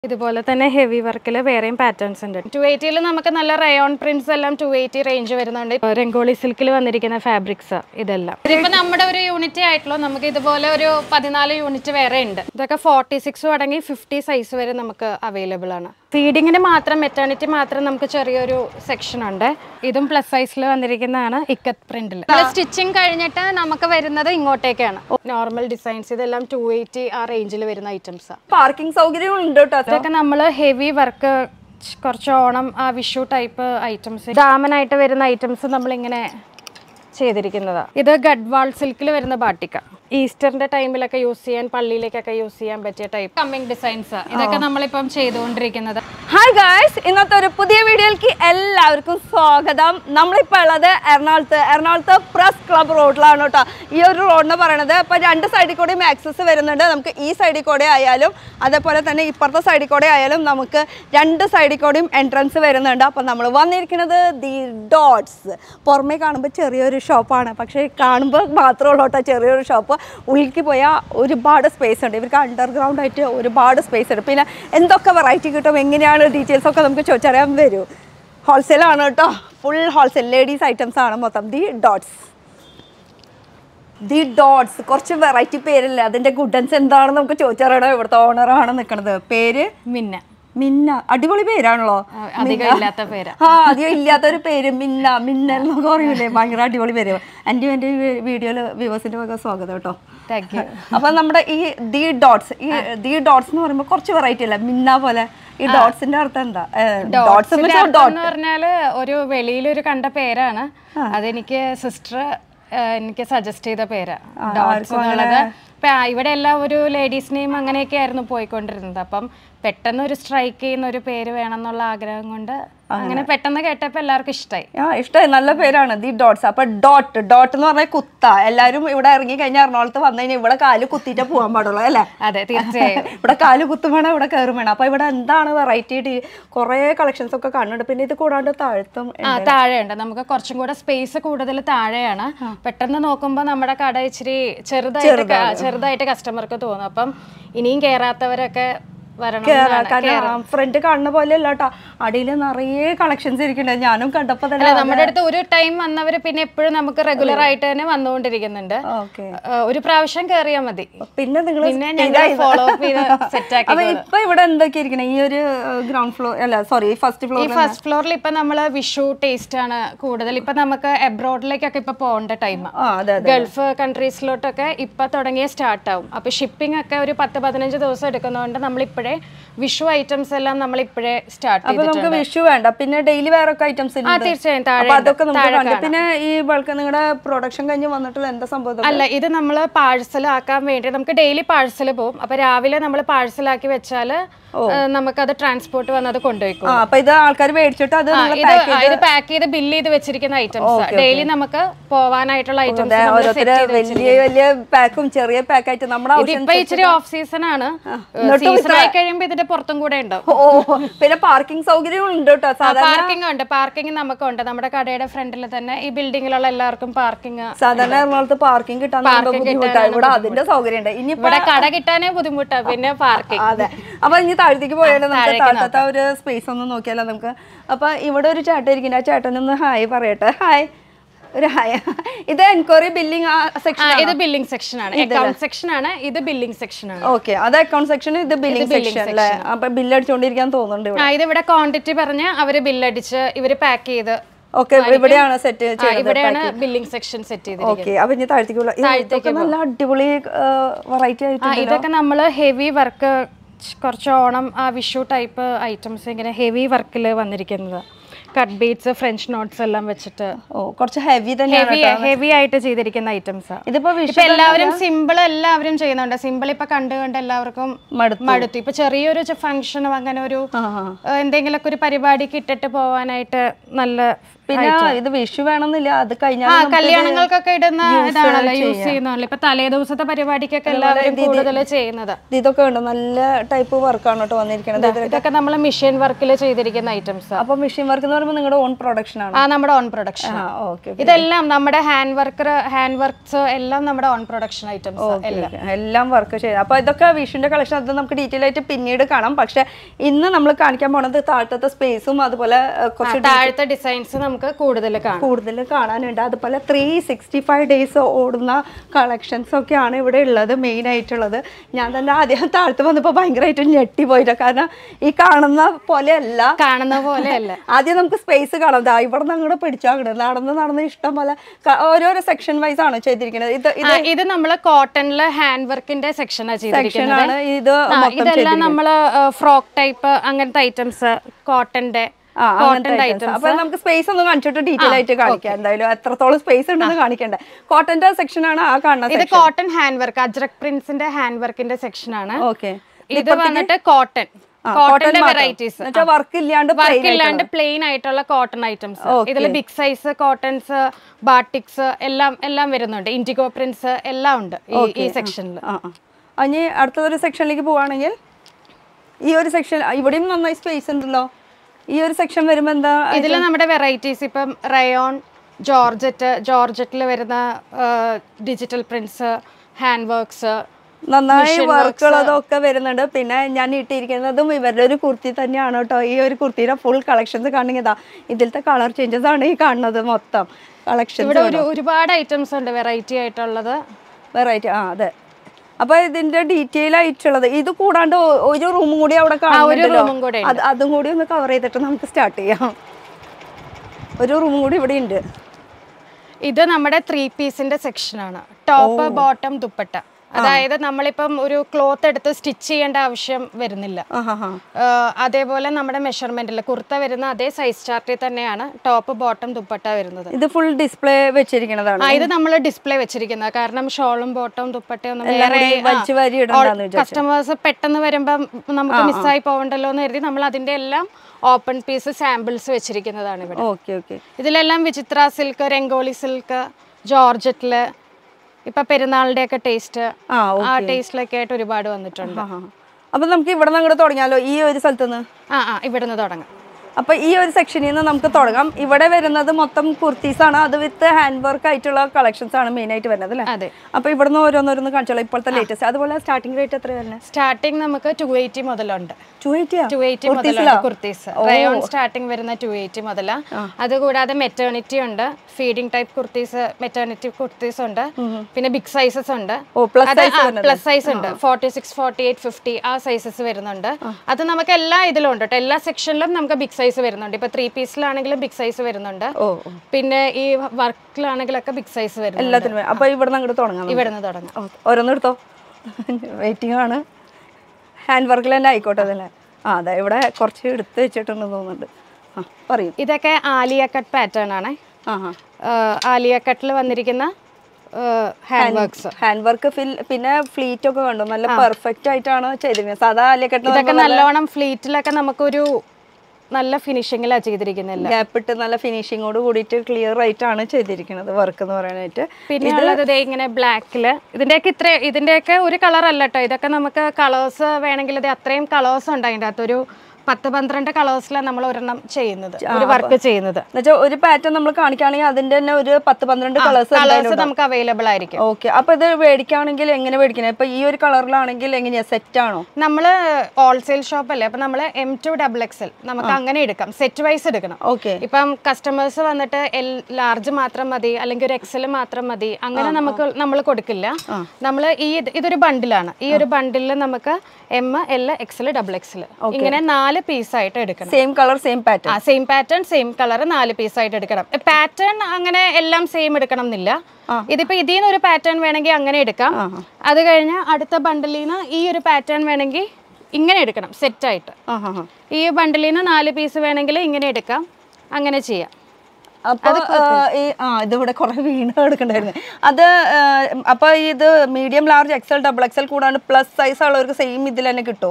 ഇതുപോലെ തന്നെ ഹെവി വർക്കിൽ വേറെയും പാറ്റേൺസ് ഉണ്ട് ടു എയ്റ്റിയിൽ നമുക്ക് നല്ല റയോൺ പ്രിന്റ്സ് എല്ലാം ടു എയ്റ്റി റേഞ്ച് വരുന്നുണ്ട് രംഗോളി സിൽക്കിൽ വന്നിരിക്കുന്ന ഫാബ്രിക്സ് ഇതെല്ലാം ഇതിപ്പോ നമ്മുടെ ഒരു യൂണിറ്റ് ആയിട്ടുള്ള നമുക്ക് ഇതുപോലെ ഒരു പതിനാല് യൂണിറ്റ് വേറെ ഉണ്ട് ഇതൊക്കെ ഫോർട്ടി സിക്സ് അടങ്ങി ഫിഫ്റ്റി സൈസ് വരെ നമുക്ക് അവൈലബിൾ ആണ് ഫീഡിങ്ങിന് മാത്രം മെറ്റേണിറ്റി മാത്രം നമുക്ക് ചെറിയൊരു സെക്ഷൻ ഉണ്ട് ഇതും പ്ലസ് സൈസിൽ വന്നിരിക്കുന്നതാണ് ഇക്കത്ത് പ്രിന്റിൽ സ്റ്റിച്ചിങ് കഴിഞ്ഞിട്ട് നമുക്ക് വരുന്നത് ഇങ്ങോട്ടേക്കാണ് നോർമൽ ഡിസൈൻസ് ഇതെല്ലാം ടു എയ്റ്റി ആ റേഞ്ചിൽ വരുന്ന ഐറ്റംസ് പാർക്കിംഗ് സൗകര്യം ഉണ്ട് കേട്ടോ ഇതൊക്കെ നമ്മൾ ഹെവി വർക്ക് കുറച്ച് ഓണം ആ വിഷു ടൈപ്പ് ഐറ്റംസ് ഡാമനായിട്ട് വരുന്ന ഐറ്റംസ് നമ്മളിങ്ങനെ ചെയ്തിരിക്കുന്നതാണ് ഇത് ഗഡ്വാൾ സിൽക്കിൽ വരുന്ന ബാട്ടിക്ക ഈസ്റ്ററിന്റെ ടൈമിലൊക്കെ യൂസ് ചെയ്യാൻ പള്ളിയിലേക്കൊക്കെ യൂസ് ചെയ്യാൻ പറ്റിയ ടൈപ്പ് കമ്മിങ് ഡിസൈൻസ് ഇതൊക്കെ നമ്മളിപ്പം ചെയ്തുകൊണ്ടിരിക്കുന്നത് ഹായ് ഗായ്സ് ഇന്നത്തെ ഒരു പുതിയ വീഡിയോയിലേക്ക് എല്ലാവർക്കും സ്വാഗതം നമ്മളിപ്പോൾ ഉള്ളത് എറണാകുളത്ത് എറണാകുളത്ത് പ്രസ് ക്ലബ് റോഡിലാണ് കേട്ടോ ഈ ഒരു റോഡിന് പറയണത് അപ്പോൾ രണ്ട് സൈഡിൽ കൂടെയും ആക്സസ് വരുന്നുണ്ട് നമുക്ക് ഈ സൈഡിൽ കൂടെ ആയാലും അതേപോലെ തന്നെ ഇപ്പുറത്തെ സൈഡിൽ കൂടെ ആയാലും നമുക്ക് രണ്ട് സൈഡിൽ കൂടെയും എൻട്രൻസ് വരുന്നുണ്ട് അപ്പോൾ നമ്മൾ വന്നിരിക്കുന്നത് ദി ഡോട്ട്സ് പുറമേ കാണുമ്പോൾ ചെറിയൊരു ഷോപ്പാണ് പക്ഷേ കാണുമ്പോൾ മാത്രമേ ഉള്ളൂ കേട്ടോ ചെറിയൊരു ഷോപ്പ് ഉള്ളിലേക്ക് പോയാൽ ഒരുപാട് സ്പേസ് ഉണ്ട് ഇവർക്ക് അണ്ടർഗ്രൗണ്ട് ആയിട്ട് ഒരുപാട് സ്പേസ് ഉണ്ട് പിന്നെ എന്തൊക്കെ വെറൈറ്റി കിട്ടും എങ്ങനെയാണ് ഡീറ്റെയിൽസ് ഒക്കെ നമുക്ക് ചോദിച്ചറിയാൻ വരും ഹോൾസെയിലാണ് കേട്ടോ ഫുൾ ഹോൾസെയിൽ ലേഡീസ് ഐറ്റംസ് ആണ് മൊത്തം ദി ഡോട്ട്സ് ദി ഡോട്ട്സ് കുറച്ച് വെറൈറ്റി പേരില്ല അതിന്റെ ഗുഡൻസ് എന്താണെന്ന് നമുക്ക് ചോദിച്ചറിയണം ഇവിടുത്തെ ഓണറാണ് നിൽക്കുന്നത് പേര് മിന്ന മിന്ന അടിപൊളി പേരാണല്ലോ അധികം ഇല്ലാത്ത പേരാ ആ അധികം ഇല്ലാത്തൊരു പേര് മിന്ന മിന്നൽ എന്നൊക്കെ പറയൂലേ ഭയങ്കര അടിപൊളി പേര് എൻ്റെ എൻ്റെ വീഡിയോയിൽ വ്യൂവേഴ്സിൻ്റെ ഒക്കെ സ്വാഗതം കേട്ടോ താങ്ക് യു അപ്പൊ നമ്മുടെ ഈ ദി ഡോട്ട്സ് ഈ ദി ഡോട്ട്സ് എന്ന് പറയുമ്പോൾ കുറച്ച് വെറൈറ്റി അല്ല മിന്ന പോലെ ഈ ഡോട്ട്സിന്റെ അർത്ഥം എന്താ ഡോട്ട്സ് ഡോട്ട്സിന്റെ അർത്ഥം എന്ന് പറഞ്ഞാല് ഒരു വെളിയിലൊരു കണ്ട പേരാണ് അതെനിക്ക് സിസ്റ്റർ എനിക്ക് സജസ്റ്റ് ചെയ്ത പേരാ ഡോട്ട്സ് എന്നുള്ളത് ഇപ്പൊ ആ, ഇവിടെ എല്ലാം ഒരു ലേഡീസ് നെയിം അങ്ങനെയൊക്കെ ആയിരുന്നു പോയിക്കൊണ്ടിരുന്നത് അപ്പം പെട്ടെന്ന് ഒരു സ്ട്രൈക്ക് ചെയ്യുന്ന ഒരു പേര് വേണം എന്നുള്ള ആഗ്രഹം കൊണ്ട് അങ്ങനെ പെട്ടെന്ന് കേട്ടപ്പോൾ എല്ലാവർക്കും ഇഷ്ടമായി ആ ഇഷ്ടമായി നല്ല പേരാണ് ദി ഡോട്ട്സ് അപ്പൊ ഡോട്ട് ഡോട്ട് എന്ന് പറഞ്ഞാൽ കുത്ത എല്ലാവരും ഇവിടെ ഇറങ്ങി കഴിഞ്ഞാൽ എറണാകുളത്ത് വന്നു കഴിഞ്ഞാൽ ഇവിടെ കാല് കുത്തിയിട്ടേ പോകാൻ പാടുള്ളൂ അല്ലേ അതെ തീർച്ചയായും ഇവിടെ കാല് കുത്തും വേണം ഇവിടെ കയറും വേണം അപ്പൊ ഇവിടെ എന്താണ് വെറൈറ്റി കുറേ കളക്ഷൻസ് ഒക്കെ കാണുന്നുണ്ട് പിന്നെ ഇത് കൂടാണ്ട് താഴ്ത്തും ആ താഴെയുണ്ട് നമുക്ക് കുറച്ചും കൂടെ സ്പേസ് കൂടുതൽ താഴെയാണ് പെട്ടെന്ന് നോക്കുമ്പോൾ നമ്മുടെ കട ഇച്ചിരി ചെറുതായിട്ട് ക- ചെറുതായിട്ട് കസ്റ്റമർക്ക് തോന്നും അപ്പം ഇനിയും കേറാത്തവരൊക്കെ വരണം എന്നാണ്. കാരണം ഫ്രണ്ട് കാണുന്ന പോലെ അല്ല കേട്ടോ അടിയിൽ നിറയെ കളക്ഷൻസ് ഇരിക്കുന്നുണ്ട് ഞാനും കണ്ടപ്പോ തന്നെ അല്ല നമ്മുടെ അടുത്ത് ഒരു ടൈം വന്നവര് പിന്നെ എപ്പോഴും നമുക്ക് റെഗുലർ ആയിട്ട് തന്നെ വന്നുകൊണ്ടിരിക്കുന്നുണ്ട് ഓക്കെ ആ, ഒരു പ്രാവശ്യം കേറിയാൽ മതി പിന്നെ നിങ്ങൾ പിന്നെ ഞങ്ങൾ ഫോളോ അപ്പ് ചെയ്ത് സെറ്റ് ആക്കി അപ്പൊ ഇപ്പൊ ഇവിടെ എന്തൊക്കെ ഇരിക്കണേ ഈ ഒരു ഗ്രൗണ്ട് ഫ്ലോർ അല്ല സോറി ഫസ്റ്റ് ഈ ഫ്ലോർ ഫസ്റ്റ് ഫ്ലോറിൽ ഇപ്പൊ നമ്മള് വിഷു ടേസ്റ്റ് ആണ് കൂടുതൽ ഇപ്പൊ നമുക്ക് എബ്രോഡിലേക്കൊക്കെ ഇപ്പൊ പോകേണ്ട ടൈം ആ അതെ അതെ ഗൾഫ് കൺട്രീസിലോട്ടൊക്കെ ഇപ്പൊ തുടങ്ങിയ സ്റ്റാർട്ട് ആവും അപ്പൊ ഷിപ്പിംഗ് ഒക്കെ ഒരു പത്ത് പതിനഞ്ച് ദിവസം എടുക്കുന്നതുകൊണ്ട് നമ്മൾ ഇപ്പോഴേ വിഷു ഐറ്റംസ് എല്ലാം നമ്മൾ ഇപ്പോഴേ സ്റ്റാർട്ട് അപ്പൊ ചെയ്തിട്ടുണ്ട് നമുക്ക് വിഷു വേണ്ട പിന്നെ ഡെയിലി വേറെ ഒക്കെ ഐറ്റംസ് ആ തീർച്ചയായും താഴെ അപ്പൊ അതൊക്കെ നമുക്ക് താഴെ കണ്ടു പിന്നെ ഈ ബൾക്ക് നിങ്ങളുടെ പ്രൊഡക്ഷൻ കഴിഞ്ഞ് വന്നിട്ടുള്ള എന്താ സംഭവം അല്ല ഇത് നമ്മൾ പാഴ്സൽ ആക്കാൻ വേണ്ടി നമുക്ക് ഡെയിലി പാഴ്സൽ പോകും അപ്പൊ രാവിലെ നമ്മൾ പാഴ്സൽ ആക്കി വെച്ചാൽ നമുക്കത് ട്രാൻസ്പോർട്ട് വന്നത് കൊണ്ടുപോയിക്കും ആ അപ്പൊ ഇത് ആൾക്കാർ മേടിച്ചിട്ട് അത് ആ, നിങ്ങൾ ഇത് ആ, ഇത് പാക്ക് ചെയ്ത് ബില്ല് ചെയ്ത് വെച്ചിരിക്കുന്ന ഐറ്റംസ് ഡെയിലി നമുക്ക് പോവാനായിട്ടുള്ള ഐറ്റംസ് ഓരോരുത്തര് വലിയ വലിയ പാക്കും ചെറിയ പാക്കായിട്ട് നമ്മുടെ ആവശ്യം ഇതിപ്പോ ഇച്ചിരി ഓഫ് സീസൺ ആണ് സീസൺ ആയി കഴിയുമ്പോ ഇതിന്റെ പുറത്തും കൂടെ ഉണ്ടാവും ഓ പിന്നെ പാർക്കിംഗ് സൗകര്യം ഉണ്ട് കേട്ടോ സാധാരണ പാർക്കിംഗ് ഉണ്ട് പാർക്കിംഗ് നമുക്കുണ്ട് നമ്മുടെ കടയുടെ ഫ്രണ്ടിൽ തന്നെ ഈ ബിൽഡിങ്ങിലുള്ള എല്ലാവർക്കും പാർക്കിംഗ് സാധാരണ എറണാകുളത്ത് പാർക്കിംഗ് കിട്ടാൻ നമുക്ക് ബുദ്ധിമുട്ടാണ് ഇവിടെ അതിന്റെ സൗകര്യം ഉണ്ട് ഇനിയിപ്പോ ഇവിടെ കട കിട്ടാനേ ബുദ്ധിമുട്ടാ പിന്നെ പാർക്കിംഗ് അതെ അപ്പൊ ഇനി താഴത്തേക്ക് പോയാലോ നമുക്ക് താഴത്തെ ഒരു സ്പേസ് ഒന്ന് നോക്കിയാലോ നമുക്ക് അപ്പൊ ഇവിടെ ഒരു ചേട്ടൻ ഇരിക്കുന്നു ആ ചേട്ടൻ ഒന്ന് ഹായ് പറയട്ടെ ഹായ് ഒരു ഹായ് ഇത് എൻക്വയറി ബില്ലിംഗ് ആ സെക്ഷൻ ഇത് ബില്ലിംഗ് സെക്ഷൻ ആണ് അക്കൗണ്ട് സെക്ഷൻ ആണ് ഇത് ബില്ലിംഗ് സെക്ഷൻ ആണ് ഓക്കെ അത് അക്കൗണ്ട് സെക്ഷൻ ഇത് ബില്ലിംഗ് സെക്ഷൻ അല്ലേ അപ്പൊ ബില്ല് അടിച്ചുകൊണ്ടിരിക്കാൻ തോന്നുന്നുണ്ട് ഇവിടെ ആ ഇത് ഇവിടെ ക്വാണ്ടിറ്റി പറഞ്ഞ് അവര് ബില്ലടിച്ച് ഇവര് പാക്ക് ചെയ്ത് ഓക്കെ ഇവിടെയാണ് സെറ്റ് ആ, ഇവിടെയാണ് ബില്ലിംഗ് സെക്ഷൻ സെറ്റ് ചെയ്തിരിക്കുന്നത് ഓക്കെ അപ്പൊ ഇനി താഴത്തേക്കുള്ള ഇതൊക്കെ നല്ല അടിപൊളി വെറൈറ്റി ആയിട്ട് ആ ഇതൊക്കെ നമ്മൾ ഹെവി വർക്ക് കുറച്ച് ഓണം ആ വിഷു ടൈപ്പ് ഐറ്റംസ് ഇങ്ങനെ ഹെവി വർക്കിൽ വന്നിരിക്കുന്നത് കട്ട് ബീറ്റ്സ് ഫ്രഞ്ച് നോട്ട്സ് എല്ലാം വെച്ചിട്ട് ഓ കുറച്ച് ഹെവി തന്നെയാണ് ഹെവി ഹെവി ആയിട്ട് ചെയ്തിരിക്കുന്ന ഐറ്റംസ് ഇതിപ്പോ വിഷു ഇപ്പൊ എല്ലാവരും സിമ്പിൾ എല്ലാവരും ചെയ്യുന്നുണ്ട് സിമ്പിൾ ഇപ്പൊ കണ്ട് കണ്ട് എല്ലാവർക്കും മടുത്തു മടുത്തു ഇപ്പൊ ചെറിയൊരു ഫംഗ്ഷനും അങ്ങനെ ഒരു ആ, ആ. ഏഹ്, എന്തെങ്കിലുമൊക്കെ ഒരു പരിപാടിക്ക് ഇട്ടിട്ട് പോവാനായിട്ട് നല്ല പിന്നെ ഇത് വിഷു വേണമെന്നില്ല അത് ആ കഴിഞ്ഞാൽ കല്യാണങ്ങൾക്കൊക്കെ ഇടുന്ന ഇതാണല്ലോ യൂസ് ചെയ്യുന്നതല്ലോ ഇപ്പൊ തലേ ദിവസത്തെ പരിപാടിക്കൊക്കെ എല്ലാവരും കൂടുതൽ ചെയ്യുന്നത് ഇതൊക്കെ ഉണ്ട് നല്ല ടൈപ്പ് വർക്കാണ് കേട്ടോ വന്നിരിക്കുന്നത് ഇത് ഇതൊക്കെ നമ്മൾ മെഷീൻ വർക്കിൽ ചെയ്തിരിക്കുന്ന ഐറ്റംസ് അപ്പൊ മെഷീൻ വർക്ക് എന്ന് പറയുമ്പോൾ നിങ്ങളുടെ ഓൺ പ്രൊഡക്ഷൻ ആണ് ആ നമ്മുടെ ഓൺ പ്രൊഡക്ഷൻ ആ ഓക്കെ ഇതെല്ലാം നമ്മുടെ ഹാൻഡ് വർക്ക് ഹാൻഡ് വർക്ക്സ് എല്ലാം നമ്മുടെ ഓൺ പ്രൊഡക്ഷൻ ഐറ്റംസ് എല്ലാം എല്ലാം വർക്ക് ചെയ്ത് അപ്പൊ ഇതൊക്കെ വിഷുവിന്റെ കളക്ഷൻ അത് നമുക്ക് ഡീറ്റെയിൽ ആയിട്ട് പിന്നീട് കാണാം പക്ഷെ ഇന്ന് നമ്മൾ കാണിക്കാൻ പോണത് താഴത്തെ സ്പേസും അതുപോലെ ഏഹ്, കുറച്ച് താഴത്തെ ഡിസൈൻസ് നമുക്ക് കൂടുതൽ കാണാം കൂടുതൽ കാണാനുണ്ട് അതുപോലെ ത്രീ സിക്സ്റ്റി ഫൈവ് ഡേയ്സ് ഓടുന്ന കളക്ഷൻസ് ഒക്കെയാണ് ഇവിടെ ഉള്ളത് മെയിൻ ആയിട്ടുള്ളത് ഞാൻ തന്നെ ആദ്യം താഴത്ത് വന്നപ്പോൾ ഭയങ്കരമായിട്ട് ഞെട്ടി പോയിട്ട് കാരണം ഈ കാണുന്ന പോലെയല്ല കാണുന്ന പോലെയല്ല ആദ്യം നമുക്ക് സ്പേസ് കാണാം ദാ ഇവിടെ നിന്ന് അങ്ങോട്ട് പിടിച്ചാൽ അങ്ങോട്ട് നടന്ന് നടന്ന് ഇഷ്ടം പോലെ ക- ഓരോരോ സെക്ഷൻ വൈസ് ആണ് ചെയ്തിരിക്കുന്നത് ഇത് ആ, ഇത് നമ്മള് കോട്ടണില് ഹാൻഡ് വർക്കിന്റെ സെക്ഷനാ ചെയ്തിരിക്കുന്നത് ആണ് ഇത് ആ, ഇതെല്ലാം നമ്മള് ഫ്രോക്ക് ടൈപ്പ് അങ്ങനത്തെ ഐറ്റംസ് കോട്ടന്റെ ആ, അങ്ങനത്തെ കോട്ടന്റെ items. ഐറ്റംസ് അപ്പൊ നമുക്ക് സ്പേസ് ഒന്ന് കാണിച്ചിട്ട് ഡീറ്റെയിൽ ആയിട്ട് കാണിക്കാം എന്തായാലും എത്രത്തോളം സ്പേസ് ഉണ്ടെന്ന് കാണിക്കണ്ടേ കോട്ടന്റെ സെക്ഷൻ ആണ് ആ കാണുന്ന ഇത് കോട്ടൺ ഹാൻഡ് വർക്ക് അജ്രക് പ്രിന്റ്സിന്റെ ഹാൻഡ് വർക്കിന്റെ സെക്ഷൻ ആണ് ഓക്കെ ഇത് വന്നിട്ട് കോട്ടൺ കോട്ടന്റെ വെറൈറ്റീസ് വർക്ക് ഇല്ലാണ്ട് വർക്ക് ഇല്ലാണ്ട് പ്ലെയിൻ ആയിട്ടുള്ള കോട്ടൺ ഐറ്റംസ് ഇതിൽ ബിഗ് സൈസ് കോട്ടൺസ് ബാട്ടിക്സ് എല്ലാം എല്ലാം വരുന്നുണ്ട് ഇൻഡിഗോ പ്രിന്റ്സ് എല്ലാം ഉണ്ട് ഈ- ഈ സെക്ഷനിൽ ആ ആ ഇനി അടുത്തതൊരു സെക്ഷനിലേക്ക് പോവാണെങ്കിൽ ഈ ഒരു സെക്ഷൻ ഇവിടെയും നന്നായി സ്പേസ് ഉണ്ടല്ലോ ഈ ഒരു സെക്ഷൻ വരുമ്പോ എന്താ ഇതിൽ നമ്മുടെ വെറൈറ്റീസ് ഇപ്പം റയോൺ ജോർജറ്റ് ജോർജറ്റിൽ വരുന്ന ഡിജിറ്റൽ പ്രിന്റ്സ് ഹാൻഡ് വർക്ക്സ് നന്നായി വർക്കുകളതൊക്കെ വരുന്നുണ്ട് പിന്നെ ഞാൻ ഇട്ടിരിക്കുന്നതും ഇവരുടെ ഒരു കുർത്തി തന്നെയാണ് കേട്ടോ ഈ ഒരു കുർത്തിയുടെ ഫുൾ കളക്ഷൻസ് കാണുന്നത് ഇതാ ഇതിലത്തെ കളർ ചേഞ്ചസ് ആണ് ഈ കാണുന്നത് മൊത്തം കളക്ഷൻസ് ഇവിടെ ഒരു ഒരുപാട് ഐറ്റംസ് ഉണ്ട് വെറൈറ്റി ആയിട്ടുള്ളത് വെറൈറ്റി ആ അതെ അപ്പൊ ഇതിന്റെ ഡീറ്റെയിൽ ആയിട്ടുള്ളത് ഇത് കൂടാണ്ട് ഒ- ഒരു റൂമും കൂടി അവിടെ കാണുന്നുണ്ടല്ലോ റൂമും കൂടെ അത് അതും കൂടി ഒന്ന് കവർ ചെയ്തിട്ട് നമുക്ക് സ്റ്റാർട്ട് ചെയ്യാം ഒരു റൂമും കൂടി ഇവിടെ ഉണ്ട് ഇത് നമ്മുടെ ത്രീ പീസിന്റെ സെക്ഷനാണ് ടോപ്പ് ബോട്ടം ദുപ്പട്ട അതായത് നമ്മളിപ്പം ഒരു ക്ലോത്ത് എടുത്ത് സ്റ്റിച്ച് ചെയ്യേണ്ട ആവശ്യം വരുന്നില്ല ആഹാ ഹാ ആഹ് അതേപോലെ നമ്മുടെ മെഷർമെന്റിൽ കുർത്ത വരുന്ന അതേ സൈസ് ചാർട്ടിൽ തന്നെയാണ് ടോപ്പ് ബോട്ടം ദുപ്പട്ട വരുന്നത് ഇത് ഫുൾ ഡിസ്പ്ലേ വെച്ചിരിക്കുന്നതാണ് ആ ഇത് നമ്മൾ ഡിസ്പ്ലേ വെച്ചിരിക്കുന്നത് കാരണം ഷോളും ബോട്ടവും ദുപ്പട്ടയും ഒന്നും എല്ലാം വേറെ കൂടി വലിച്ചു വാരി ഇടണ്ടാന്ന് വിചാരിച്ചു കസ്റ്റമേഴ്സ് പെട്ടെന്ന് വരുമ്പം നമുക്ക് മിസ്സായി പോകണ്ടല്ലോ എന്ന് കരുതി നമ്മൾ അതിന്റെ എല്ലാം ഓപ്പൺ പീസ് സാമ്പിൾസ് വെച്ചിരിക്കുന്നതാണ് ഇവിടെ ഓക്കെ ഓക്കെ ഇതിലെല്ലാം വിചിത്ര സിൽക്ക് രംഗോളി സിൽക്ക് ജോർജറ്റില് ഇപ്പൊ പെരുന്നാളിന്റെ ഒക്കെ ടേസ്റ്റ് ആ ആ ടേസ്റ്റിലൊക്കെ ആയിട്ട് ഒരുപാട് വന്നിട്ടുണ്ട് ആ അപ്പൊ നമുക്ക് ഇവിടെ നിന്ന് അങ്ങോട്ട് തുടങ്ങിയാലോ ഈ ഒരു സ്ഥലത്തുനിന്ന് ആ ആ ഇവിടുന്ന് തുടങ്ങാം അപ്പൊ ഈ ഒരു സെക്ഷനിൽ നിന്ന് നമുക്ക് തുടങ്ങാം ഇവിടെ വരുന്നത് മൊത്തം കുർത്തീസ് ആണ് അത് വിത്ത് ഹാൻഡ് വർക്ക് ആയിട്ടുള്ള കളക്ഷൻസ് ആണ് മെയിൻ ആയിട്ട് വരുന്നത് അല്ലേ അതെ അപ്പൊ ഇവിടുന്ന് ഓരോന്നോരോന്ന് കാണിച്ചോളൂ ഇപ്പോഴത്തെ ലേറ്റസ്റ്റ് അതുപോലെ സ്റ്റാർട്ടിംഗ് റേറ്റ് എത്ര വരുന്നത് സ്റ്റാർട്ടിങ് നമുക്ക് ടു എയ്റ്റി മുതലുണ്ട് ടു എയ്റ്റിയാ ടു എയ്റ്റി മുതലാണ് കുർത്തീസ് റയോൺ സ്റ്റാർട്ടിങ് വരുന്ന ടു എയ്റ്റി മുതലാ അതുകൂടാതെ മെറ്റേണിറ്റി ഉണ്ട് feeding type kurtis maternity kurtis ഉണ്ട് പിന്നെ ബിഗ് സൈസസ് ഉണ്ട് ഓ പ്ലസ് പ്ലസ് സൈസ് ഉണ്ട് forty six forty eight fifty ആ സൈസസ് വരുന്നുണ്ട് അത് നമുക്ക് എല്ലാ ഇതിലും ഉണ്ട് കേട്ടോ എല്ലാ സെക്ഷനിലും നമുക്ക് ബിഗ് സൈസ് വരുന്നുണ്ട് ഇപ്പൊ ത്രീ പീസിലാണെങ്കിലും ബിഗ് സൈസ് വരുന്നുണ്ട് ഓ പിന്നെ ഈ വർക്കിലാണെങ്കിലൊക്കെ ബിഗ് സൈസ് വരുന്നുണ്ട് എല്ലാത്തിനും വേ- അപ്പൊ ഇവിടെ നിന്ന് അങ്ങോട്ട് തുടങ്ങാം ഇവിടുന്ന് തുടങ്ങാം ഓ, ഓരോന്ന് എടുത്തോ വെയിറ്റിംഗ് ആണ് ഹാൻഡ് വർക്കിൽ തന്നെ ആയിക്കോട്ടെ അതല്ലേ ആ അതെ ഇവിടെ കുറച്ച് എടുത്ത് വെച്ചിട്ടുണ്ടെന്ന് തോന്നുന്നുണ്ട് ആ പറയൂ ഇതൊക്കെ ആലിയ കട്ട് പാറ്റേൺ ആണ് ആ ആ ആലിയ കട്ടിൽ വന്നിരിക്കുന്ന ഹാൻഡ് വർക്ക്സ് ഹാൻഡ് വർക്ക് ഫിൽ പിന്നെ ഫ്ലീറ്റ് ഒക്കെ കണ്ടു നല്ല പെർഫെക്റ്റ് ആയിട്ടാണ് ചെയ്തിരിക്കുന്നത് സാധാ അലിയക്കെട്ട് ഇതൊക്കെ നല്ലോണം ഫ്ലീറ്റിലൊക്കെ നമുക്കൊരു നല്ല ഫിനിഷിങ്ങിലാണ് ചെയ്തിരിക്കുന്നില്ല ഗ്യാപ്പ് ഇട്ട് നല്ല ഫിനിഷിങ്ങോട് കൂടിയിട്ട് ക്ലിയർ ആയിട്ടാണ് ചെയ്തിരിക്കുന്നത് വർക്ക് എന്ന് പറയാനായിട്ട് പിന്നെ ഉള്ളത് ദേ ഇങ്ങനെ ബ്ലാക്കില് ഇതിന്റെയൊക്കെ ഇത്ര ഇതിന്റെയൊക്കെ ഒരു കളർ അല്ല കേട്ടോ ഇതൊക്കെ നമുക്ക് കളേഴ്സ് വേണമെങ്കിൽ ഇത് അത്രയും കളേഴ്സ് ഉണ്ട് അതിൻ്റെ അകത്തൊരു പത്ത് പന്ത്രണ്ട് കളേഴ്സിലാണ് നമ്മൾ ഒരെണ്ണം ചെയ്യുന്നത് ഒരു വർക്ക് ചെയ്യുന്നത് എന്നുവെച്ചാൽ ഒരു പാറ്റേൺ നമ്മൾ കാണിക്കുകയാണെങ്കിൽ അതിന്റെ തന്നെ ഒരു പത്ത് പന്ത്രണ്ട് കളേഴ്സ് കളേഴ്സ് നമുക്ക് അവൈലബിൾ ആയിരിക്കും ഓക്കെ അപ്പൊ ഇത് മേടിക്കുകയാണെങ്കിൽ എങ്ങനെ മേടിക്കണേ ഇപ്പൊ ഈ ഒരു കളറിലാണെങ്കിൽ എങ്ങനെയാ സെറ്റ് ആണോ നമ്മൾ ഹോൾസെയിൽ ഷോപ്പ് അല്ലേ അപ്പൊ നമ്മൾ M to double X L നമുക്ക് അങ്ങനെ എടുക്കാം സെറ്റ് വൈസ് എടുക്കണം ഓക്കെ ഇപ്പം കസ്റ്റമേഴ്സ് വന്നിട്ട് എൽ ലാർജ് മാത്രം മതി അല്ലെങ്കിൽ ഒരു എക്സൽ മാത്രം മതി അങ്ങനെ നമുക്ക് നമ്മൾ കൊടുക്കില്ല നമ്മൾ ഈ ഇത് ഇതൊരു ബണ്ടിലാണ് ഈ ഒരു ബണ്ടിൽ നമുക്ക് M L X L double X L ഇങ്ങനെ നാല് പീസായിട്ട് എടുക്കണം സെയിം കളർ സെയിം പാറ്റേൺ ആ സെയിം പാറ്റേൺ സെയിം കളർ നാല് പീസായിട്ട് എടുക്കണം പാറ്റേൺ അങ്ങനെ എല്ലാം സെയിം എടുക്കണം എന്നില്ല ഇതിപ്പോ ഇതിൽ നിന്ന് ഒരു പാറ്റേൺ വേണമെങ്കിൽ അങ്ങനെ എടുക്കാം അത് കഴിഞ്ഞ് അടുത്ത ബണ്ടിലിൽ നിന്ന് ഈ ഒരു പാറ്റേൺ വേണമെങ്കിൽ ഇങ്ങനെ എടുക്കണം സെറ്റായിട്ട് ആ ഹാ ഹാ ഈ ബണ്ടിലിൽ നിന്ന് നാല് പീസ് വേണമെങ്കിൽ ഇങ്ങനെ എടുക്കാം അങ്ങനെ ചെയ്യാം അപ്പൊ ഈ ആ ഇതിവിടെ കുറെ വീണ് എടുക്കണ്ടായിരുന്നു അത് ആ, അപ്പൊ ഇത് medium large Excel double X L കൂടാണ്ട് പ്ലസ് സൈസ് ഉള്ളവർക്ക് സെയിം ഇതിൽ തന്നെ കിട്ടുമോ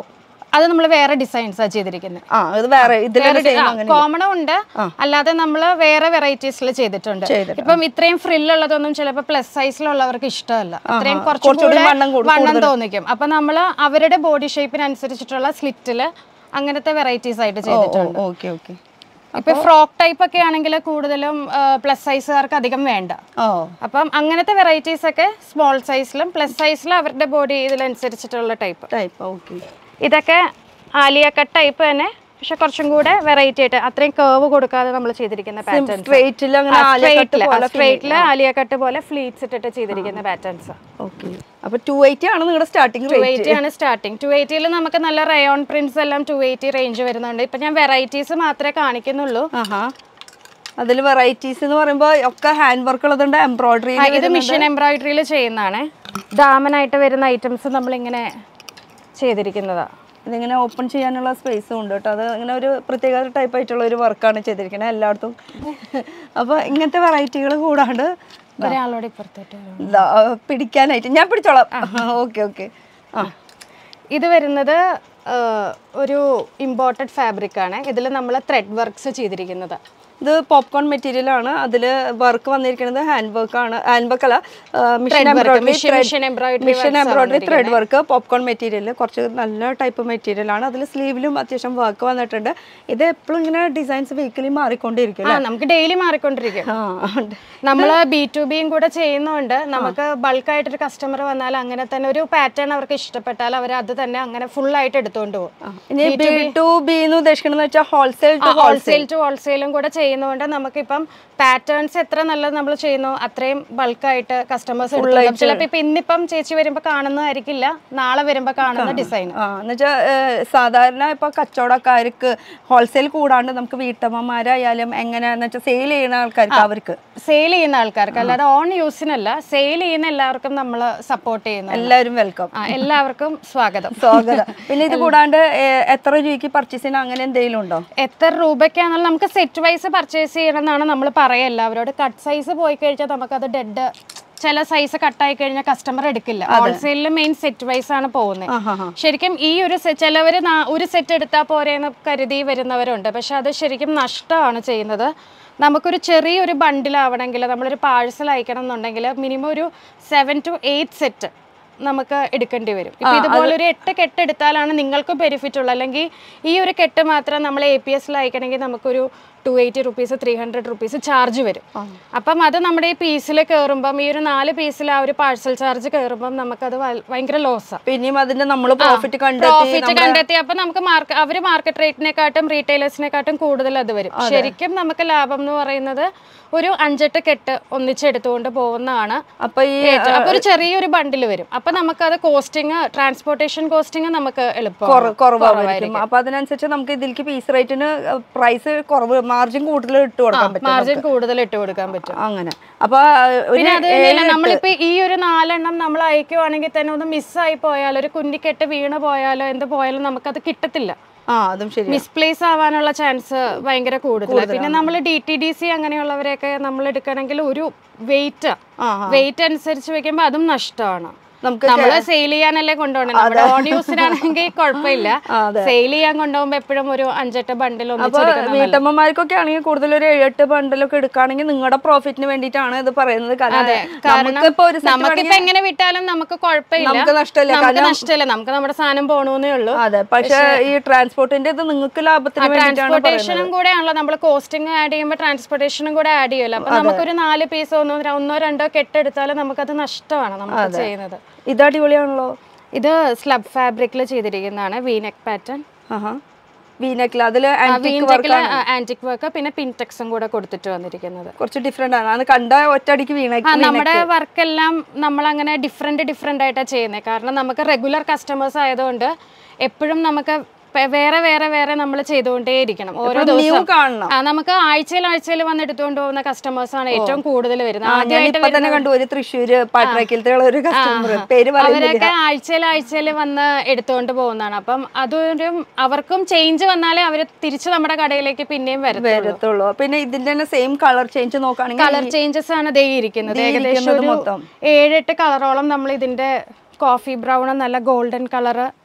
അത് നമ്മൾ വേറെ ഡിസൈൻസാ ചെയ്തിരിക്കുന്നത് ആ ഇത് വേറെ ഇതിലൊക്കെ സെയിം അങ്ങനെ കോമണും ഉണ്ട് അല്ലാതെ നമ്മൾ വേറെ വെറൈറ്റീസിൽ ചെയ്തിട്ടുണ്ട് ചെയ്തിട്ടുണ്ട്. ഇപ്പം ഇത്രയും ഫ്രിൽ ഉള്ളതൊന്നും ചിലപ്പോൾ പ്ലസ് സൈസിലുള്ളവർക്ക് ഇഷ്ടമല്ല അത്രയും കുറച്ചും കുറച്ചുകൂടി കൂടെ വണ്ണം കൂടും, വണ്ണം തോന്നിക്കും അപ്പൊ നമ്മൾ അവരുടെ ബോഡി ഷേപ്പിനനുസരിച്ചിട്ടുള്ള സ്ലിറ്റില് അങ്ങനത്തെ വെറൈറ്റീസ് ആയിട്ട് ചെയ്തിട്ടുണ്ട് ഓക്കെ ഓക്കെ ഇപ്പൊ ഫ്രോക്ക് ടൈപ്പ് ഒക്കെ ആണെങ്കിൽ കൂടുതലും പ്ലസ് സൈസുകാർക്ക് അധികം വേണ്ട ഓ അപ്പം അങ്ങനത്തെ വെറൈറ്റീസ് ഒക്കെ സ്മോൾ സൈസിലും പ്ലസ് സൈസിലും അവരുടെ ബോഡി ഇതിനനുസരിച്ചിട്ടുള്ള ടൈപ്പ് ടൈപ്പ് ഓക്കെ ഇതൊക്കെ ആലിയ കട്ട് ടൈപ്പ് തന്നെ പക്ഷെ കുറച്ചും കൂടെ വെറൈറ്റി ആയിട്ട് അത്രയും കേവ് കൊടുക്കാതെ നമ്മൾ ചെയ്തിരിക്കുന്ന പാറ്റേൺസ് സ്ട്രേറ്റിൽ അങ്ങനെ ആലിയ പോലെ സ്ട്രേറ്റില് ആലിയ കട്ട് പോലെ ഫ്ലീറ്റ്സ് ഇട്ടിട്ട് ചെയ്തിരിക്കുന്ന പാറ്റേൺസ് ഓക്കെ അപ്പൊ ടു എയ്റ്റി ആണ് നിങ്ങളുടെ സ്റ്റാർട്ടിംഗ് ടു റേറ്റ് എയ്റ്റി ആണ് സ്റ്റാർട്ടിങ് ടു എയ്റ്റിയിൽ നമുക്ക് നല്ല റയോൺ പ്രിന്റ്സ് എല്ലാം ടു എയ്റ്റി റേഞ്ച് വരുന്നുണ്ട് ഇപ്പൊ ഞാൻ വെറൈറ്റീസ് മാത്രമേ കാണിക്കുന്നുള്ളൂ ആഹാ അതിൽ വെറൈറ്റീസ് എന്ന് പറയുമ്പോൾ ഒക്കെ ഹാൻഡ് വർക്ക് ഉള്ളതുണ്ട് എംബ്രോയിഡറി ആ, ഇത് മിഷൻ എംബ്രോയിഡറിയിൽ ചെയ്യുന്നതാണ് ദാമനായിട്ട് വരുന്ന ഐറ്റംസ് നമ്മളിങ്ങനെ ചെയ്തിരിക്കുന്നതാ ഇതിങ്ങനെ ഓപ്പൺ ചെയ്യാനുള്ള സ്പേസും ഉണ്ട് കേട്ടോ അത് ഇങ്ങനെ ഒരു പ്രത്യേക ടൈപ്പ് ആയിട്ടുള്ള ഒരു വർക്കാണ് ചെയ്തിരിക്കുന്നത് എല്ലായിടത്തും അപ്പോൾ ഇങ്ങനത്തെ വെറൈറ്റികൾ കൂടാണ്ട് ഒരാളോട് ഇപ്പുറത്തോട്ട് വരും. ദാ, പിടിക്കാനായിട്ട് ഞാൻ പിടിച്ചോളാം ഓക്കെ ഓക്കെ ആ ഇത് വരുന്നത് ആ, ഒരു ഇമ്പോർട്ടഡ് ഫാബ്രിക് ആണ് ഇതിൽ നമ്മൾ ത്രെഡ് വർക്ക്സ് ചെയ്തിരിക്കുന്നത് ഇത് പോപ്കോൺ മെറ്റീരിയൽ ആണ് അതിൽ വർക്ക് വന്നിരിക്കുന്നത് ഹാൻഡ് വർക്ക് ആണ് ഹാൻഡ് വർക്ക് അല്ല machine Thread work, embroidery machine- machine embroidery machine works ആ embroidery thread work popcorn material കുറച്ച് നല്ല ടൈപ്പ് മെറ്റീരിയൽ ആണ് അതിൽ സ്ലീവിലും അത്യാവശ്യം വർക്ക് വന്നിട്ടുണ്ട് ഇത് എപ്പോഴും ഇങ്ങനെ ഡിസൈൻസ് വീക്കിലി മാറിക്കൊണ്ടിരിക്കും ആ നമുക്ക് ഡെയിലി മാറിക്കൊണ്ടിരിക്കും ആ ഉണ്ട്. നമ്മൾ ബി ടു ബിയും കൂടെ ചെയ്യുന്നതുകൊണ്ട് നമുക്ക് ബൾക്കായിട്ടൊരു കസ്റ്റമർ വന്നാൽ അങ്ങനെ തന്നെ ഒരു പാറ്റേൺ അവർക്ക് ഇഷ്ടപ്പെട്ടാൽ അവർ അത് തന്നെ അങ്ങനെ ഫുൾ ആയിട്ട് എടുത്തുകൊണ്ട് പോകും ഇനി ബി ടു ബി എന്ന് ഉദ്ദേശിക്കുന്നത് വെച്ചാൽ ഹോൾസെയിൽ ടു ഹോൾസെയിൽ ടു ഹോൾസെയിലും കൂടെ ചെയ്യുന്നതുകൊണ്ട് നമുക്കിപ്പം പാറ്റേൺസ് എത്ര നല്ലത് നമ്മൾ ചെയ്യുന്നു അത്രയും ബൾക്കായിട്ട് കസ്റ്റമേഴ്സ് ചിലപ്പോൾ ഇപ്പൊ ഇന്നിപ്പം ചേച്ചി വരുമ്പോൾ കാണുന്നതായിരിക്കില്ല നാളെ വരുമ്പോൾ കാണുന്ന ഡിസൈൻ ആ എന്നുവെച്ചാൽ സാധാരണ ഇപ്പൊ കച്ചവടക്കാർക്ക് ഹോൾസെയിൽ കൂടാണ്ട് നമുക്ക് വീട്ടമ്മമാരായാലും എങ്ങനെയാന്ന് വെച്ചാൽ സെയിൽ ചെയ്യുന്ന ആൾക്കാർക്ക് അവർക്ക് സെയിൽ ചെയ്യുന്ന ആൾക്കാർക്ക് അല്ലാതെ ഓൺ യൂസിനല്ല സെയിൽ ചെയ്യുന്ന എല്ലാവർക്കും നമ്മൾ സപ്പോർട്ട് ചെയ്യുന്നു എല്ലാവരും വെൽക്കം ആ, എല്ലാവർക്കും സ്വാഗതം സ്വാഗതം പിന്നെ ഇത് കൂടാണ്ട് ഏഹ്, എത്ര രൂപയ്ക്ക് പർച്ചേസ് ചെയ്യുന്ന അങ്ങനെ എന്തെങ്കിലും ഉണ്ടോ എത്ര രൂപയ്ക്കാണെന്നുള്ള നമുക്ക് സെറ്റ് വൈസ് പർച്ചേസ് ചെയ്യണം എന്നാണ് നമ്മൾ പറയുക എല്ലാവരോട് കട്ട് സൈസ് പോയി കഴിഞ്ഞാൽ നമുക്കത് ഡെഡ് ചില സൈസ് കട്ടായി കഴിഞ്ഞാൽ കസ്റ്റമർ എടുക്കില്ല ഹോൾസെയിലിൽ മെയിൻ സെറ്റ് വൈസ് ആണ് പോകുന്നത് ആഹാ ശരിക്കും ഈ ഒരു ചിലവർ ഒരു സെറ്റ് എടുത്താൽ പോരെ എന്ന് കരുതി വരുന്നവരുണ്ട് പക്ഷെ അത് ശരിക്കും നഷ്ടമാണ് ചെയ്യുന്നത് നമുക്കൊരു ചെറിയൊരു ബണ്ടിലാവണമെങ്കിൽ നമ്മളൊരു പാഴ്സൽ അയക്കണം എന്നുണ്ടെങ്കിൽ മിനിമം ഒരു സെവൻ ടു എയ്റ്റ് സെറ്റ് നമുക്ക് എടുക്കേണ്ടി വരും ഇപ്പൊ ഇതുപോലെ ഒരു എട്ട് കെട്ട് എടുത്താലാണ് നിങ്ങൾക്കും ബെനിഫിറ്റ് ഉള്ളൂ അല്ലെങ്കിൽ ഈ ഒരു കെട്ട് മാത്രം നമ്മൾ എ പി എസിൽ അയക്കണമെങ്കിൽ നമുക്കൊരു two eighty rupees three hundred rupees charge വരും അപ്പം അത് നമ്മുടെ ഈ പീസിൽ കയറുമ്പം ഈ ഒരു നാല് പീസിൽ ആ ഒരു പാഴ്സൽ ചാർജ് കയറുമ്പം നമുക്കത് വൽ- ഭയങ്കര ലോസാണ് പിന്നെയും അതിന്റെ നമ്മൾ പ്രോഫിറ്റ് കണ്ടെത്തി പ്രോഫിറ്റ് കണ്ടെത്തി അപ്പൊ നമുക്ക് മാർക്ക് അവര് മാർക്കറ്റ് റേറ്റിനെക്കാട്ടും റീറ്റെയിലേഴ്സിനെക്കാട്ടും കൂടുതൽ അത് വരും ശരിക്കും നമുക്ക് ലാഭം എന്ന് പറയുന്നത് ഒരു അഞ്ചെട്ട് കെട്ട് ഒന്നിച്ചെടുത്തുകൊണ്ട് പോകുന്നതാണ് അപ്പൊ ഈ ഏറ്റവും- അപ്പൊ ഒരു ചെറിയൊരു ബണ്ടിൽ വരും അപ്പൊ നമുക്കത് കോസ്റ്റിംഗ് ട്രാൻസ്പോർട്ടേഷൻ കോസ്റ്റിംഗ് നമുക്ക് എളുപ്പം കുറ- കുറവായിരിക്കും അപ്പൊ അതിനനുസരിച്ച് നമുക്ക് ഇതിലേക്ക് പീസ് റേറ്റിന് പ്രൈസ് കുറവ് മാർജിൻ കൂടുതൽ ഇട്ട് കൊടുക്കാൻ പറ്റും മാർജിൻ കൂടുതൽ ഇട്ട് കൊടുക്കാൻ പറ്റും അങ്ങനെ അപ്പൊ ഒരു പിന്നെ അത് തന്നെയല്ല നമ്മളിപ്പോ ഈ ഒരു നാലെണ്ണം നമ്മൾ അയക്കുവാണെങ്കിൽ തന്നെ ഒന്ന് മിസ്സായി പോയാലോ ഒരു കുഞ്ഞിക്കെട്ട് വീണ് പോയാലോ എന്ത് പോയാലും നമുക്കത് കിട്ടത്തില്ല ആ അതും ശരി മിസ്പ്ലേസ് ആവാനുള്ള ചാൻസ് ഭയങ്കര കൂടുതലാണ് പിന്നെ നമ്മൾ ഡി ടി ഡി സി അങ്ങനെയുള്ളവരെയൊക്കെ നമ്മൾ എടുക്കണമെങ്കിൽ ഒരു വെയിറ്റ് ആ, വെയിറ്റ് അനുസരിച്ച് വെക്കുമ്പോൾ അതും നഷ്ടമാണ് നമുക്ക് നമ്മൾ സെയിൽ ചെയ്യാനല്ലേ കൊണ്ടുപോകണം നമ്മുടെ ഓൺ യൂസിനാണെങ്കിൽ കുഴപ്പമില്ല സെയിൽ ചെയ്യാൻ കൊണ്ടുപോകുമ്പോൾ എപ്പോഴും ഒരു അഞ്ചെട്ട് ബണ്ടിൽ അപ്പൊ ഒന്നിച്ചെടുക്കണം വീട്ടമ്മമാർക്കൊക്കെ ആണെങ്കിൽ കൂടുതൽ ഒരു ഏഴെട്ട് ബണ്ടിലൊക്കെ എടുക്കുകയാണെങ്കിൽ നിങ്ങളുടെ പ്രോഫിറ്റിന് വേണ്ടിയിട്ടാണ് ഇത് പറയുന്നത് കാരണം നമുക്കിപ്പോ ഒരു set നമുക്കിപ്പോ എങ്ങനെ വിട്ടാലും നമുക്ക് കുഴപ്പമില്ല നമുക്ക് നഷ്ടമില്ല നമുക്ക് നഷ്ടമില്ല നമുക്ക് നമ്മുടെ സാധനം പോണൂന്നേ ഉള്ളൂ അതെ പക്ഷെ ഈ ട്രാൻസ്പോർട്ടിന്റെ ഇത് നിങ്ങൾക്ക് ലാഭത്തിന് വേണ്ടിയിട്ടാണ് ട്രാൻസ്പോർട്ടേഷനും കൂടെ ആണല്ലോ നമ്മൾ കോസ്റ്റിംഗ് ആഡ് ചെയ്യുമ്പോൾ ട്രാൻസ്പോർട്ടേഷനും കൂടെ ആഡ് ചെയ്യുമല്ലോ അപ്പൊ നമുക്കൊരു നാല് പീസ് ഒന്നോ ഒന്നോ രണ്ടോ കെട്ടെടുത്താലും നമുക്കത് നഷ്ടമാണ് നമുക്ക് ചെയ്യുന്നത് ഇത് അടിപൊളിയാണല്ലോ ഇത് സ്ലബ് ഫാബ്രിക്കിൽ ചെയ്തിരിക്കുന്നതാണ് വീനെക്ക് പാറ്റേൺ ആഹാ വീനക്കിൽ അതില് ആന്റിക് വീനെക്കിൽ ആന്റിക് വർക്ക് പിന്നെ പിൻടെക്സും കൂടെ കൊടുത്തിട്ട് വന്നിരിക്കുന്നത് കുറച്ച് ഡിഫറെന്റ് ആണ് അത് കണ്ട ഒറ്റയടിക്ക് വീണക്ക് ആ നമ്മുടെ വർക്കെല്ലാം നമ്മൾ അങ്ങനെ ഡിഫറെന്റ് ഡിഫറെന്റ് ആയിട്ടാണ് ചെയ്യുന്നത് കാരണം നമുക്ക് റെഗുലർ കസ്റ്റമേഴ്സ് ആയതുകൊണ്ട് എപ്പോഴും നമുക്ക് പെ- വേറെ വേറെ വേറെ നമ്മൾ ചെയ്തുകൊണ്ടേയിരിക്കണം ഓരോ ന്യൂ ദിവസം കാണണം ആ നമുക്ക് ആഴ്ചയിൽ ആഴ്ചയിൽ വന്ന് എടുത്തുകൊണ്ട് പോകുന്ന കസ്റ്റമേഴ്സ് ആണ് ഏറ്റവും കൂടുതൽ വരുന്നത് ഞാൻ ആദ്യമായിട്ട് ഇപ്പൊ തന്നെ കണ്ടു ഒരു തൃശ്ശൂര് പാട്രാക്കിലത്തെ ഒരു കസ്റ്റമർ പേര് പറയുന്നില്ല അവരൊക്കെ ആഴ്ചയിൽ ആഴ്ചയിൽ വന്ന് എടുത്തുകൊണ്ട് പോകുന്നതാണ് അപ്പം അതൊരു അവർക്കും ചേഞ്ച് വന്നാലേ അവർ തിരിച്ച് നമ്മുടെ കടയിലേക്ക് പിന്നെയും വരും വരത്തുള്ളൂ പിന്നെ ഇതിന്റെ തന്നെ സെയിം കളർ ചേഞ്ച് നോക്കുകയാണെങ്കിൽ കളർ ചേഞ്ചസ് ആണ് ദേ ഇരിക്കുന്നത് ദേ ഏകദേശം ഇരിക്കുന്നത് ഒരു മൊത്തം. ഏഴെട്ട് കളറോളം നമ്മൾ ഇതിന്റെ കോഫി ബ്രൗൺ നല്ല ഗോൾഡൻ കളറ്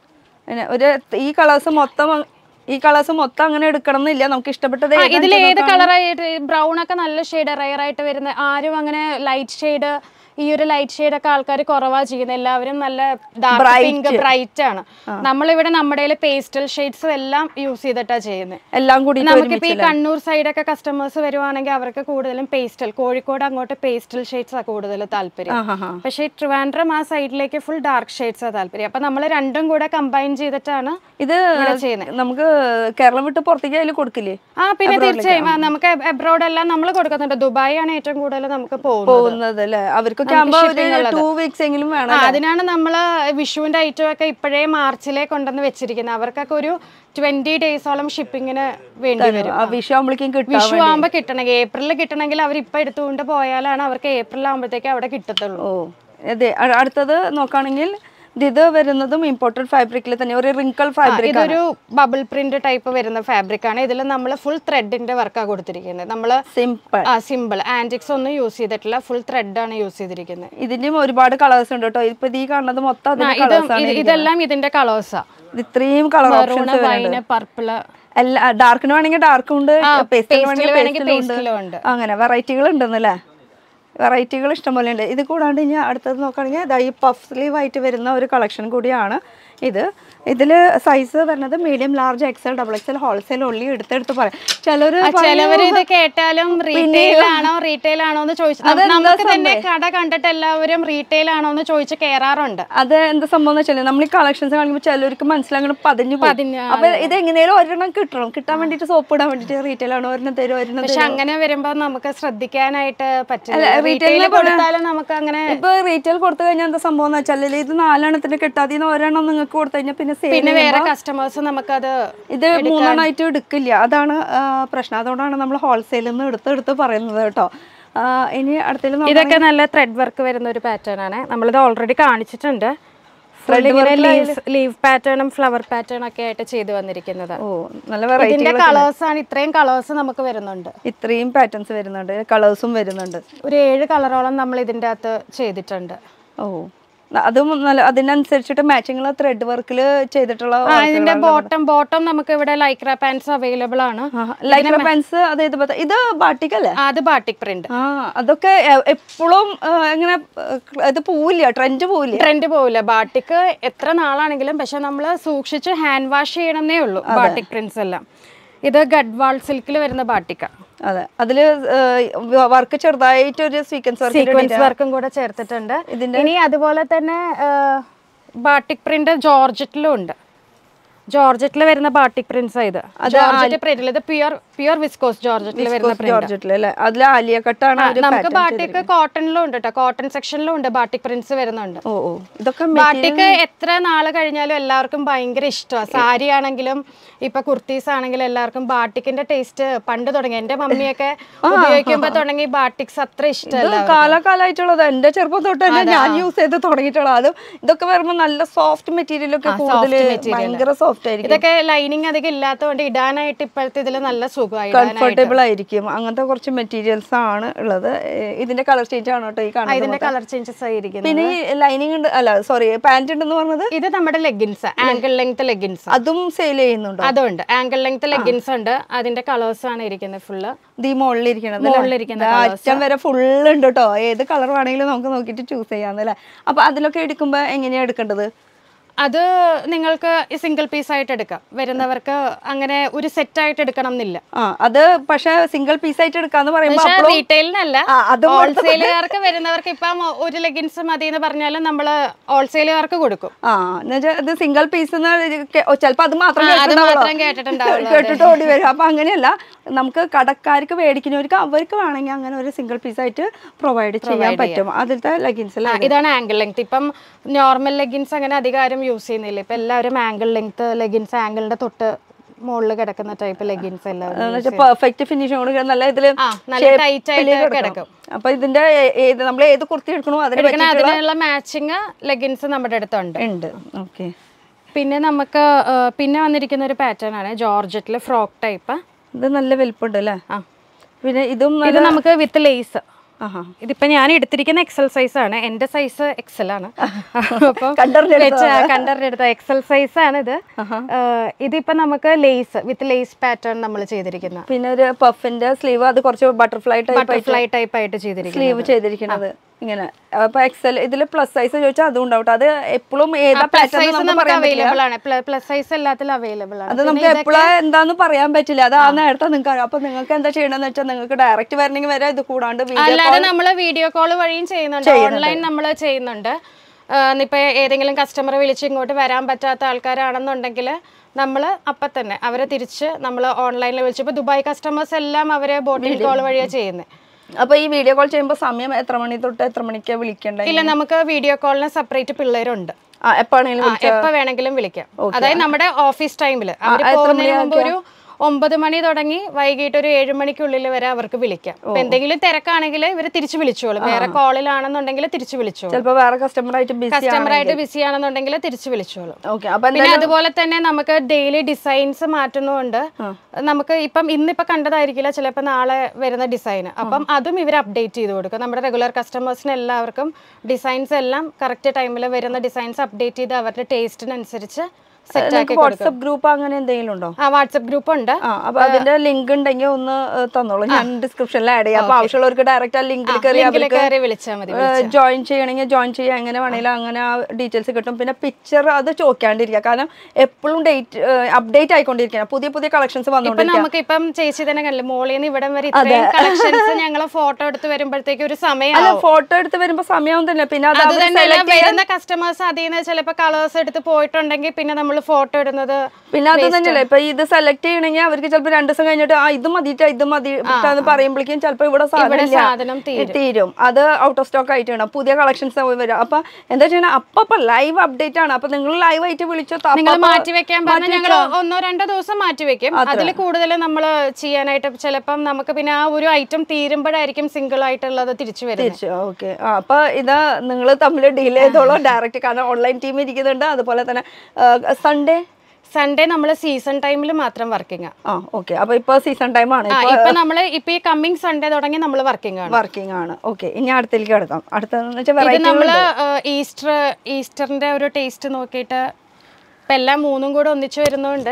പിന്നെ ഒരു ഈ കളേഴ്സ് മൊത്തം അങ്- ഈ കളേഴ്സ് മൊത്തം അങ്ങനെ എടുക്കണം എന്നില്ല നമുക്ക് ഇഷ്ടപ്പെട്ടത് ആ, ഏതാന്ന് ഇതിൽ വെച്ചാ ഏത് നോക്കാം. കളറായിട്ട് ബ്രൗൺ ഒക്കെ നല്ല ഷെയ്ഡ് റയർ ആയിട്ട് വരുന്ന ആരും അങ്ങനെ ലൈറ്റ് ഷെയ്ഡ് ഈ ഒരു ലൈറ്റ് ഷെയ്ഡ് ഒക്കെ ആൾക്കാർ കുറവാ ചെയ്യുന്നത് എല്ലാവരും നല്ല ഡാർക്ക് പിങ്ക് ബ്രൈറ്റ് ആണ് നമ്മളിവിടെ നമ്മുടെ പേസ്റ്റൽ ഷെയ്ഡ്സ് എല്ലാം യൂസ് ചെയ്തിട്ടാ ചെയ്യുന്നത് എല്ലാം കൂടി നമുക്കിപ്പോ ഈ കണ്ണൂർ സൈഡൊക്കെ കസ്റ്റമേഴ്സ് വരുവാണെങ്കിൽ അവർക്ക് കൂടുതലും പേസ്റ്റൽ കോഴിക്കോട് അങ്ങോട്ട് പേസ്റ്റൽ ഷെയ്ഡ്സ് ആ കൂടുതൽ താല്പര്യം പക്ഷേ ട്രിവാൻഡ്രം ആ സൈഡിലേക്ക് ഫുൾ ഡാർക്ക് ഷെയ്ഡ്സ് ആ താല്പര്യം അപ്പൊ നമ്മൾ രണ്ടും കൂടെ കമ്പൈൻ ചെയ്തിട്ടാണ് ഇത് ചെയ്യുന്നത് നമുക്ക് കേരളം വിട്ട് പുറത്തേക്ക് അതിൽ കൊടുക്കില്ലേ ആ പിന്നെ തീർച്ചയായും ആ, നമുക്ക് അബ്രോഡ് എല്ലാം നമ്മൾ കൊടുക്കുന്നുണ്ട് ദുബായ് ആണ് ഏറ്റവും കൂടുതൽ നമുക്ക് പോകുന്നത് പോകുന്നത് അല്ലേ അവർക്കൊക്കെ ആകുമ്പോ ഒരു ടൂ വീക്സ് എങ്കിലും വേണം ആ, അതിനാണ് നമ്മൾ വിഷുവിന്റെ ഐറ്റം ഒക്കെ ഇപ്പോഴേ മാർച്ചിലേ കൊണ്ടുവന്ന് വെച്ചിരിക്കുന്നത് അവർക്കൊക്കെ ഒരു ട്വന്റി ഡേയ്സോളം ഷിപ്പിങ്ങിന് വേണ്ടി വരും ആ വിഷു ആകുമ്പോഴേക്കും കിട്ടും വിഷു ആകുമ്പോൾ കിട്ടണമെങ്കിൽ ഏപ്രിലിൽ കിട്ടണമെങ്കിൽ അവർ ഇപ്പൊ എടുത്തുകൊണ്ട് പോയാലാണ് അവർക്ക് ഏപ്രിൽ ആകുമ്പോഴത്തേക്ക് അവിടെ കിട്ടത്തുള്ളൂ ഓ അതെ അ- അടുത്തത് നോക്കുകയാണെങ്കിൽ ഇത് വരുന്നതും ഇമ്പോർട്ടഡ് ഫാബ്രിക്കിൽ തന്നെ ഒരു റിങ്കിൾ ഫാബ്രിക് ഇതൊരു ബബിൾ പ്രിന്റ് ടൈപ്പ് വരുന്ന ഫാബ്രിക് ആണ് ഇതിൽ നമ്മൾ ഫുൾ ത്രെഡിന്റെ വർക്കാണ് കൊടുത്തിരിക്കുന്നത് നമ്മൾ സിമ്പിൾ ആ സിമ്പിൾ ആന്റിക്സ് ഒന്നും യൂസ് ചെയ്തിട്ടില്ല ഫുൾ ത്രെഡ് ആണ് യൂസ് ചെയ്തിരിക്കുന്നത് ഇതിന്റെയും ഒരുപാട് കളേഴ്സ് ഉണ്ട് കേട്ടോ ഇപ്പൊ ഈ കാണുന്നത് മൊത്തം അതിന്റെ ഇത് കളേഴ്സ് ആണ് ഇത് ഇതെല്ലാം ഇതിന്റെ കളേഴ്സാ ഇത് ഇത്രയും colour maroon options wine purple എല്ലാ ഡാർക്കിന് വേണമെങ്കിൽ ഡാർക്കും ഉണ്ട് പേസ്റ്റിൽ pastel വേണമെങ്കിൽ വേണമെങ്കിൽ പേസ്റ്റിലും pastel ഉം ഉണ്ട് ഉണ്ട്. അങ്ങനെ വെറൈറ്റികൾ ഉണ്ടെന്നല്ലേ വെറൈറ്റികൾ ഇഷ്ടംപോലെ ഉണ്ട് ഇത് കൂടാണ്ട് ഇനി അടുത്തത് നോക്കുകയാണെങ്കിൽ ഇതാ ഈ പഫ് സ്ലീവ് ആയിട്ട് വരുന്ന ഒരു കളക്ഷൻ കൂടിയാണ് ഇത് ഇതിൽ സൈസ് വരുന്നത് medium large Excel double XL wholesale ഉള്ളി എടുത്തെടുത്ത് പറയാം ചിലര് ചിലവര് ഇത് കേട്ടാലും റീറ്റെയിൽ ആണോ റീറ്റെയിൽ ആണോ എന്ന് ചോദിച്ചു നമുക്ക് തന്നെ കട കണ്ടിട്ട് എല്ലാവരും റീറ്റെയിൽ ആണോ എന്ന് ചോദിച്ച് കേറാറുണ്ട് അത് എന്താ സംഭവം എന്ന് വെച്ചാൽ നമ്മൾ ഈ കളക്ഷൻസ് കാണിക്കുമ്പോൾ ചിലർക്ക് മനസ്സിലാകണം പതിഞ്ഞു പോകും പതിഞ്ഞ് അപ്പൊ ഇത് എങ്ങനെയാലും ഒരെണ്ണം കിട്ടണം കിട്ടാൻ വേണ്ടിട്ട് സോപ്പ് ഇടാൻ വേണ്ടിട്ട് റീറ്റെയിൽ ആണ് ഒരെണ്ണം തരും ഒരെണ്ണം പക്ഷെ അങ്ങനെ വരുമ്പോ നമുക്ക് ശ്രദ്ധിക്കാനായിട്ട് പറ്റില്ല retail റീറ്റെയിൽ ല് കൊടുത്താലും നമുക്ക് അങ്ങനെ ഇപ്പൊ റീറ്റെയിൽ കൊടുത്തു കഴിഞ്ഞാൽ എന്താ സംഭവം എന്ന് വെച്ചാൽ ഇത് നാലെണ്ണത്തിന് കിട്ടാതെ ഒരെണ്ണം നിങ്ങൾക്ക് കൊടുത്തു കഴിഞ്ഞാൽ പിന്നെ സെയിൽ പിന്നെ വേറെ കസ്റ്റമേഴ്സ് നമുക്കത് ഇത് മൂന്നെണ്ണമായിട്ട് എടുക്കില്ല അതാണ് ആ, പ്രശ്നം അതുകൊണ്ടാണ് നമ്മൾ ഹോൾസെയിൽ നിന്ന് എടുത്ത് എടുത്ത് പറയുന്നത് കേട്ടോ ആ, ഇനി അടുത്തതിൽ ഇതൊക്കെ നല്ല ത്രെഡ് വർക്ക് വരുന്ന ഒരു പാറ്റേൺ ആണ് നമ്മളിത് ഓൾറെഡി കാണിച്ചിട്ടുണ്ട് Full ഇങ്ങനെ ലീവ് പാറ്റേണും ഫ്ലവർ പാറ്റേൺ ഒക്കെ ആയിട്ട് ചെയ്തു വന്നിരിക്കുന്നത് ഓ നല്ല വെറൈറ്റി ഇതിന്റെ കളേഴ്സ് ആണ് ഇത്രയും കളേഴ്സ് നമുക്ക് വരുന്നുണ്ട് ഇത്രയും പാറ്റേൺസ് വരുന്നുണ്ട് കളേഴ്സും വരുന്നുണ്ട് ഒരു ഏഴ് കളറോളം നമ്മൾ ഇതിന്റെ അകത്ത് ചെയ്തിട്ടുണ്ട് ഓ ന- അതും നല്ല അതിനനുസരിച്ചിട്ട് മാച്ചിങ് ത്രെഡ് വർക്കിൽ ചെയ്തിട്ടുള്ള ആ ഇതിന്റെ ബോട്ടം ബോട്ടം നമുക്ക് ഇവിടെ ലൈക്ര പാൻസ് അവൈലബിൾ ആണ് ലൈക്ര പാൻസ് അതായത് ബത്ത- ഇത് ബാട്ടിക് അല്ലേ ആ, അത് ബാട്ടിക് പ്രിന്റ് ആ അതൊക്കെ എപ്പോഴും ഇങ്ങനെ ഏ, ഇത് പോവില്ല ട്രെൻഡ് പോവില്ല ട്രെൻഡ് പോവില്ല ബാട്ടിക്ക് എത്ര നാളാണെങ്കിലും പക്ഷെ നമ്മൾ സൂക്ഷിച്ച് ഹാൻഡ് വാഷ് ചെയ്യണമെന്നേ ഉള്ളൂ ബാട്ടിക് പ്രിന്റ്സ് എല്ലാം ഇത് ഗഡ്വാൾ സിൽക്കിൽ വരുന്ന ബാട്ടിക്ക അതെ അതില് വർക്ക് ചെറുതായിട്ട് ഒരു സീക്വൻസ് വർക്ക് സീക്വൻസ് വർക്കും കൂടെ ചേർത്തിട്ടുണ്ട് ഇനി അതുപോലെ തന്നെ ബാട്ടിക് പ്രിന്റ് ജോർജറ്റിലും ഉണ്ട് ജോർജറ്റിൽ വരുന്ന ബാട്ടിക് പ്രിന്റ്സ് ഇത് ജോർജറ്റ് പ്രിന്റിൽ ഇത് പ്യുർ പ്യുർ വിസ്കോസ് ജോർജറ്റിൽ വരുന്ന പ്രിന്റ് ജോർജറ്റിൽ അല്ലേ അതിൽ ആലിയ കട്ടാണ് അവര് നമുക്ക് ബാട്ടിക് കോട്ടണിലും ഉണ്ട് കേട്ടോ കോട്ടൺ സെക്ഷനിലും ഉണ്ട് ബാട്ടിക് പ്രിന്റ്സ് വരുന്നുണ്ട് ഓ ഓ ഇതൊക്കെ ബാട്ടിക്ക് എത്ര നാള് കഴിഞ്ഞാലും എല്ലാവർക്കും ഭയങ്കര ഇഷ്ടമാണ് സാരി ആണെങ്കിലും ഇപ്പൊ കുർത്തീസ് ആണെങ്കിലും എല്ലാവർക്കും ബാട്ടിക്കിന്റെ ടേസ്റ്റ് പണ്ട് തുടങ്ങി എന്റെ മമ്മിയൊക്കെ ഉപയോഗിക്കുമ്പോ തുടങ്ങി ബാട്ടിക്സ് അത്ര ഇഷ്ടമല്ല കാലാകാലമായിട്ടുള്ളത് എന്റെ ചെറുപ്പം തൊട്ട് തന്നെ ഞാൻ യൂസ് ചെയ്ത് തുടങ്ങിയിട്ടുള്ളത് അതും ഇതൊക്കെ വരുമ്പോൾ നല്ല സോഫ്റ്റ് മെറ്റീരിയൽ ഒക്കെ കൂടുതൽ ഭയങ്കര സോഫ്റ്റ് ആയിരിക്കും ഇതൊക്കെ ലൈനിങ് അധികം ഇല്ലാത്തതുകൊണ്ട് ഇടാനായിട്ട് ഇപ്പോഴത്തെ ഇതിൽ നല്ല സുഖമായി കംഫർട്ടബിൾ ആയിരിക്കും അങ്ങനത്തെ കുറച്ച് മെറ്റീരിയൽസ് ആണ് ഉള്ളത് ഏ, ഇതിന്റെ കളർ ചേഞ്ച് ആണ് കേട്ടോ ഈ കാണുന്നത് ഇതിന്റെ കളർ ചേഞ്ചസ് ആയിരിക്കുന്നത് പിന്നെ ഈ ലൈനിങ് ഉണ്ട് അല്ല സോറി പാന്റ് ഉണ്ടെന്ന് പറഞ്ഞത് ഇത് നമ്മുടെ ലെഗിൻസ് ആംഗിൾ ലെങ്ത് ലെഗിൻസ് അതും സെയിൽ ചെയ്യുന്നുണ്ടോ അതുണ്ട് ആംഗിൾ ലെങ്ത് ലെഗിൻസ് ഉണ്ട് അതിന്റെ കളേഴ്സ് ആണ് ഇരിക്കുന്നത് ഫുള്ള് ഇത് ഈ മുകളിലിരിക്കണത് മുകളിലിരിക്കുന്ന ദാ അറ്റം വരെ ഫുള്ള് ഉണ്ട് കേട്ടോ ഏത് കളർ വേണമെങ്കിലും നമുക്ക് നോക്കിയിട്ട് ചൂസ് ചെയ്യാന്നല്ലേ അപ്പൊ അതിലൊക്കെ എടുക്കുമ്പോ എങ്ങനെയാ എടുക്കേണ്ടത് അത് നിങ്ങൾക്ക് സിംഗിൾ പീസ് ആയിട്ട് എടുക്കാം വരുന്നവർക്ക് അങ്ങനെ ഒരു സെറ്റ് ആയിട്ട് എടുക്കണം എന്നില്ല ആ അത് പക്ഷെ സിംഗിൾ പീസ് ആയിട്ട് എടുക്കാന്ന് പറയുമ്പോ പക്ഷെ അപ്പളും- റീറ്റെയിലിനല്ല ആ, അതും ഹോൾസെയിലുകാർക്ക് വരുന്നവർക്ക് ഇപ്പം ഒരു ലെഗിൻസ് മതി എന്ന് പറഞ്ഞാലും നമ്മൾ ഹോൾസെയിലുകാർക്ക് കൊടുക്കും ആ എന്നുവെച്ചാൽ ഇത് സിംഗിൾ പീസ് ചിലപ്പോ അത് മാത്രം ആ, അത് കേട്ടിട്ടുണ്ടാവുള്ളൂ. മാത്രം കേട്ടിട്ടുണ്ടാവുള്ളൂ, കേട്ടിട്ട് ഓടി വരും അപ്പൊ അങ്ങനെയല്ല നമുക്ക് കടക്കാർക്ക് മേടിക്കുന്നവർക്ക് അവർക്ക് വേണമെങ്കിൽ അങ്ങനെ ഒരു സിംഗിൾ പീസ് ആയിട്ട് പ്രൊവൈഡ് ചെയ്യാൻ പറ്റും അതിലത്തെ ലെഗിൻസ് ആ, ഇതാണ് ആംഗിൾ ലെങ്ത് ഇപ്പം നോർമൽ ലെഗിൻസ് അങ്ങനെ അധികാരം യൂസ് ചെയ്യുന്നില്ല ഇപ്പം എല്ലാവരും ആംഗിൾ ലെങ്ത് ലെഗിൻസ് ആംഗിളിന്റെ തൊട്ട് മുകളിൽ കിടക്കുന്ന ടൈപ്പ് ലെഗിൻസ് എല്ലാവരും പെർഫെക്റ്റ് ഫിനിഷിംഗ് കൂടി നല്ല ഇതില് ആ നല്ല shape ടൈറ്റ് ല് ആയിട്ട് കിടക്കണം. കിടക്കും അപ്പൊ ഇതിന്റെ ഏ- ഏത് നമ്മൾ ഏത് കുർത്തി എടുക്കണോ അതിന് എടുക്കണ പറ്റിയിട്ടുള്ള അതിനുള്ള മാച്ചിങ് ലെഗിൻസ് നമ്മുടെ അടുത്തുണ്ട് ഉണ്ട് ഓക്കെ പിന്നെ നമുക്ക് ആ, പിന്നെ വന്നിരിക്കുന്ന ഒരു പാറ്റേൺ ആണ് ജോർജറ്റിൽ ഫ്രോക്ക് ടൈപ്പ് ഇത് നല്ല വലിപ്പമുണ്ട് അല്ലേ ആ പിന്നെ ഇതും ഇത് നമുക്ക് വിത്ത് ലേസ് ആഹാ ഇതിപ്പോ ഞാൻ എടുത്തിരിക്കുന്ന എക്സൽ സൈസ് ആണ് എന്റെ സൈസ് എക്സൽ ആണ് അപ്പൊ കണ്ടറിഞ്ഞെടുത്തതാണ്. കണ്ടറിഞ്ഞെടുത്ത എക്സൽ സൈസ് ആണ് ഇത് ഏഹ് ഇതിപ്പോ നമുക്ക് ലേസ് വിത്ത് ലേസ് പാറ്റേൺ നമ്മൾ ചെയ്തിരിക്കുന്ന പിന്നെ ഒരു പഫിന്റെ സ്ലീവ് അത് കുറച്ച് ബട്ടർഫ്ലൈ ടൈപ്പ് ബട്ടർഫ്ലൈ ടൈപ്പ് ആയിട്ട് ചെയ്തിരിക്കുന്നത് സ്ലീവ് ചെയ്തിരിക്കുന്നത് ഇങ്ങനെ അപ്പൊ എക്സൽ ഇതിൽ പ്ലസ് സൈസ് ചോദിച്ചാൽ അതും ഉണ്ടാവും അത് എപ്പോഴും ഏതാ പ്ലസ് പാറ്റേൺ സൈസ് നമുക്ക് നമുക്ക് പറയാൻ പറ്റില്ല അവൈലബിൾ ആണ് പ്ലസ് സൈസ് എല്ലാത്തിലും അവൈലബിൾ ആണ് അത് നമുക്ക് എപ്പോഴാ എന്താന്ന് പറയാൻ പറ്റില്ല അത് ആ നേരത്തെ നിങ്ങൾക്ക് അറിയാം അപ്പൊ നിങ്ങൾക്ക് എന്താ ചെയ്യണമെന്ന് വെച്ചാൽ നിങ്ങൾക്ക് ഡയറക്റ്റ് വരണമെങ്കിൽ വരെ ഇത് കൂടാണ്ട് വീഡിയോ അല്ലാതെ നമ്മൾ വീഡിയോ കോൾ വഴിയും ചെയ്യുന്നുണ്ട് ഓൺലൈൻ നമ്മൾ ചെയ്യുന്നുണ്ട് ഇപ്പൊ ഏതെങ്കിലും കസ്റ്റമർ വിളിച്ച് ഇങ്ങോട്ട് വരാൻ പറ്റാത്ത ആൾക്കാരാണെന്നുണ്ടെങ്കിൽ നമ്മൾ അപ്പം തന്നെ അവരെ തിരിച്ച് നമ്മൾ ഓൺലൈനിൽ വിളിച്ചു ഇപ്പോൾ ദുബായ് കസ്റ്റമേഴ്സ് എല്ലാം അവരെ ബോട്ടിൽ കോൾ വഴിയാണ് ചെയ്യുന്നത് അപ്പൊ ഈ വീഡിയോ കോൾ ചെയ്യുമ്പോൾ സമയം എത്ര മണി തൊട്ട് എത്ര മണിക്കാ വിളിക്കണ്ടേ ഇല്ല നമുക്ക് വീഡിയോ കോളിന് സെപ്പറേറ്റ് പിള്ളേരുണ്ട് ആ എപ്പോഴാണെങ്കിലും ആ, എപ്പോ വേണമെങ്കിലും വിളിക്കാം അതായത് നമ്മുടെ ഓഫീസ് ടൈമിൽ അവർ പോകുന്നതിന് മുമ്പ് ഒരു ഒമ്പത് മണി തുടങ്ങി വൈകിട്ട് ഒരു ഏഴ് മണിക്കുള്ളിൽ വരെ അവർക്ക് വിളിക്കാം ഇപ്പൊ എന്തെങ്കിലും തിരക്കാണെങ്കിൽ ഇവർ തിരിച്ചു വിളിച്ചോളും വേറെ കോളിലാണെന്നുണ്ടെങ്കിൽ തിരിച്ചു വിളിച്ചോളും ചിലപ്പോ വേറെ കസ്റ്റമർ ആയിട്ട് ബിസി കസ്റ്റമർ ആയിട്ട് ബിസി ആണെന്നുണ്ടെങ്കിൽ തിരിച്ചു വിളിച്ചോളും ഓക്കെ അപ്പൊ പിന്നെ അതുപോലെ തന്നെ നമുക്ക് ഡെയിലി ഡിസൈൻസ് മാറ്റുന്നതുകൊണ്ട് നമുക്ക് ഇപ്പം ഇന്നിപ്പോ കണ്ടതായിരിക്കില്ല ചിലപ്പോൾ നാളെ വരുന്ന ഡിസൈൻ അപ്പം അതും ഇവർ അപ്ഡേറ്റ് ചെയ്ത് കൊടുക്കും നമ്മുടെ റെഗുലർ കസ്റ്റമേഴ്സിന് എല്ലാവർക്കും ഡിസൈൻസ് എല്ലാം കറക്റ്റ് ടൈമിൽ വരുന്ന ഡിസൈൻസ് അപ്ഡേറ്റ് ചെയ്ത് അവരുടെ ടേസ്റ്റിനനുസരിച്ച് സെറ്റ് ആക്കി കൊടുക്കും വാട്സപ്പ് ഗ്രൂപ്പ് അങ്ങനെ എന്തെങ്കിലും ഉണ്ടോ ആ വാട്സപ്പ് ഗ്രൂപ്പ് ഉണ്ട് ആ അപ്പൊ അതിന്റെ ലിങ്ക് ഉണ്ടെങ്കിൽ ഒന്ന് ഏഹ്, തന്നോളൂ ഞാൻ ഡിസ്ക്രിപ്ഷനിൽ ആഡ് ചെയ്യാം അപ്പൊ ആവശ്യമുള്ളവർക്ക് ഡയറക്റ്റ് ആ ലിങ്കിൽ കയറി ലിങ്കിൽ അവർക്ക് കയറി വിളിച്ചാൽ മതി ജോയിൻ ചെയ്യണമെങ്കിൽ ജോയിൻ ചെയ്യാം എങ്ങനെ വേണമെങ്കിലും അങ്ങനെ ആ ഡീറ്റെയിൽസ് കിട്ടും പിന്നെ പിക്ചർ അത് ചോദിക്കാണ്ടിരിക്കുക കാരണം എപ്പോഴും ഡേറ്റ് അപ്ഡേറ്റ് ആയിക്കൊണ്ടിരിക്കണം പുതിയ പുതിയ കളക്ഷൻസ് ഇപ്പൊ വന്നുകൊണ്ടിരിക്കുക നമുക്ക് ഇപ്പം ചേച്ചി തന്നെ കണ്ടില്ല മോളിന്ന് ഇവിടം വരെ ഇത്രയും കളക്ഷൻസ് ഞങ്ങൾ ഫോട്ടോ എടുത്ത് വരുമ്പോഴത്തേക്ക് ഒരു സമയം അല്ല ഫോട്ടോ എടുത്ത് വരുമ്പോ സമയം തന്നെ പിന്നെ അത് അത് അവര് തന്നെ select ചെയ്യാൻ- വരുന്ന കസ്റ്റമേഴ്സ് അതിൽ നിന്ന് ചിലപ്പോൾ കളേഴ്സ് എടുത്ത് പോയിട്ടുണ്ടെങ്കിൽ പിന്നെ നമ്മൾ ഫോട്ടോ ഇടുന്നത് പിന്നെ അത് തന്നെയല്ലേ ഇപ്പൊ ഇത് സെലക്ട് ചെയ്യണമെങ്കിൽ അവർക്ക് ചിലപ്പോൾ രണ്ട് ദിവസം കഴിഞ്ഞിട്ട് ആ ഇത് മതിട്ടാ ഇത് മതി എന്ന് പറയുമ്പോഴേക്കും ചിലപ്പോൾ ഇവിടെ സാധനം ഇവിടെ ഇല്ല. സാധനം തീരും. തീരും അത് ഔട്ട് ഓഫ് സ്റ്റോക്ക് ആയിട്ട് വേണം പുതിയ കളക്ഷൻസ് വരും അപ്പൊ എന്താ ചെയ്യണം അപ്പൊ ലൈവ് അപ്ഡേറ്റ് ആണ് അപ്പൊ നിങ്ങൾ ലൈവ് ആയിട്ട് വിളിച്ചോ ത- നിങ്ങൾ അപ്പപ്പ മാറ്റി വെക്കാൻ പറഞ്ഞാൽ ഞങ്ങൾ ഒന്നോ രണ്ടോ ദിവസം മാറ്റി വെക്കും അതിൽ കൂടുതൽ നമ്മൾ ചെയ്യാനായിട്ട് ചിലപ്പം നമുക്ക് പിന്നെ ആ ഒരു ഐറ്റം തീരുമ്പോഴായിരിക്കും സിംഗിൾ ആയിട്ടുള്ളത് തിരിച്ചു വരുന്നത് തിരിച്ചു ഓക്കെ ആ അപ്പൊ ഇത് നിങ്ങൾ തമ്മിൽ ഡീൽ ചെയ്തോളൂ ഡയറക്റ്റ് കാരണം ഓൺലൈൻ ടീം ഇരിക്കുന്നുണ്ട് അതുപോലെ തന്നെ സൺഡേ സൺഡേ നമ്മൾ സീസൺ ടൈമിൽ മാത്രം വർക്കിംഗ് ആ ഓക്കെ അപ്പൊ ഇപ്പൊ സീസൺ ടൈം ആണ് ആ ഇപ്പൊ നമ്മൾ ഇപ്പൊ ഈ കമ്മിങ് സൺഡേ തുടങ്ങി നമ്മൾ വർക്കിംഗ് ആണ് വർക്കിംഗ് ആണ് ഓക്കെ ഇനി അടുത്തേക്ക് കിടക്കാം അടുത്തതെന്ന് വെച്ചാൽ ഇത് വെറൈറ്റി നമ്മള് ഈസ്റ്റർ ഈസ്റ്ററിന്റെ ഒരു ടേസ്റ്റ് നോക്കിയിട്ട് ഇപ്പൊ എല്ലാം മൂന്നും കൂടെ ഒന്നിച്ചു വരുന്നോണ്ട്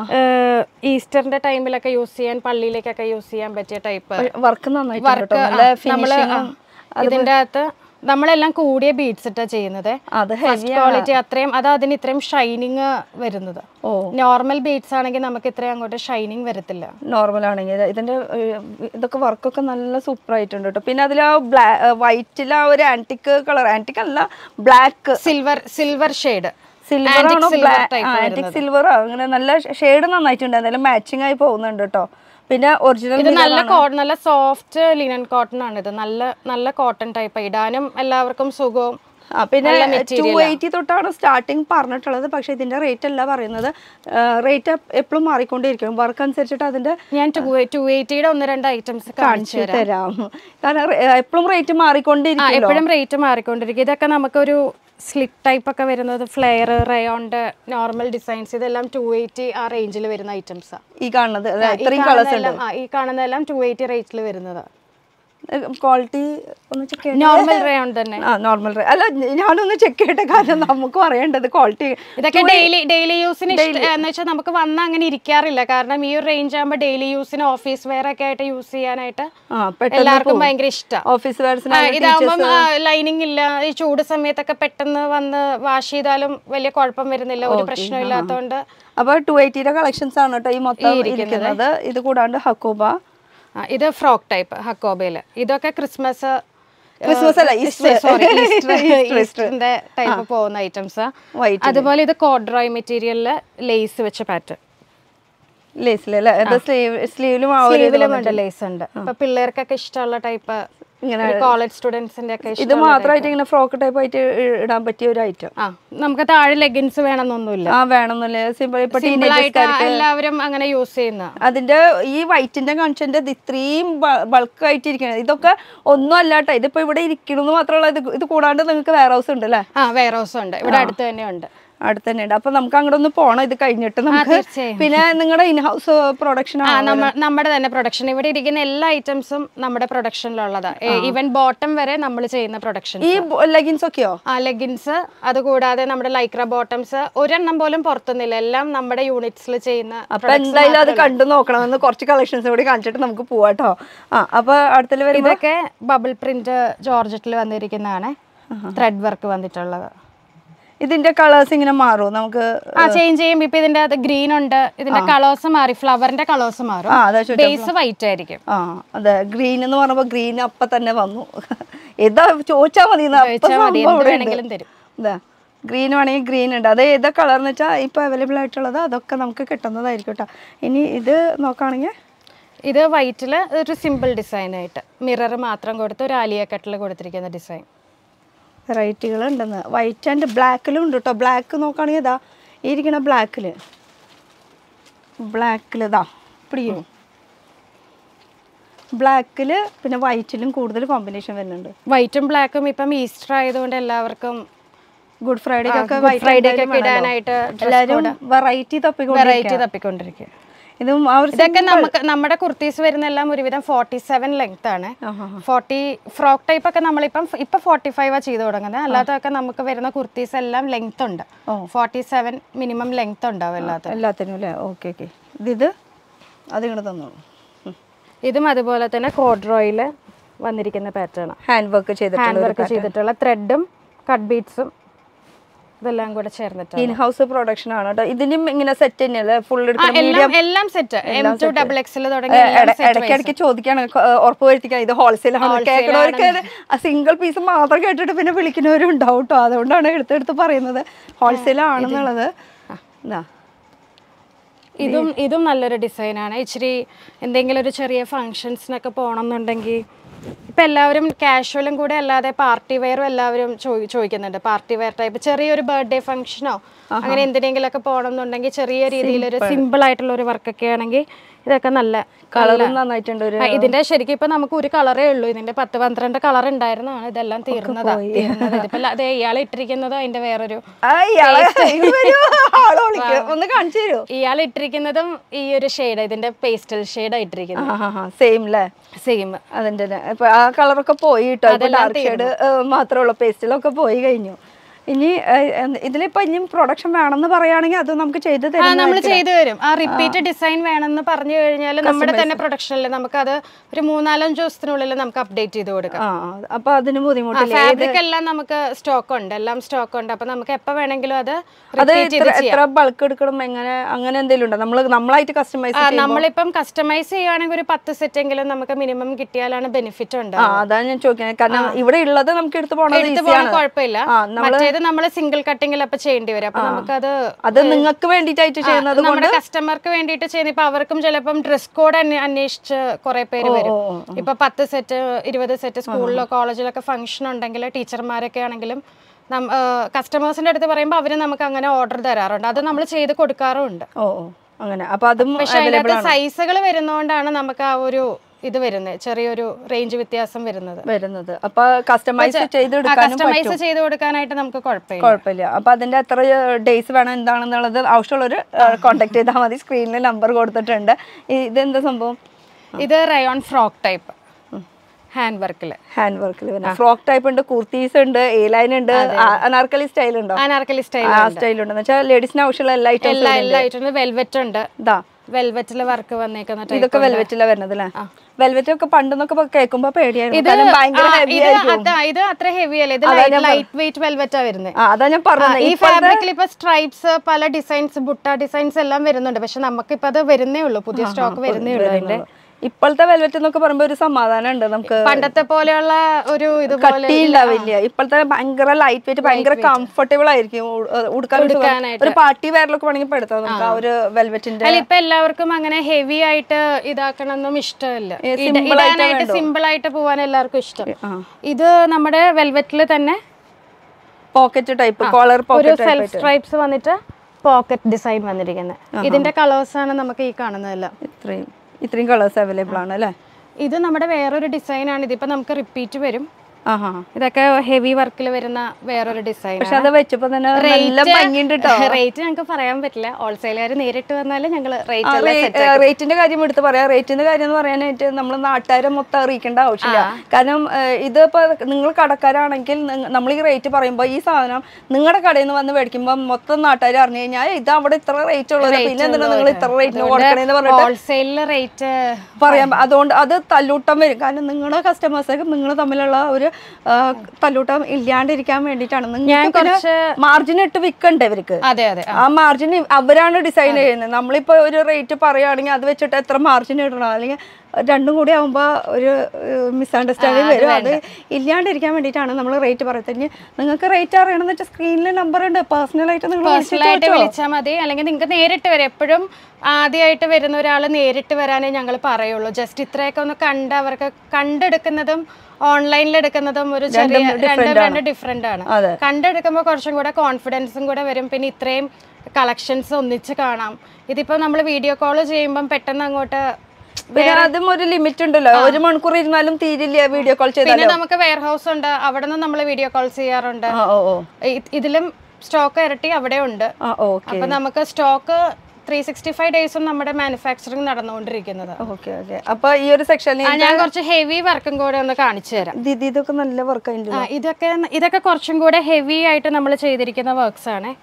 ഈസ്റ്ററിന്റെ ടൈമിലൊക്കെ യൂസ് ചെയ്യാൻ പള്ളിയിലേക്കൊക്കെ യൂസ് ചെയ്യാൻ പറ്റിയ ടൈപ്പ് വർക്ക് നന്നായിട്ടുണ്ട് വർക്ക് കേട്ടോ. നല്ല നമ്മള് ഫിനിഷിംഗും ഇതിന്റെ അകത്ത് നമ്മളെല്ലാം കൂടിയ ബീഡ്സ് ഇട്ടാ ചെയ്യുന്നത് അത് ഫസ്റ്റ് ക്വാളിറ്റി അത്രയും അത് അതിന് ഇത്രയും ഷൈനിങ് വരുന്നത് ഓ നോർമൽ ബീഡ്സ് ആണെങ്കിൽ നമുക്ക് ഇത്രയും അങ്ങോട്ട് ഷൈനിങ് വരത്തില്ല നോർമൽ ആണെങ്കിൽ ഇതിന്റെ ഏഹ്, ഇതൊക്കെ വർക്കൊക്കെ നല്ല സൂപ്പർ ആയിട്ടുണ്ട് കേട്ടോ പിന്നെ അതിൽ ആ ബ്ലാ വൈറ്റിൽ ആ ഒരു ആന്റിക് കളർ ആന്റിക് അല്ല black silver silver shade silver ആണോ ആന്റിക് സിൽവർ അങ്ങനെ നല്ല ഷെയ്ഡ് നന്നായിട്ടുണ്ട് എന്തായാലും മാച്ചിങ് ആയി പോകുന്നുണ്ട് കേട്ടോ പിന്നെ ഒറിജിനൽ ഇത് നല്ല കോട്ടൺ നല്ല സോഫ്റ്റ് ലിനൻ കോട്ടൺ ആണ് ഇത് നല്ല നല്ല കോട്ടൺ ടൈപ്പ് ഇടാനും എല്ലാവർക്കും സുഖവും ആ പിന്നെ നല്ല ടു material ആ. എയ്റ്റി തൊട്ടാണ് സ്റ്റാർട്ടിങ് പറഞ്ഞിട്ടുള്ളത് പക്ഷേ ഇതിന്റെ റേറ്റ് അല്ല പറയുന്നത് റേറ്റ് എപ്പോഴും മാറിക്കൊണ്ടിരിക്കും വർക്ക് അനുസരിച്ചിട്ട് അതിന്റെ ഞാൻ ടു ടു എയ്റ്റിയുടെ ഒന്ന് രണ്ട് ഐറ്റംസ് കാണിച്ചു കാണിച്ചു തരാം തരാം കാരണം എപ്പോഴും റേറ്റ് ആ മാറിക്കൊണ്ടിരിക്കും എപ്പോഴും റേറ്റ് മാറിക്കൊണ്ടിരിക്കും ഇതൊക്കെ നമുക്കൊരു സ്ലിറ്റ് ടൈപ്പ് ഒക്കെ വരുന്നത് ഫ്ലെയർ റയോണ്ട് നോർമൽ ഡിസൈൻസ് ഇതെല്ലാം ടു എയ്റ്റി ആ റേഞ്ചിൽ വരുന്ന ഐറ്റംസാണ് ഈ കാണുന്നത് അല്ലേ? ഇത്രയും കളേഴ്സ് ഉണ്ട് ഈ കാണുന്നതെല്ലാം ടു എയ്റ്റി റേറ്റിൽ വരുന്നത് ക്വാളിറ്റി ഒന്ന് ചെക്ക് ചെയ്യണം നോർമൽ റയോൺ തന്നെ ആ നോർമൽ അല്ല ഞാനൊന്ന് ചെക്ക് ചെയ്യട്ടെ കാരണം നമുക്കും അറിയേണ്ടത് ക്വാളിറ്റി ഇതൊക്കെ ഡെയിലി ഡെയിലി യൂസിന് എന്ന് വെച്ചാൽ നമുക്ക് വന്ന അങ്ങനെ ഇരിക്കാറില്ല കാരണം ഈ ഒരു റേഞ്ച് ആകുമ്പോൾ ഡെയിലി യൂസിന് ഓഫീസ് വെയർ ഒക്കെ ആയിട്ട് യൂസ് ചെയ്യാനായിട്ട് ആ പെട്ടെന്ന് എല്ലാവർക്കും ഭയങ്കര ഇഷ്ടമാണ് ഓഫീസ് വേർഡ്സിന് ഇതാകുമ്പം ലൈനിങ് ഇല്ല ഈ ചൂട് സമയത്തൊക്കെ പെട്ടെന്ന് വന്ന് വാഷ് ചെയ്താലും വലിയ കുഴപ്പം വരുന്നില്ല ഒരു പ്രശ്നം ഇല്ലാത്തതുകൊണ്ട് അപ്പൊ ടു എയ്റ്റിയുടെ കളക്ഷൻസ് ആണ് കേട്ടോ ഈ മൊത്തം ഇരിക്കുന്നത് ഇത് കൂടാണ്ട് ഹക്കോബ ആ, ഇത് ഫ്രോക്ക് ടൈപ്പ് ഹക്കോബയില് ഇതൊക്കെ ക്രിസ്മസ് ക്രിസ്മസ് അല്ല ഈസ്റ്റർ സോറി ഈസ്റ്ററിന്റെ ടൈപ്പ് പോകുന്ന ഐറ്റംസ് വൈറ്റ് അതുപോലെ ഇത് കോഡ്രോയ് മെറ്റീരിയലില് ലേസ് വെച്ച പാറ്റേൺ ലേസിൽ അല്ലേ ഇത് സ്ലീവ് സ്ലീവിലും ആ ഒരു ഇത് സ്ലീവിലും ഉണ്ട് ലേസ് ഉണ്ട് അപ്പൊ പിള്ളേർക്കൊക്കെ ഇഷ്ടമുള്ള ടൈപ്പ് ഇങ്ങനെ കോളേജ് സ്റ്റുഡൻസിന്റെ ഒക്കെ ഇത് മാത്രമായിട്ട് ഇങ്ങനെ ഫ്രോക്ക് ടൈപ്പ് ആയിട്ട് ഇ- ഇടാൻ പറ്റിയ ഒരു ഐറ്റം ആ നമുക്ക് താഴെ ലെഗിൻസ് വേണമെന്നൊന്നുമില്ല ആ വേണമെന്നല്ലേ സിമ്പിൾ ഇപ്പൊ സിമ്പിൾ ആയിട്ട് ടീനേജേഴ്സ്കാർക്ക് എല്ലാവരും അങ്ങനെ യൂസ് ചെയ്യുന്ന അതിന്റെ ഈ വൈറ്റിന്റെ കൺസെന്റ് ഇത് ഇത്രയും ബൾക്ക് ആയിട്ട് ഇരിക്കുന്നത് ഇതൊക്കെ ഒന്നും അല്ലാട്ടോ ഇതിപ്പോ ഇവിടെ ഇരിക്കണമെന്ന് മാത്രമല്ല ഇത് ഇത് കൂടാണ്ട് നിങ്ങൾക്ക് വെയർ ഹൗസ് ഉണ്ട് അല്ലേ ആ വെയർ ഹൗസ് ഉണ്ട് ഇവിടെ അടുത്ത് തന്നെ ഉണ്ട് അടുത്ത് തന്നെ ഉണ്ട് അപ്പൊ നമുക്ക് അങ്ങോട്ട് ഒന്ന് പോണം ഇത് കഴിഞ്ഞിട്ട് നമുക്ക് തീർച്ചയായും. പിന്നെ നിങ്ങളുടെ ഇൻഹൗസ് പ്രൊഡക്ഷൻ ആ നമ്മ നമ്മുടെ തന്നെ പ്രൊഡക്ഷൻ ഇവിടെ ഇരിക്കുന്ന എല്ലാ ഐറ്റംസും നമ്മുടെ പ്രൊഡക്ഷനിലുള്ളതാ ഈവൻ ബോട്ടം വരെ നമ്മൾ ചെയ്യുന്ന പ്രൊഡക്ഷൻ ഈ ലെഗിൻസ് ഒക്കെയോ ആ ലെഗിൻസ് അതുകൂടാതെ നമ്മുടെ ലൈക്ര ബോട്ടംസ് ഒരെണ്ണം പോലും പുറത്തുനിന്നില്ല എല്ലാം നമ്മുടെ യൂണിറ്റ്സിൽ ചെയ്യുന്ന അപ്പൊ എന്തായാലും അത് കണ്ടു നോക്കണമെന്ന് കുറച്ച് കളക്ഷൻസ് കൂടി കാണിച്ചിട്ട് നമുക്ക് പോവാട്ടോ ആ അപ്പൊ അടുത്തിൽ വരുമ്പോ ഇതൊക്കെ ബബിൾ പ്രിന്റ് ജോർജറ്റിൽ വന്നിരിക്കുന്നതാണ് ത്രെഡ് വർക്ക് വന്നിട്ടുള്ളത് ഇതിന്റെ കളേഴ്സ് ഇങ്ങനെ മാറും നമുക്ക് ആ ചേഞ്ച് ചെയ്യും ഇപ്പൊ ഇതിന്റെ അത് ഗ്രീൻ ഉണ്ട് ഇതിന്റെ കളേഴ്സ് മാറി ഫ്ലവറിന്റെ കളേഴ്സ് മാറും ആ അതാ ചോദിച്ചത് ബേസ് വൈറ്റ് ആയിരിക്കും ആ അതെ ഗ്രീൻ എന്ന് പറഞ്ഞപ്പോ ഗ്രീൻ അപ്പൊ തന്നെ വന്നു ഏതാ ചോദിച്ചാ മതി എന്ന് അപ്പൊ ചോദിച്ചാ മതി, സംഭവം എന്ത് ഇവിടെ വേണമെങ്കിലും ഉണ്ട്. തരും. ഇതാ ഗ്രീൻ വേണമെങ്കിൽ ഗ്രീൻ ഉണ്ട് അത് ഏതാ കളർ എന്ന് വെച്ചാൽ ഇപ്പൊ അവൈലബിൾ ആയിട്ടുള്ളത് അതൊക്കെ നമുക്ക് കിട്ടുന്നതായിരിക്കും കേട്ടോ ഇനി ഇത് നോക്കുകയാണെങ്കിൽ ഇത് വൈറ്റിൽ ഒരു സിമ്പിൾ ഡിസൈൻ ആയിട്ട് മിറർ മാത്രം കൊടുത്ത് ഒരു ആലിയ കട്ടിൽ കൊടുത്തിരിക്കുന്ന ഡിസൈൻ വെറൈറ്റികൾ ഉണ്ടെന്ന് വൈറ്റ് ആൻഡ് ബ്ലാക്കിലും ഉണ്ട് കേട്ടോ ബ്ലാക്ക് നോക്കുകയാണെങ്കിൽ ഇതാ ഈ ഇരിക്കണ ബ്ലാക്കിൽ ബ്ലാക്കിൽ ഇതാ പിടിക്കും ബ്ലാക്കിൽ പിന്നെ വൈറ്റിലും കൂടുതൽ കോമ്പിനേഷൻ വരുന്നുണ്ട് വൈറ്റും ബ്ലാക്കും ഇപ്പം ഈസ്റ്റർ ആയതുകൊണ്ട് എല്ലാവർക്കും ഗുഡ് ഫ്രൈഡേ ഒക്കെ Good white Friday എന്തായാലും ഒക്കെ വേണമല്ലോ. ഇടാനായിട്ട് dress എല്ലാവരും വെറൈറ്റി തപ്പിക്കൊണ്ട് വെറൈറ്റി തപ്പിക്കൊണ്ടിരിക്കുക ഇതും ആ ഒരു ഇതൊക്കെ നമുക്ക് നമ്മുടെ കുർത്തീസ് വരുന്ന എല്ലാം ഒരുവിധം ഫോർട്ടി സെവൻ ലെങ്ത് ആണ് ഫോർട്ടി ഫ്രോക്ക് ടൈപ്പ് ഒക്കെ നമ്മളിപ്പം ഇപ്പൊ ഫോർട്ടി ഫൈവ് ആ ചെയ്ത് തുടങ്ങുന്നത് അല്ലാത്തതൊക്കെ നമുക്ക് വരുന്ന കുർത്തീസ് എല്ലാം ലെങ്ത് ഉണ്ട് ഫോർട്ടി സെവൻ മിനിമം ലെങ്ത് ഉണ്ടാവും എല്ലാത്തും എല്ലാത്തിനും അല്ലേ ഓക്കെ ഓക്കെ ഇത് അതിങ്ങോട്ട് തന്നോളൂ ഇതും അതുപോലെ തന്നെ കോഡ്രോയിൽ വന്നിരിക്കുന്ന പാറ്റേൺ ഹാൻഡ് വർക്ക് ചെയ്തിട്ടുള്ള ഹാൻഡ് വർക്ക് ചെയ്തിട്ടുള്ള ത്രെഡും കട്ട് ബീഡ്സും ഇതെല്ലാം കൂടെ ചേർന്നിട്ട് ഇൻ ഹൗസ് പ്രൊഡക്ഷൻ ആണ് കേട്ടോ ഇതിനും ഇങ്ങനെ സെറ്റ് തന്നെയല്ലേ ഫുൾ എടുക്കണം എല്ലാം എല്ലാം സെറ്റ് എം ടു ഡബിൾ എക്സിൽ തുടങ്ങി എല്ലാം set wise. ഇടയ്ക്കിടയ്ക്ക് ചോദിക്കാണ് ക- ഉറപ്പ് വരുത്തിക്കാൻ ഇത് ഹോൾസെയിൽ ആണ് കേൾക്കണവർക്ക് ആ സിംഗിൾ പീസ് മാത്രം കേട്ടിട്ട് പിന്നെ വിളിക്കുന്നവരും ഉണ്ടാവും കേട്ടോ അതുകൊണ്ടാണ് എടുത്തെടുത്ത് പറയുന്നത് ഹോൾസെയിൽ ആണെന്നുള്ളത് ഇതാ ഇതും ഇതും നല്ലൊരു ഡിസൈനാണ് ഇച്ചിരി എന്തെങ്കിലും ഒരു ചെറിയ ഫങ്ഷൻസിനൊക്കെ പോകണം എന്നുണ്ടെങ്കിൽ ഇപ്പം എല്ലാവരും കാഷ്വലും കൂടെ അല്ലാതെ പാർട്ടി വെയറും എല്ലാവരും ചോദി- ചോദിക്കുന്നുണ്ട് പാർട്ടി വെയർ ടൈപ്പ് ചെറിയൊരു ബർത്ത്ഡേ ഫംഗ്ഷനോ അങ്ങനെ എന്തിനെങ്കിലൊക്കെ പോകണം എന്നുണ്ടെങ്കിൽ ചെറിയ രീതിയിലൊരു സിമ്പിൾ ആയിട്ടുള്ള ഒരു വർക്കൊക്കെ ആണെങ്കിൽ ഇതൊക്കെ നല്ല കളറും നന്നായിട്ടുണ്ട് ഒരു ആ, ഇതിന്റെ ശരിക്കും ഇപ്പൊ നമുക്ക് ഒരു കളറേ ഉള്ളൂ ഇതിന്റെ പത്ത് പന്ത്രണ്ട് കളർ ഉണ്ടായിരുന്നതാണ് ഇതെല്ലാം തീർന്നതാ തീർന്നത് ഇതിപ്പോ അതെ ഇയാൾ ഇട്ടിരിക്കുന്നത് അതിന്റെ വേറൊരു ആ, ഇയാളെ ഇവര് ആളെ വിളിക്കും ഒന്ന് കാണിച്ചു തരുമോ ഇയാൾ ഇട്ടിരിക്കുന്നതും ഈ ഒരു ഷെയ്ഡ് ഇതിന്റെ പേസ്റ്റൽ ഷെയ്ഡ് ഇട്ടിരിക്കുന്നത് സെയിം അല്ലേ സെയിം അതിന്റെ നെ- ഇപ്പൊ ആ കളറൊക്കെ പോയി കേട്ടോ ഡാർക്ക് ഷെയ്ഡ് മാത്രമുള്ള പേസ്റ്റിലൊക്കെ പോയി കഴിഞ്ഞു ഇനി ഏഹ്, എന്ത് ഇതിലിപ്പോ ഇനിയും പ്രൊഡക്ഷൻ വേണമെന്ന് പറയുകയാണെങ്കിൽ അത് നമുക്ക് ചെയ്ത് ആ തരും നമ്മൾ ചെയ്തു തരും ആ റിപ്പീറ്റ് ഡിസൈൻ വേണമെന്ന് പറഞ്ഞു കഴിഞ്ഞാൽ നമ്മുടെ തന്നെ പ്രൊഡക്ഷനിൽ നമുക്കത് ഒരു മൂന്നാലഞ്ച് ദിവസത്തിനുള്ളിൽ നമുക്ക് അപ്ഡേറ്റ് ചെയ്ത് കൊടുക്കാം ആ ആ, അപ്പൊ അതിന് ബുദ്ധിമുട്ടില്ല ഫാബ്രിക് എല്ലാം നമുക്ക് സ്റ്റോക്ക് ഉണ്ട് എല്ലാം സ്റ്റോക്ക് ഉണ്ട് അപ്പൊ നമുക്ക് എപ്പോ വേണമെങ്കിലും അത് അത് റിപ്പീറ്റ് ചെയ്ത് എത്ര- എത്ര ബൾക്ക് എടുക്കണം എങ്ങനെ അങ്ങനെ എന്തെങ്കിലും ഉണ്ടോ നമ്മള് നമ്മളായിട്ട് കസ്റ്റമൈസ് ആ, നമ്മളിപ്പം കസ്റ്റമൈസ് ചെയ്യുവാണെങ്കിൽ ഒരു പത്ത് സെറ്റ് എങ്കിലും നമുക്ക് മിനിമം കിട്ടിയാലാണ് ബെനിഫിറ്റ് ഉണ്ട് ആ അതാണ് ഞാൻ ചോദിക്കുന്നത് കാരണം ഇവിടെ ഉള്ളത് നമുക്ക് എടുത്ത് പോണത് എടുത്ത് പോകാൻ ഈസിയാണ് കുഴപ്പമില്ല ആ, നമ്മള് മറ്റേത് നമ്മൾ സിംഗിൾ കട്ടിങ്ങിൽ അപ്പൊ ചെയ്യേണ്ടി വരും അപ്പൊ നമുക്കത് അത് നിങ്ങൾക്ക് വേണ്ടിയിട്ടായിട്ട് ചെയ്യുന്നത് കൊണ്ട് നമ്മുടെ കസ്റ്റമർക്ക് വേണ്ടിയിട്ട് ചെയ്യുന്ന ഇപ്പൊ അവർക്കും ചിലപ്പം ഡ്രസ് കോഡ് അന്വേഷിച്ച് കുറെ പേര് വരും ഇപ്പൊ പത്ത് സെറ്റ് ഇരുപത് സെറ്റ് സ്കൂളിലോ കോളേജിലൊക്കെ ഫംഗ്ഷൻ ഉണ്ടെങ്കിൽ ടീച്ചർമാരൊക്കെ ആണെങ്കിലും കസ്റ്റമേഴ്സിന്റെ അടുത്ത് പറയുമ്പോൾ അവര് നമുക്ക് അങ്ങനെ ഓർഡർ തരാറുണ്ട് അത് നമ്മൾ ചെയ്ത് കൊടുക്കാറുണ്ട് ഓ ഓ അങ്ങനെ അപ്പൊ അതും പക്ഷെ അതിനകത്ത് സൈസുകൾ വരുന്നതുകൊണ്ടാണ് നമുക്ക് ആ ഒരു ഇത് വരുന്നത് ചെറിയൊരു റേഞ്ച് വ്യത്യാസം വരുന്നത് വരുന്നത് അപ്പൊ കസ്റ്റമൈസ് ചെയ്തെടുക്കാനും കസ്റ്റമൈസ് ചെയ്ത് കൊടുക്കാനായിട്ട് നമുക്ക് കുഴപ്പമില്ല കുഴപ്പമില്ല അപ്പൊ അതിന്റെ എത്ര ഡേയ്സ് വേണം എന്താണെന്നുള്ളത് ആവശ്യമുള്ളവർ കോൺടാക്ട് ചെയ്താൽ മതി സ്ക്രീനിൽ നമ്പർ കൊടുത്തിട്ടുണ്ട് ഇ- ഇതെന്താ സംഭവം ഇത് റയോൺ ഫ്രോക്ക് ടൈപ്പ് ഹാൻഡ് വർക്കിൽ ഹാൻഡ് വർക്കിൽ പിന്നെ ഫ്രോക്ക് ടൈപ്പ് ഉണ്ട് കുർത്തീസ് ഉണ്ട് എ ലൈൻ ഉണ്ട് അനാർക്കലി സ്റ്റൈൽ ഉണ്ടോ അനാർക്കലി സ്റ്റൈൽ ആ സ്റ്റൈൽ ഉണ്ട് എന്ന് വെച്ചാൽ ലേഡീസിന് ആവശ്യമുള്ള എല്ലാ ഐറ്റംസും എല്ലാ എല്ലാ ഐറ്റം വെൽവെറ്റ് ഉണ്ട് ഇതാ വെൽവെറ്റിൽ വർക്ക് വന്നേക്കുന്ന type ഇതൊക്കെ ഉണ്ട്. വെൽവെറ്റിലാണ് വരുന്നത് അല്ലേ വെൽവെറ്റ് ഒക്കെ പണ്ടെന്നൊക്കെ കേൾക്കുമ്പോ പേടിയായിരുന്നു ഇത് കാരണം ഭയങ്കര ആ, ഹെവി ഇത് ആയിരിക്കും അതാ, ഇത് അത്ര ഹെവി അല്ല ഇത് ലൈറ്റ് വെയിറ്റ് വെൽവെറ്റാ വരുന്നത് ആ അതാ ഞാൻ പറഞ്ഞത് ഈ ഫാബ്രിക്കിൽ ഇപ്പൊ സ്ട്രൈപ്സ് പല ഡിസൈൻസ് ബുട്ട ഡിസൈൻസ് എല്ലാം വരുന്നുണ്ട് പക്ഷെ നമുക്കിപ്പോ അത് വരുന്നേ ഉള്ളൂ പുതിയ സ്റ്റോക്ക് വരുന്നേ ഉള്ളൂ അതിന്റെ ഇപ്പോഴത്തെ വെൽവെറ്റ് എന്നൊക്കെ പറയുമ്പോ ഒരു സമാധാനം ഉണ്ട് നമുക്ക് പണ്ടത്തെ പോലെയുള്ള ഒരു ഇതുപോലെ കട്ടി ഉണ്ടാവില്ല ഇപ്പോഴത്തെ ഭയങ്കര ലൈറ്റ് വെയിറ്റ് ഭയങ്കര കംഫർട്ടബിൾ ആയിരിക്കും ഉ- ഏഹ് ഉടുക്കാൻ ഒരു സുഖം. ഉടുക്കാനായിട്ട്. ഒരു പാർട്ടി വെയറിലൊക്കെ വേണമെങ്കിൽ പെടുത്താം നമുക്ക് ആ ഒരു വെൽവെറ്റിന്റെ അല്ല ഇപ്പൊ എല്ലാവർക്കും അങ്ങനെ ഹെവി ആയിട്ട് ഇതാക്കണമെന്നും ഇഷ്ടമല്ല ഏ, ഇട- simple ആയിട്ട് ഇടാനായിട്ട് വേണ്ടോ? സിമ്പിൾ ആയിട്ട് പോവാൻ എല്ലാവർക്കും ഇഷ്ടം ആ. ഇത് നമ്മുടെ വെൽവെറ്റിൽ തന്നെ പോക്കറ്റ് ടൈപ്പ് കോളർ ഒരു പോക്കറ്റ് സെൽഫ് സ്ട്രൈപ്സ് വന്നിട്ട് പോക്കറ്റ് ഡിസൈൻ വന്നിരിക്കുന്നത് ഇതിന്റെ കളേഴ്സ് ആണ് നമുക്ക് ഈ കാണുന്നതെല്ലാം ഇത്രയും ഇത്രയും കളേഴ്സ് അവൈലബിൾ ആണ് അല്ലേ ഇത് നമ്മുടെ വേറൊരു ഡിസൈൻ ആണ് ഇതിപ്പോ നമുക്ക് റിപ്പീറ്റ് വരും ആഹാ ഇതൊക്കെ ഹെവി വർക്കിൽ വരുന്ന വേറൊരു ഡിസൈൻ പക്ഷെ അത് വെച്ചപ്പോ തന്നെ നല്ല ഭംഗിയുണ്ട് കേട്ടോ റേറ്റ് ഞങ്ങൾക്ക് പറയാൻ പറ്റില്ല ഹോൾസെയിലുകാർ നേരിട്ട് വന്നാൽ ഞങ്ങൾ റേറ്റ് റേറ്റിന്റെ കാര്യം എടുത്ത് പറയാം റേറ്റിന്റെ കാര്യം എന്ന് പറയാനായിട്ട് നമ്മൾ നാട്ടുകാരെ മൊത്തം അറിയിക്കേണ്ട ആവശ്യമില്ല കാരണം ഏഹ്, ഇതിപ്പോ നിങ്ങൾ കടക്കാരാണെങ്കിൽ നമ്മൾ ഈ റേറ്റ് പറയുമ്പോൾ ഈ സാധനം നിങ്ങളുടെ കടയിൽ നിന്ന് വന്ന് മേടിക്കുമ്പോൾ മൊത്തം നാട്ടുകാർ അറിഞ്ഞു കഴിഞ്ഞാൽ ഇത് അവിടെ ഇത്ര റേറ്റ് ഉള്ളത് പിന്നെ എന്തിനാ നിങ്ങൾ ഇത്ര റേറ്റിന് കൊടുക്കണേന്ന് പറഞ്ഞിട്ട് ഹോൾസെയിലിൽ റേറ്റ് പറയാം അതുകൊണ്ട് അത് തല്ലൂട്ടം വരും കാരണം നിങ്ങളുടെ കസ്റ്റമേഴ്സൊക്കെ നിങ്ങൾ തമ്മിലുള്ള ഒരു ആ, തല്ലൂട്ടം ഇല്ലാണ്ടിരിക്കാൻ വേണ്ടിയിട്ടാണ് നിങ്ങൾക്ക് കുറച്ച് മാർജിൻ ഇട്ട് വിൽക്കണ്ടേ ഇവർക്ക് അതെ അതെ ആ മാർജിൻ അവരാണ് ഡിസൈൻ ചെയ്യുന്നത് നമ്മളിപ്പോ ഒരു റേറ്റ് പറയുകയാണെങ്കിൽ അത് വെച്ചിട്ട് എത്ര മാർജിൻ ഇടണം അല്ലെങ്കിൽ രണ്ടും കൂടി ആകുമ്പോൾ ഒരു മിസ്അണ്ടർസ്റ്റാൻഡിങ് വരും അത് ഇല്ലാണ്ടിരിക്കാൻ വേണ്ടിയിട്ടാണ് നമ്മൾ റേറ്റ് പറയുന്നത് നിങ്ങൾക്ക് റേറ്റ് അറിയണമെന്ന് വെച്ചാൽ സ്ക്രീനിൽ നമ്പർ ഉണ്ട് പേഴ്സണലായിട്ട് നിങ്ങൾ പേഴ്സണലായിട്ട് വിളിച്ചാൽ മതി അല്ലെങ്കിൽ നിങ്ങൾക്ക് നേരിട്ട് വരാം എപ്പോഴും ആദ്യമായിട്ട് വരുന്ന ഒരാൾ നേരിട്ട് വരാനേ ഞങ്ങൾ പറയുള്ളൂ ജസ്റ്റ് ഇത്രയൊക്കെ ഒന്ന് കണ്ട് അവർക്ക് കണ്ടെടുക്കുന്നതും ഓൺലൈനിൽ എടുക്കുന്നതും ഒരു ചെറിയ രണ്ട് രണ്ട് ഡിഫറെന്റ് ആണ് അതെ. കണ്ടെടുക്കുമ്പോൾ കുറച്ചും കൂടെ കോൺഫിഡൻസും കൂടെ വരും പിന്നെ ഇത്രയും കളക്ഷൻസ് ഒന്നിച്ച് കാണാം ഇതിപ്പോൾ നമ്മൾ വീഡിയോ കോൾ ചെയ്യുമ്പം പെട്ടെന്ന് അങ്ങോട്ട് പിന്നെ അതും ഒരു ലിമിറ്റ് ഉണ്ടല്ലോ ഒരു മണിക്കൂർ ഇരുന്നാലും തീരില്ല വീഡിയോ കോൾ ചെയ്താൽ പിന്നെ നമുക്ക് വെയർ ഹൗസ് ഉണ്ട് അവിടെ നിന്ന് നമ്മൾ വീഡിയോ കോൾ ചെയ്യാറുണ്ട് ആ ഓ ഓ ഇ- ഇതിലും സ്റ്റോക്ക് ഇരട്ടി അവിടെ ഉണ്ട് ആ ഓക്കെ അപ്പൊ നമുക്ക് സ്റ്റോക്ക് ത്രീ സിക്സ്റ്റി ഫൈവ് ഡേയ്സും നമ്മുടെ മാനുഫാക്ചറിങ് നടന്നുകൊണ്ടിരിക്കുന്നത് ഓക്കെ ഓക്കെ അപ്പൊ ഈ ഒരു സെക്ഷനിൽ ആ, ഞാൻ കുറച്ച് ഹെവി വർക്കും കൂടെ ഒന്ന് കാണിച്ചു തരാം ദീദി ഇതൊക്കെ നല്ല വർക്ക് അതിൻ്റെ ആ, ഇതൊക്കെ ഇതൊക്കെ കുറച്ചും കൂടെ ഹെവി ആയിട്ട് നമ്മൾ ചെയ്തിരിക്കുന്ന വർക്ക്സ് ആണ്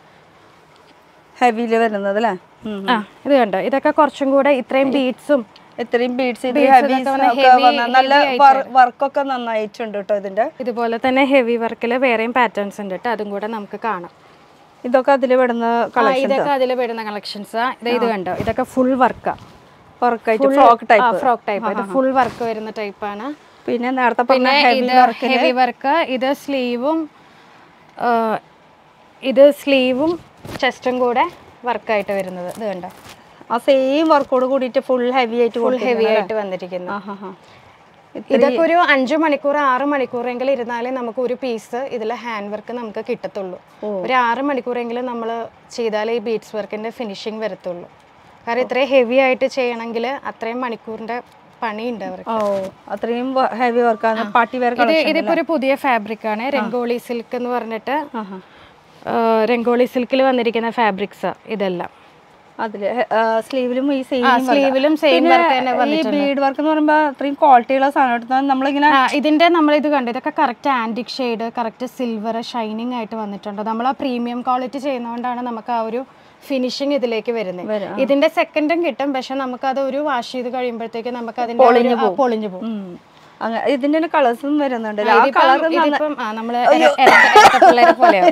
ഹെവിയിൽ വരുന്നത് അല്ലേ ഉം. ആ ഇത് കണ്ടോ ഇതൊക്കെ കുറച്ചും കൂടെ ഇത്രയും ബീഡ്സും ഇത്രയും ബീഡ്സ് ഇത് Beads ഹെവി ഇതൊക്കെ വന്ന് heavy- നല്ല heavy വർക്കൊക്കെ നന്നായിട്ടുണ്ട് കേട്ടോ ഇതിന്റെ ഇതുപോലെ തന്നെ ഹെവി വർക്കിൽ വേറെയും പാറ്റേൺസ് ഉണ്ട് കേട്ടോ അതും കൂടെ നമുക്ക് കാണാം ഇതൊക്കെ അതിൽ പെടുന്ന ആ, കളക്ഷൻ ഇതൊക്കെ അതിൽ പെടുന്ന കളക്ഷൻസ് ഇത് ഇത് കണ്ടോ ഇതൊക്കെ ഫുൾ വർക്കാ വർക്കായിട്ട് ഫ്രോക്ക് ടൈപ്പ് ഫ്രോക്ക് ടൈപ്പ് ഇത് ഫുൾ വർക്ക് വരുന്ന ടൈപ്പാണ് പിന്നെ നേരത്തെ പിന്നെ പറഞ്ഞ ഹെവി ഇത് വർക്ക് ഹെവി വർക്ക് ഇത് സ്ലീവും ഇത് സ്ലീവും ചെസ്റ്റും കൂടെ വർക്കായിട്ട് വരുന്നത് ഇത് കണ്ടോ ആ സെയിം വർക്കോട് കൂടിയിട്ട് ഫുൾ ഹെവി ആയിട്ട് ഫുൾ ഹെവി ആയിട്ട് വന്നിരിക്കുന്നു ആ, ആ, ആ. ഇതൊക്കെ ഒരു അഞ്ചു മണിക്കൂർ ആറ് മണിക്കൂറെങ്കിലും ഇരുന്നാലേ നമുക്ക് ഒരു പീസ് ഇതിലെ ഹാൻഡ് വർക്ക് നമുക്ക് കിട്ടത്തുള്ളൂ ഒരു ആറ് മണിക്കൂറെങ്കിലും നമ്മൾ ചെയ്താലേ ഈ ബീഡ്സ് വർക്കിന്റെ ഫിനിഷിങ് വരത്തുള്ളൂ കാരണം ഇത്രയും ഹെവി ആയിട്ട് ചെയ്യണമെങ്കിൽ അത്രയും മണിക്കൂറിന്റെ പണിയുണ്ട് അവർക്ക് ഓ അത്രയും ഹെവി വർക്കാണ് പാർട്ടി വെയർ ഇത് ഇതിപ്പോ ഒരു പുതിയ ഫാബ്രിക് ആണ് രംഗോളി സിൽക്ക് എന്ന് പറഞ്ഞിട്ട് ആ, രംഗോളി സിൽക്കിൽ വന്നിരിക്കുന്ന ഫാബ്രിക്സ് ഇതെല്ലാം അതില് സ്ലീവിലും ഈ സെയിം സ്ലീവിലും സെയിം വർക്ക് തന്നെ ഈ ബീഡ് വർക്ക് എന്ന് പറയുമ്പോൾ അത്രയും ക്വാളിറ്റിയുള്ള സാധനം എടുത്താൽ നമ്മളിങ്ങനെ ആ, ഇതിന്റെ നമ്മൾ ഇത് കണ്ടു ഇതൊക്കെ correct antique shade correct silver shining ആയിട്ട് വന്നിട്ടുണ്ട് നമ്മൾ ആ പ്രീമിയം ക്വാളിറ്റി ചെയ്യുന്നതുകൊണ്ടാണ് നമുക്ക് ആ ഒരു ഫിനിഷിങ് ഇതിലേക്ക് വരുന്നത് ഇതിന്റെ സെക്കൻഡും കിട്ടും പക്ഷെ നമുക്ക് അത് ഒരു വാഷ് ചെയ്ത് കഴിയുമ്പോഴത്തേക്ക് നമുക്ക് അതിന്റെ ആ ഒരു- ആ, പൊളിഞ്ഞു പോകും ഉം. അങ്ങ- ഇതിന്റെ കളേഴ്സും വരുന്നുണ്ട് ആ കളർ ഇതിപ്പം ആ, നമ്മള് എര- എരട്ട- എരട്ട പിള്ളേരെ പോലെയാവും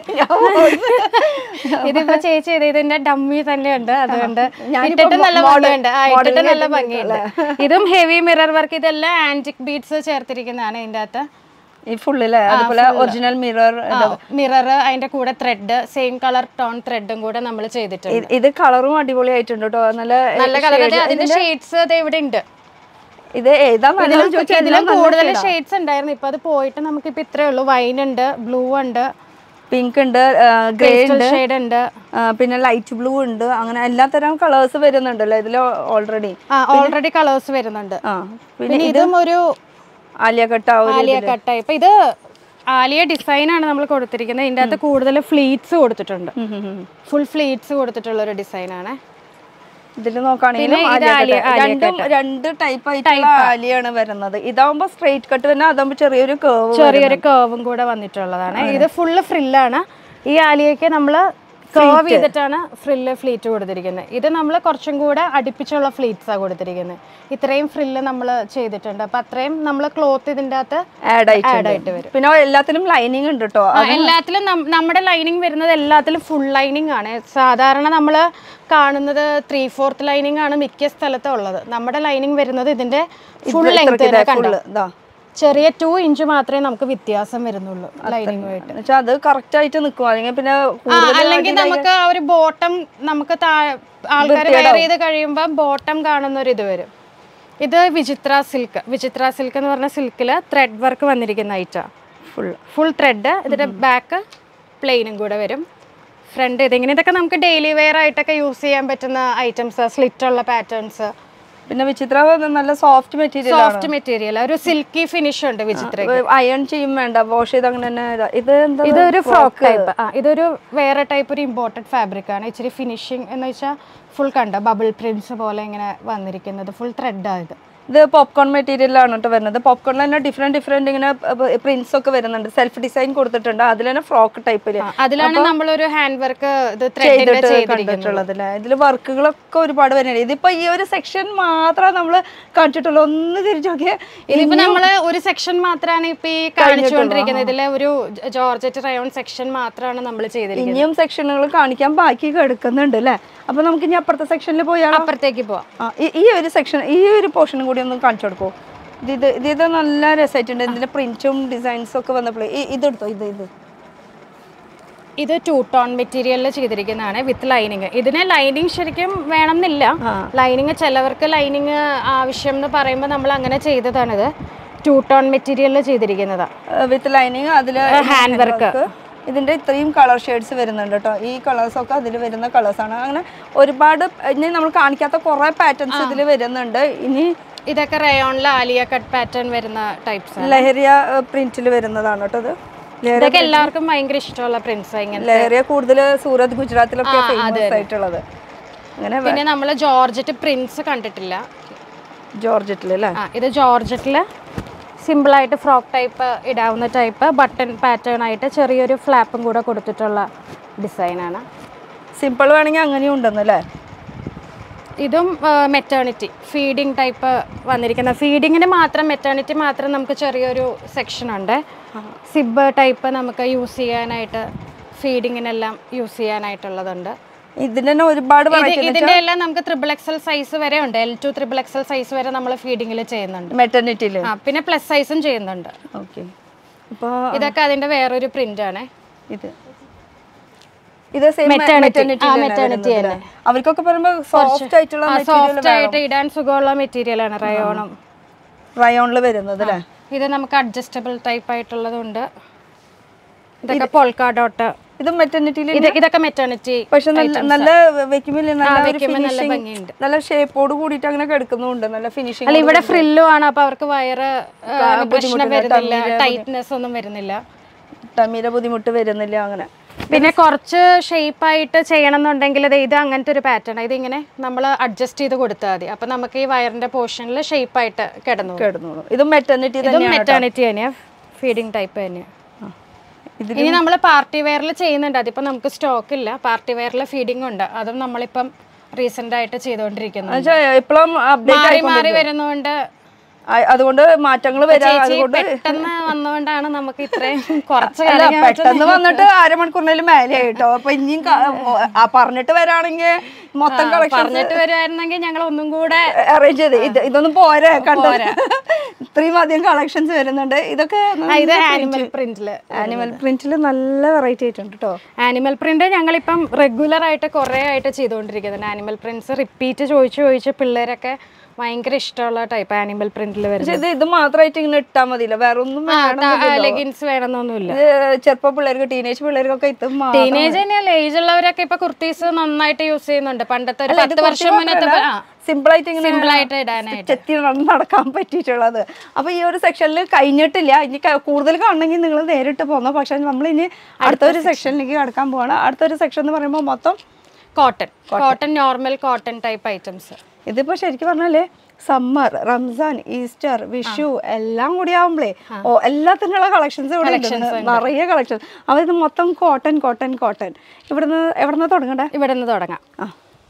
ഇതിപ്പോ ചേച്ചി ഇത് ഇതിന്റെ ഡമ്മി തന്നെയുണ്ട് അതുകൊണ്ട് ഇട്ടിട്ട് നല്ല ഭംഗിയുണ്ട് ആ ഇട്ടിട്ട് നല്ല ഭംഗിയുണ്ട് ഇതും ഹെവി മിറർ വർക്ക് ഇതെല്ലാം ആന്റിക് ബീഡ്സ് ചേർത്തിരിക്കുന്നതാണ് ഇതിന്റെ അകത്ത് ഈ ഫുള്ളില് അതുപോലെ ഒറിജിനൽ മിറർ മിറർ അതിന്റെ കൂടെ ത്രെഡ് സെയിം കളർ ടോൺ ത്രെഡും കൂടെ നമ്മൾ ചെയ്തിട്ടുണ്ട് ഇത് കളറും അടിപൊളിയായിട്ടുണ്ട് കേട്ടോ നല്ല നല്ല കളർ അതിന്റെ ഷെയ്ഡ്സ് ഇവിടെ ഉണ്ട് ഇത് ഏതാ നല്ലത് ചോദിച്ചാൽ ഇതിലും കൂടുതൽ ഷെയ്ഡ്സ് ഉണ്ടായിരുന്നു ഇപ്പൊ അത് പോയിട്ട് നമുക്കിപ്പോ ഇത്രേ ഉള്ളൂ വൈൻ ഉണ്ട് ബ്ലൂ ഉണ്ട് പിങ്ക് ഉണ്ട് ഗ്രേ ഉണ്ട് ഷെയ്ഡ് ഉണ്ട് ആ, പിന്നെ ലൈറ്റ് ബ്ലൂ ഉണ്ട് അങ്ങനെ എല്ലാ തരം കളേഴ്സ് വരുന്നുണ്ടല്ലോ ഇതിൽ ഓൾറെഡി ആ ഓൾറെഡി കളേഴ്സ് വരുന്നുണ്ട് ആ പിന്നെ പിന്നെ ഇതും ഒരു ആലിയ കട്ട ആ ഒരു ആലിയ കട്ട ഇപ്പൊ ഇത് ആലിയ ഡിസൈൻ ആണ് നമ്മൾ കൊടുത്തിരിക്കുന്നത് ഇതിന്റെ അകത്ത് കൂടുതൽ ഫ്ലീറ്റ്സ് കൊടുത്തിട്ടുണ്ട് ഉം ഉം ഉം. ഫുൾ ഫ്ലീറ്റ്സ് കൊടുത്തിട്ടുള്ള ഒരു ഡിസൈൻ ആണ് ഇതിൽ നോക്കുകയാണെങ്കിലും പിന്നെ ഇത് ആലിയ ആലിയ- കട്ട്. ആലിയ രണ്ടും രണ്ട് ടൈപ്പ് ആയിട്ടുള്ള ആലിയാണ് വരുന്നത് ഇതാവുമ്പോ സ്ട്രെയിറ്റ് കട്ട് തന്നെ അതാവുമ്പോ ചെറിയൊരു കേവ് ചെറിയൊരു കേവും കൂടെ വന്നിട്ടുള്ളതാണ് ഇത് ഫുള്ള് ഫ്രില്ലാണ് ഈ ആലിയക്ക് നമ്മൾ കേർവ് ചെയ്തിട്ടാണ് ഫ്രില്ല് ഫ്ലീറ്റ് കൊടുത്തിരിക്കുന്നത് ഇത് നമ്മൾ കുറച്ചും കൂടെ അടുപ്പിച്ചുള്ള ഫ്ലീറ്റ്സാണ് കൊടുത്തിരിക്കുന്നത് ഇത്രയും ഫ്രില്ല് നമ്മൾ ചെയ്തിട്ടുണ്ട് അപ്പം അത്രയും നമ്മൾ ക്ലോത്ത് ഇതിൻ്റെ അകത്ത് ആഡ് ആഡ് ആയിട്ട് ആയിട്ട് വരും പിന്നെ എല്ലാത്തിലും ലൈനിങ് ഉണ്ട് കേട്ടോ ആ, എല്ലാത്തിലും നം- നമ്മുടെ ലൈനിങ് വരുന്നത് എല്ലാത്തിലും ഫുൾ ലൈനിങ് ആണ് സാധാരണ നമ്മൾ കാണുന്നത് ത്രീ ഫോർത്ത് ലൈനിങ് ആണ് മിക്ക സ്ഥലത്തും ഉള്ളത് നമ്മുടെ ലൈനിങ് വരുന്നത് ഇതിന്റെ ഫുൾ ലെങ്ത് ഫുള്ള് ഇതാ ചെറിയ ടു ഇഞ്ച് മാത്രമേ നമുക്ക് വ്യത്യാസം വരുന്നുള്ളൂ ലൈനിങ്ങുമായിട്ട് എന്നുവെച്ചാൽ അത് കറക്റ്റ് ആയിട്ട് നിൽക്കും അല്ലെങ്കിൽ പിന്നെ ആ, അല്ലെങ്കിൽ നമുക്ക് ആ ഒരു ബോട്ടം നമുക്ക് ആൾക്കാർ വെയർ ചെയ്ത് കഴിയുമ്പോൾ ബോട്ടം കാണുന്ന ഒരു ഇത് വരും ഇത് വിചിത്ര സിൽക്ക് വിചിത്ര സിൽക്ക് എന്ന് പറഞ്ഞ സിൽക്കിൽ ത്രെഡ് വർക്ക് വന്നിരിക്കുന്ന ഐറ്റാ ഫുൾ ഫുൾ ത്രെഡ് ഇതിന്റെ ബാക്ക് പ്ലെയിനും കൂടെ വരും ഫ്രണ്ട് ഇതിങ്ങനെ ഇതൊക്കെ നമുക്ക് ഡെയിലി വെയർ ആയിട്ടൊക്കെ യൂസ് ചെയ്യാൻ പറ്റുന്ന ഐറ്റംസ് സ്ലിറ്റ് ഉള്ള പാറ്റേൺസ് പിന്നെ വിചിത്ര നല്ല സോഫ്റ്റ് മെറ്റീരിയൽ സോഫ്റ്റ് മെറ്റീരിയൽ ഒരു സിൽക്കി ഫിനിഷ് ഉണ്ട് വിചിത്ര അയൺ ചെയ്യും വേണ്ട വാഷ് ചെയ്ത് അങ്ങനെ തന്നെ ഇതാ. ഇത് എന്താ ഇതൊരു ഫ്രോക്ക് ടൈപ്പ് ആ ഇതൊരു വേറെ ടൈപ്പ് ഒരു ഇമ്പോർട്ടഡ് ഫാബ്രിക് ആണ് ഇച്ചിരി ഫിനിഷിങ് എന്ന് വെച്ചാൽ ഫുൾ കണ്ട ബബിൾ പ്രിന്റ്സ് പോലെ ഇങ്ങനെ വന്നിരിക്കുന്നത് ഫുൾ ത്രെഡാണ് ഇത് ഇത് പോപ്കോൺ മെറ്റീരിയലാണ് കേട്ടോ വരുന്നത് പോപ്കോണിൽ തന്നെ ഡിഫറെന്റ് ഡിഫറെന്റ് ഇങ്ങനെ പ്രിന്റ്സ് ഒക്കെ വരുന്നുണ്ട് സെൽഫ് ഡിസൈൻ കൊടുത്തിട്ടുണ്ട് അതിൽ തന്നെ ഫ്രോക്ക് ടൈപ്പിൽ ആ, അതിലാണ് നമ്മളൊരു ഹാൻഡ് വർക്ക് ഇത് ത്രെഡിന്റെ ചെയ്തിട്ട് ചെയ്തിരിക്കുന്നത് കണ്ടിട്ടുള്ളത് അല്ലേ ഇതിൽ വർക്കുകളൊക്കെ ഒരുപാട് വരുന്നുണ്ട് ഇതിപ്പോ ഈ ഒരു സെക്ഷൻ മാത്രമേ നമ്മൾ കാണിച്ചിട്ടുള്ളൂ ഒന്ന് തിരിച്ചു നോക്കിയാൽ ഇതിപ്പോ നമ്മള് ഒരു സെക്ഷൻ മാത്രമാണ് ഇപ്പൊ ഈ കാണിച്ചുകൊണ്ടിരിക്കുന്നത് ഇതിലെ ഒരു ജോർജറ്റ് റയോൺ സെക്ഷൻ മാത്രമാണ് നമ്മൾ ചെയ്തിരിക്കുന്നത് ഇനിയും സെക്ഷനുകൾ കാണിക്കാൻ ബാക്കി കിടക്കുന്നുണ്ട് അല്ലേ അപ്പൊ നമുക്ക് ഇനി അപ്പുറത്തെ സെക്ഷനിൽ പോയാലോ അപ്പുറത്തേക്ക് പോവാം ആ ഈ- ഈ ഒരു സെക്ഷൻ ഈ ഒരു പോർഷനും കൂടി ഒന്ന് കാണിച്ചു കൊടുക്കൂ ഇത് ഇത് ഇത് ഇത് നല്ല രസമായിട്ടുണ്ട് ഇതിന്റെ പ്രിന്റും ഡിസൈൻസും ഒക്കെ വന്നപ്പോഴേ ഈ ഇതെടുത്തോ ഇത് ഇത് ഇത് ടൂ ടോൺ മെറ്റീരിയലിൽ ചെയ്തിരിക്കുന്നതാണ് വിത്ത് ലൈനിങ് ഇതിന് ലൈനിങ് ശരിക്കും വേണമെന്നില്ല ലൈനിങ് ചിലവർക്ക് ലൈനിങ് ആവശ്യം എന്ന് പറയുമ്പോൾ നമ്മൾ അങ്ങനെ ചെയ്തതാണിത് ടൂ ടോൺ മെറ്റീരിയലിൽ ചെയ്തിരിക്കുന്നതാണ് വിത്ത് ലൈനിങ് അതിൽ ഹാൻഡ് വർക്ക് ഇതിന്റെ ഇത്രയും കളർ ഷെയ്ഡ്സ് വരുന്നുണ്ട് കേട്ടോ ഈ കളേഴ്സ് ഒക്കെ അതിൽ വരുന്ന കളേഴ്സ് ആണ് അങ്ങനെ ഒരുപാട് ഇനി നമ്മൾ കാണിക്കാത്ത കുറെ പാറ്റേൺസ് ഇതിൽ വരുന്നുണ്ട് ഇനി ഇതൊക്കെ റയോണിൽ ആലിയ കട്ട് പാറ്റേൺ വരുന്ന ടൈപ്സ് ലഹരിയ പ്രിന്റിൽ വരുന്നതാണ് കേട്ടോ ഇത് ലഹരി- ഇതൊക്കെ എല്ലാവർക്കും ഭയങ്കര ഇഷ്ടമുള്ള പ്രിന്റ്സ് ഇങ്ങനെ ലഹരിയ കൂടുതൽ സൂറത്ത് ഗുജറാത്തിലൊക്കെ ഫേമസ് ആയിട്ടുള്ളത് അങ്ങനെ പിന്നെ നമ്മൾ ജോർജറ്റ് പ്രിന്റ്സ് കണ്ടിട്ടില്ല ജോർജറ്റിൽ അല്ലേ ആ ഇത് ജോർജറ്റിൽ സിമ്പിളായിട്ട് ഫ്രോക്ക് ടൈപ്പ് ഇടാവുന്ന ടൈപ്പ് ബട്ടൺ പാറ്റേൺ ആയിട്ട് ചെറിയൊരു ഫ്ലാപ്പും കൂടെ കൊടുത്തിട്ടുള്ള ഡിസൈനാണ് സിമ്പിൾ വേണമെങ്കിൽ അങ്ങനെയും ഉണ്ടെന്നല്ലേ ഇതും മെറ്റേണിറ്റി ഫീഡിങ് ടൈപ്പ് വന്നിരിക്കുന്ന ഫീഡിങ്ങിന് മാത്രം മെറ്റേണിറ്റി മാത്രം നമുക്ക് ചെറിയൊരു സെക്ഷൻ ഉണ്ട് സിബ് ടൈപ്പ് നമുക്ക് യൂസ് ചെയ്യാനായിട്ട് ഫീഡിങ്ങിനെല്ലാം യൂസ് ചെയ്യാനായിട്ടുള്ളതുണ്ട് ഇതിന് തന്നെ ഒരുപാട് ഇത് വെറൈറ്റി ഇതിന്റെ എല്ലാം നമുക്ക് ത്രിബിൾ എക്സൽ സൈസ് വരെ ഉണ്ട് L to triple XL size വരെ നമ്മൾ ഫീഡിങ്ങിൽ ചെയ്യുന്നുണ്ട് മെറ്റർണിറ്റിയിൽ ആ പിന്നെ പ്ലസ് സൈസും ചെയ്യുന്നുണ്ട് ഓക്കെ അപ്പോൾ ഇതൊക്കെ അതിന്റെ വേറൊരു പ്രിന്റ് ആണ് ഇത് ഇത് സെയിം Maternity. മെറ്റർണിറ്റി ആ, maternity തന്നെ. അവർക്കൊക്കെ പറയുമ്പോൾ സോഫ്റ്റ് ആയിട്ടുള്ള സോഫ്റ്റ് ആയിട്ട് ഇടാൻ സുഖമുള്ള മെറ്റീരിയൽ ആണ് റയോണും റയോണിൽ വരുന്നത് അല്ലേ ഇത് നമുക്ക് അഡ്ജസ്റ്റബിൾ ടൈപ്പ് ആയിട്ടുള്ളതുണ്ട് ഇതൊക്കെ പോൾക്കാ ഡോട്ട് ഇത് മെറ്റർണിറ്റിയിൽ ഇത് ഇതൊക്കെ മെറ്റേണിറ്റി പക്ഷെ നല്ല നല്ല വെക്കുമ്പോൾ നല്ല ഒരു വെക്കുമ്പോ നല്ല ഫിനിഷിങ് ഭംഗിയുണ്ട്. നല്ല ഷേപ്പോട് കൂടിയിട്ട് അങ്ങനെ കിടക്കുന്നുണ്ട് നല്ല ഫിനിഷിങ് അല്ല ഇവിടെ ഫ്രില്ലും ആണ് അപ്പൊ അവർക്ക് വയറ് ആ, പ്രശ്നം വരുന്നില്ല ടൈറ്റ്നെസ് ഒന്നും വരുന്നില്ല ടമീരെ ബുദ്ധിമുട്ട് വരുന്നില്ല അങ്ങനെ പിന്നെ കുറച്ച് ഷേപ്പ് ആയിട്ട് ചെയ്യണം എന്നുണ്ടെങ്കിൽ ദേ ഇത് അങ്ങനത്തെ ഒരു പാറ്റേൺ ഇത് ഇങ്ങനെ നമ്മൾ അഡ്ജസ്റ്റ് ചെയ്ത് കൊടുത്താൽ മതി അപ്പൊ നമുക്ക് ഈ വയറിന്റെ പോർഷനിൽ ഷേപ്പ് ആയിട്ട് കിടന്നു പോകും. കിടന്നോളൂ ഇത് മെറ്റർണിറ്റി ഇതും തന്നെയാണ് മെറ്റേണിറ്റി തന്നെയാ ഫീഡിങ് ടൈപ്പ് തന്നെയാ ഇതിൽ ഇനി നമ്മൾ പാർട്ടി വെയറിൽ ചെയ്യുന്നുണ്ട് അതിപ്പോ നമുക്ക് സ്റ്റോക്ക് ഇല്ല പാർട്ടി വെയറിൽ ഫീഡിംഗ് ഉണ്ട് അതും നമ്മളിപ്പം റീസെന്റ് ആയിട്ട് ചെയ്തുകൊണ്ടിരിക്കുന്നു ഇപ്പോഴും അപ്ഡേറ്റ് മാറി മാറി വരുന്നോണ്ട് അതുകൊണ്ട് മാറ്റങ്ങൾ വരാ ചേച്ചി അതുകൊണ്ട് പെട്ടെന്ന് വന്നോണ്ടാണ് നമുക്ക് ഇത്രയും കുറച്ച് അല്ല കാര്യങ്ങൾ പെട്ടെന്ന് വന്നിട്ട് അരമണിക്കൂറിനും മേലെ ആയിട്ടോ അപ്പൊ ഇനിയും ക- ആ പറഞ്ഞിട്ട് വരാണെങ്കിൽ മൊത്തം കളക്ഷൻ പറഞ്ഞിട്ട് വരുമായിരുന്നെങ്കിൽ ഞങ്ങൾ ഒന്നും കൂടെ അറേഞ്ച് ചെയ്ത് ഇത് ഇതൊന്നും പോരാ കണ്ടോ ഇത്രയും അധികം കളക്ഷൻസ് വരുന്നുണ്ട് ഇതൊക്കെ ആ, ഇത് ആനിമൽ പ്രിന്റില് ആനിമൽ പ്രിന്റിൽ നല്ല വെറൈറ്റി ആയിട്ടുണ്ട് കേട്ടോ ആനിമൽ പ്രിന്റ് ഞങ്ങളിപ്പം റെഗുലർ ആയിട്ട് കുറേ ആയിട്ട് ചെയ്തുകൊണ്ടിരിക്കുന്നുണ്ട് ആനിമൽ പ്രിന്റ്സ് റിപ്പീറ്റ് ചോദിച്ച് ചോദിച്ച് പിള്ളേരൊക്കെ ഭയങ്കര ഇഷ്ടമുള്ള ടൈപ്പ് ആനിമൽ പ്രിന്റിൽ വരുന്നത് പക്ഷെ ഇത് ഇത് മാത്രമായിട്ട് ഇങ്ങനെ ഇട്ടാ മതിയില്ല വേറെ ഒന്നും വേണം ലെഗിൻസ് വേണമെന്നൊന്നുമില്ല ഇത് ചെറുപ്പ പിള്ളേർക്ക് ടീനേജ് പിള്ളേർക്കൊക്കെ ഇത് മാത്രം ടീനേജ് തന്നെയല്ല ഏജ് ഉള്ളവരൊക്കെ ഇപ്പൊ കുർത്തീസ് നന്നായിട്ട് യൂസ് ചെയ്യുന്നുണ്ട് പണ്ടത്തെ ഒരു പത്ത് വർഷം മുന്നത്തെ ആ സിമ്പിൾ ആയിട്ട് ഇങ്ങനെ സിമ്പിൾ ആയിട്ട് ഇടാനായിട്ട് ചെത്തി നടന്ന് നടക്കാൻ പറ്റിയിട്ടുള്ളത് അപ്പൊ ഈ ഒരു സെക്ഷനിൽ കഴിഞ്ഞിട്ടില്ല ഇനി ക- കൂടുതൽ കാണണമെങ്കിൽ നിങ്ങൾ നേരിട്ട് പോന്നോ പക്ഷെ നമ്മൾ ഇനി അടുത്തൊരു സെക്ഷനിലേക്ക് കടക്കാൻ പോവാണ് അടുത്തൊരു സെക്ഷൻ എന്ന് പറയുമ്പോൾ മൊത്തം cotton cotton normal cotton type items ഇതിപ്പോ ശരിക്കും പറഞ്ഞാലേ സമ്മർ റംസാൻ ഈസ്റ്റർ വിഷു എല്ലാം കൂടി ആവുമ്പളേ ഓ എല്ലാത്തിനുള്ള കളക്ഷൻസ് ഇവിടെ ഉണ്ട്. നിറയെ കളക്ഷൻ അപ്പൊ ഇത് മൊത്തം കോട്ടൺ കോട്ടൺ കോട്ടൺ ഇവിടുന്ന് എവിടുന്ന് തുടങ്ങണ്ടേ ഇവിടെ നിന്ന് തുടങ്ങാം ആ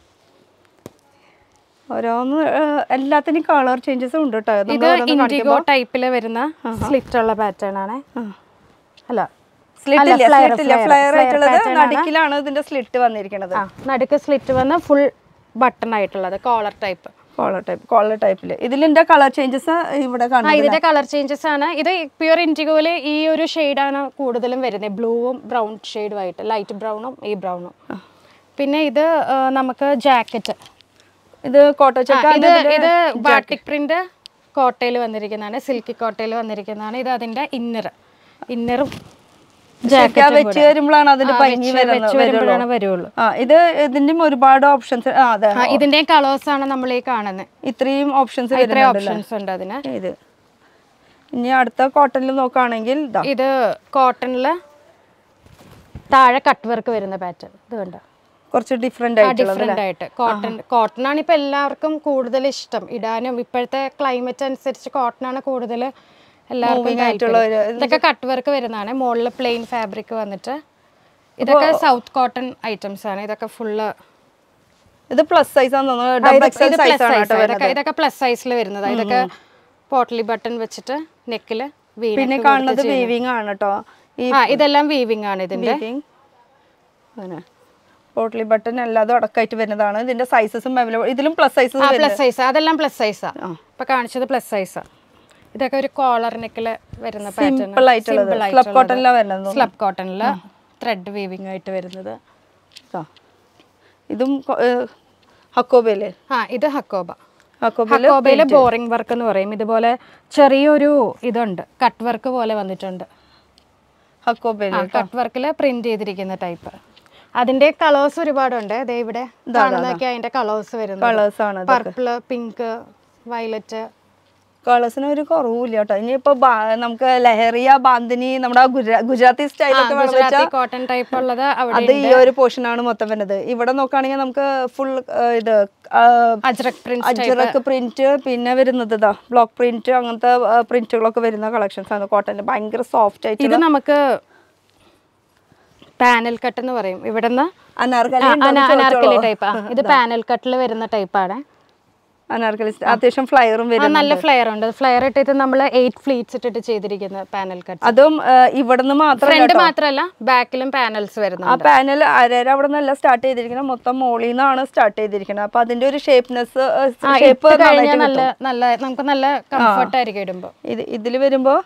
ഓരോന്ന് ഏഹ്, എല്ലാത്തിനും കളർ ചേഞ്ചസും ഉണ്ട് കേട്ടോ നമ്മൾ ഇത് ഓരോന്ന് ഇൻഡിഗോ ടൈപ്പിൽ വരുന്ന സ്ലിറ്റ് ഉള്ള പാറ്റേൺ ആണ് അല്ല സ്ലിറ്റ് അല്ല, ഇല്ല flare, സ്ലിറ്റ് ഇല്ല flare, ഫ്ലെയർ flare ആയിട്ടുള്ളത് pattern ആണ്. നടുക്കിലാണ് ഇതിന്റെ സ്ലിറ്റ് വന്നിരിക്കുന്നത് ആ നടുക്ക് സ്ലിറ്റ് വന്ന് ഫുൾ ബട്ടൺ ആയിട്ടുള്ളത് collar type collar type collar ടൈപ്പിൽ ഇതിലിന്റെ കളർ ചേഞ്ചസ് ഇവിടെ ആ കാണുന്നത് ഇതിന്റെ കളർ ചേഞ്ചസ് ആണ് ഇത് പ്യുർ ഇൻഡിഗോയില് ഈ ഒരു ഷെയ്ഡാണ് കൂടുതലും വരുന്നത് ബ്ലൂവും ബ്രൗൺ ഷെയ്ഡും ആയിട്ട് ലൈറ്റ് ബ്രൗണും ഈ ബ്രൗണും പിന്നെ ഇത് ആ, നമുക്ക് ജാക്കറ്റ് ഇത് കോട്ടോ ചെക്ക ഇത് ഇത് ബാട്ടിക് പ്രിന്റ് കോട്ടയിൽ വന്നിരിക്കുന്നതാണ് സിൽക്കി കോട്ടയിൽ വന്നിരിക്കുന്നതാണ് ഇത് അതിന്റെ ഇന്നർ ഇന്നറും ശരിക്കും ആ വെച്ച് വരുമ്പോഴാണ് അതിന്റെ ഭംഗി വരുന്നത് വെച്ച് വരുമ്പോഴാണ് വരുള്ളൂ ആ ഇത് ഇതിന്റെയും ഒരുപാട് ഓപ്ഷൻസ് ആ അതെ ആ, ഇതിന്റെയും കളേഴ്സ് ആണ് നമ്മൾ ഈ കാണുന്നത് ഇത്രയും ഓപ്ഷൻസ് ഇത്രയും വരുന്നുണ്ടല്ലോ ഓപ്ഷൻസ് ഉണ്ട് അതിന് ഇത് ഇനി അടുത്ത കോട്ടണിൽ നോക്കുകയാണെങ്കിൽ ഇതാ ഇത് കോട്ടണില് താഴെ കട്ട് വർക്ക് വരുന്ന പാറ്റേൺ ഇത് കണ്ടോ കുറച്ച് ഡിഫറെന്റ് ആയിട്ടുള്ളത് ഡിഫറെന്റ് ആയിട്ട് കോട്ടൺ കോട്ടൺ ആണ് ഇപ്പൊ എല്ലാവർക്കും കൂടുതൽ ഇഷ്ടം ഇടാനും ഇപ്പോഴത്തെ ക്ലൈമറ്റ് അനുസരിച്ച് കോട്ടൺ ആണ് കൂടുതൽ എല്ലാവർക്കും താല്പര്യം. ഇതൊക്കെ കട്ട് വർക്ക് വരുന്നതാണ് മുകളിൽ പ്ലെയിൻ ഫാബ്രിക് വന്നിട്ട് ഇതൊക്കെ സൗത്ത് കോട്ടൺ ഐറ്റംസ് ആണ് ഇതൊക്കെ ഫുള്ള് ഇത് പ്ലസ് സൈസ് ആണെന്ന് തോന്നുന്നു ഡബിൾ എക്സൽ സൈസ് ആണ് കേട്ടോ ഇതൊക്കെ ഇതൊക്കെ പ്ലസ് സൈസിൽ വരുന്നതാണ് ഇതൊക്കെ പോട്ടലി ബട്ടൺ വെച്ചിട്ട് നെക്കില് പിന്നെ കാണുന്നത് വീവിങ് ആണ് കേട്ടോ ഈ ആ ഇതെല്ലാം വീവിങ് ആണ് ഇതിന്റെ വീവിങ് അങ്ങനെ പോട്ട്ലി ബട്ടൺ എല്ലാതും അടക്കമായിട്ട് വരുന്നതാണ് ഇതിന്റെ സൈസസും അവൈലബിൾ ഇതിലും പ്ലസ് സൈസസ് ആ പ്ലസ് സൈസ് അതെല്ലാം പ്ലസ് സൈസാ ഇപ്പൊ കാണിച്ചത് പ്ലസ് സൈസാ ഇതൊക്കെ ഒരു കോളർ നെക്കില് വരുന്ന പാറ്റേൺ സിമ്പിൾ ആയിട്ടുള്ളത് സ്ലബ് കോട്ടണിലാണ് വരുന്നത് സ്ലബ് കോട്ടണില് ത്രെഡ് വീവിങ് ആയിട്ട് വരുന്നത് ആ. ഇതും ഹക്കോബയില് ആ ഇത് ഹക്കോബ ഹക്കോബയില് ഹക്കോബയിലെ ബോറിംഗ് വർക്ക് എന്ന് പറയും ഇതുപോലെ ചെറിയൊരു ഇതുണ്ട് കട്ട് വർക്ക് പോലെ വന്നിട്ടുണ്ട് ഹക്കോബയില് കട്ട് വർക്കിൽ പ്രിന്റ് ചെയ്തിരിക്കുന്ന ടൈപ്പ് അതിന്റെ കളേഴ്സ് ഒരുപാടുണ്ട് ദേ ഇവിടെ കാണുന്നതൊക്കെ അതിന്റെ കളേഴ്സ് വരുന്നത് കളേഴ്സ് ആണ് പർപ്പിള് പിങ്ക് വയലറ്റ് കളേഴ്സിന് ഒരു കുറവില്ല കേട്ടോ ഇനിയിപ്പോ ബാ- നമുക്ക് ലഹറിയ ബാന്തിനി നമ്മുടെ ആ ഗുജറാ- ഗുജറാത്തി സ്റ്റൈലൊക്കെ വേണം ഗുജറാത്തി വെച്ചാൽ കോട്ടൺ ടൈപ്പ് ഉള്ളത് അവിടെ അത് ഈ ഒരു പോർഷൻ ആണ് മൊത്തം വരുന്നത് ഇവിടെ നോക്കുകയാണെങ്കിൽ നമുക്ക് ഫുൾ ഇത് അജ്രക് പ്രിന്റ് അജറക്ക് പ്രിന്റ് പിന്നെ വരുന്നത് ഇതാ ബ്ലോക്ക് പ്രിന്റ് അങ്ങനത്തെ പ്രിന്റുകളൊക്കെ വരുന്ന കളക്ഷൻസ് ആണ് കോട്ടൺ ഭയങ്കര സോഫ്റ്റ് ആയിട്ട് ഇത് നമുക്ക് പാനൽ കട്ട് എന്ന് പറയും ഇവിടുന്ന് അനാർക്കലി അനാർക്കലി ടൈപ്പ് ഇത് പാനൽ കട്ടിൽ വരുന്ന ടൈപ്പാണ് അനാർക്കലി അത്യാവശ്യം ഫ്ലയറും വരും നല്ല ഫ്ലെയർ ഉണ്ട് ഫ്ലെയർ ഇട്ടിട്ട് നമ്മൾ എയ്റ്റ് ഫ്ലീറ്റ്സ് ഇട്ടിട്ട് ചെയ്തിരിക്കുന്ന പാനൽ കട്ട് അതും ഇവിടുന്ന് മാത്രം ഫ്രണ്ട് മാത്രമല്ല ബാക്കിലും പാനൽസ് വരുന്നു ആ പാനൽ അരേര അവിടെ നിന്നല്ല സ്റ്റാർട്ട് ചെയ്തിരിക്കുന്നത് മൊത്തം മോളിൽ നിന്നാണ് സ്റ്റാർട്ട് ചെയ്തിരിക്കുന്നത് അപ്പൊ അതിന്റെ ഒരു ഷേപ്നെസ് ഷേപ്പ് കഴിഞ്ഞാൽ നല്ല നല്ല നമുക്ക് നല്ല കംഫർട്ട് ആയിരിക്കും ഇടുമ്പോൾ ഇത് ഇതിൽ വരുമ്പോ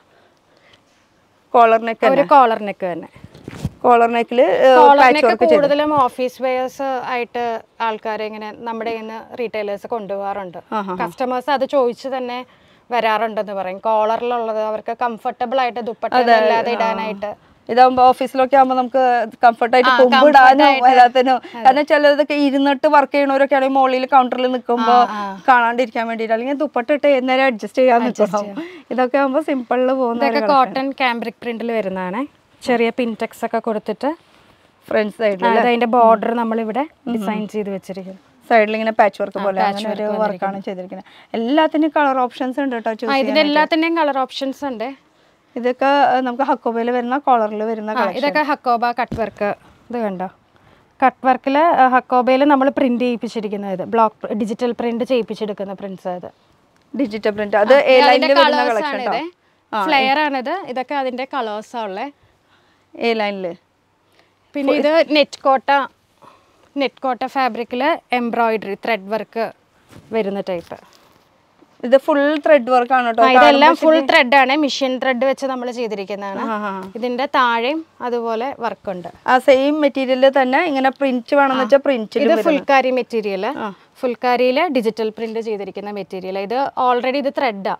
കോളർ നെക്ക് ഒരു കോളർ നെക്ക് തന്നെ കോളർ നെക്കില് കോളർ നെക്ക് കൂടുതലും ഓഫീസ് വെയേഴ്സ് ആയിട്ട് ആൾക്കാരെ ഇങ്ങനെ നമ്മുടെ കയ്യിൽ നിന്ന് റീറ്റെയിലേഴ്സ് കൊണ്ടുപോകാറുണ്ട് കസ്റ്റമേഴ്സ് അത് ചോദിച്ച് തന്നെ വരാറുണ്ടെന്ന് പറയും കോളറിലുള്ളത് അവർക്ക് കംഫർട്ടബിൾ ആയിട്ട് ദുപ്പട്ട അല്ലാതെ ഇടാനായിട്ട് ഇതാകുമ്പോ ഓഫീസിലൊക്കെ ആകുമ്പോ നമുക്ക് കംഫർട്ടായിട്ട് കൊമ്പിടാനും എല്ലാത്തിനും കാരണം ചിലതൊക്കെ ഇരുന്നിട്ട് വർക്ക് ചെയ്യണവരൊക്കെ ആണെങ്കിൽ മുകളിൽ കൗണ്ടറിൽ നിൽക്കുമ്പോ കാണാണ്ടിരിക്കാൻ വേണ്ടിയിട്ട് അല്ലെങ്കിൽ ദുപ്പട്ടിട്ട് നേരെ അഡ്ജസ്റ്റ് ചെയ്യാൻ നിൽക്കണം ഇതൊക്കെ ആകുമ്പോ സിമ്പിളിൽ പോകുന്ന ഇതൊക്കെ കോട്ടൺ ക്യാമ്പ്രിക് പ്രിന്റിൽ വരുന്നതാണ് ചെറിയ പിൻടെക്സ് ഒക്കെ കൊടുത്തിട്ട് ഫ്രണ്ട് സൈഡിൽ അത് അതിന്റെ ബോർഡർ നമ്മളിവിടെ ഡിസൈൻ ചെയ്ത് വെച്ചിരിക്കുന്നു സൈഡിൽ ഇങ്ങനെ പാച്ച് വർക്ക് പോലെ അങ്ങനെ ഒരു വർക്കാണ് ചെയ്തിരിക്കുന്നത് എല്ലാത്തിനും കളർ ഓപ്ഷൻസ് ഉണ്ട് കേട്ടോ ആ choose ചെയ്യാൻ. ഇതിന്റെ എല്ലാത്തിന്റെയും കളർ ഓപ്ഷൻസ് ഉണ്ട് ഇതൊക്കെ അഹ് നമുക്ക് ഹക്കോബയിൽ വരുന്ന കോളറിൽ വരുന്ന ആ, ഇതൊക്കെ ഹക്കോബ കട്ട് വർക്ക് ഇത് കണ്ടോ കട്ട് വർക്കിൽ ഹക്കോബയിൽ നമ്മൾ പ്രിന്റ് ചെയ്യിപ്പിച്ചിരിക്കുന്ന ഇത് ബ്ലോക്ക് ഡിജിറ്റൽ പ്രിന്റ് ചെയ്യിപ്പിച്ചെടുക്കുന്ന പ്രിന്റ്സ് ഇത് ഡിജിറ്റൽ പ്രിന്റ് അത് എ ലൈനിൽ വരുന്ന കളക്ഷൻ കേട്ടോ ഫ്ലെയർ ആണിത് ഇതൊക്കെ അതിന്റെ കളേഴ്സ് ഉള്ളത് എ ലൈനില് പിന്നെ ഇത് നെറ്റ് കോട്ട നെറ്റ് കോട്ട ഫാബ്രിക്കിൽ എംബ്രോയിഡറി ത്രെഡ് വർക്ക് വരുന്ന ടൈപ്പ് ഇത് ഫുൾ ത്രെഡ് വർക്ക് ആണ് കേട്ടോ ഇതെല്ലാം ഫുൾ ത്രെഡ് ആണ് മിഷൻ ത്രെഡ് വെച്ച് നമ്മൾ ചെയ്തിരിക്കുന്നതാണ് ഇതിന്റെ താഴെയും അതുപോലെ വർക്ക് ഉണ്ട് ആ സെയിം മെറ്റീരിയലിൽ തന്നെ ഇങ്ങനെ പ്രിന്റ് വേണമെന്ന് വെച്ചാൽ പ്രിന്റിൽ ഇത് ഫുൾക്കാരി മെറ്റീരിയൽ ഫുൾക്കാരിയിൽ ഡിജിറ്റൽ പ്രിന്റ് ചെയ്തിരിക്കുന്ന മെറ്റീരിയൽ ഇത് ഓൾറെഡി ഇത് ത്രെഡാ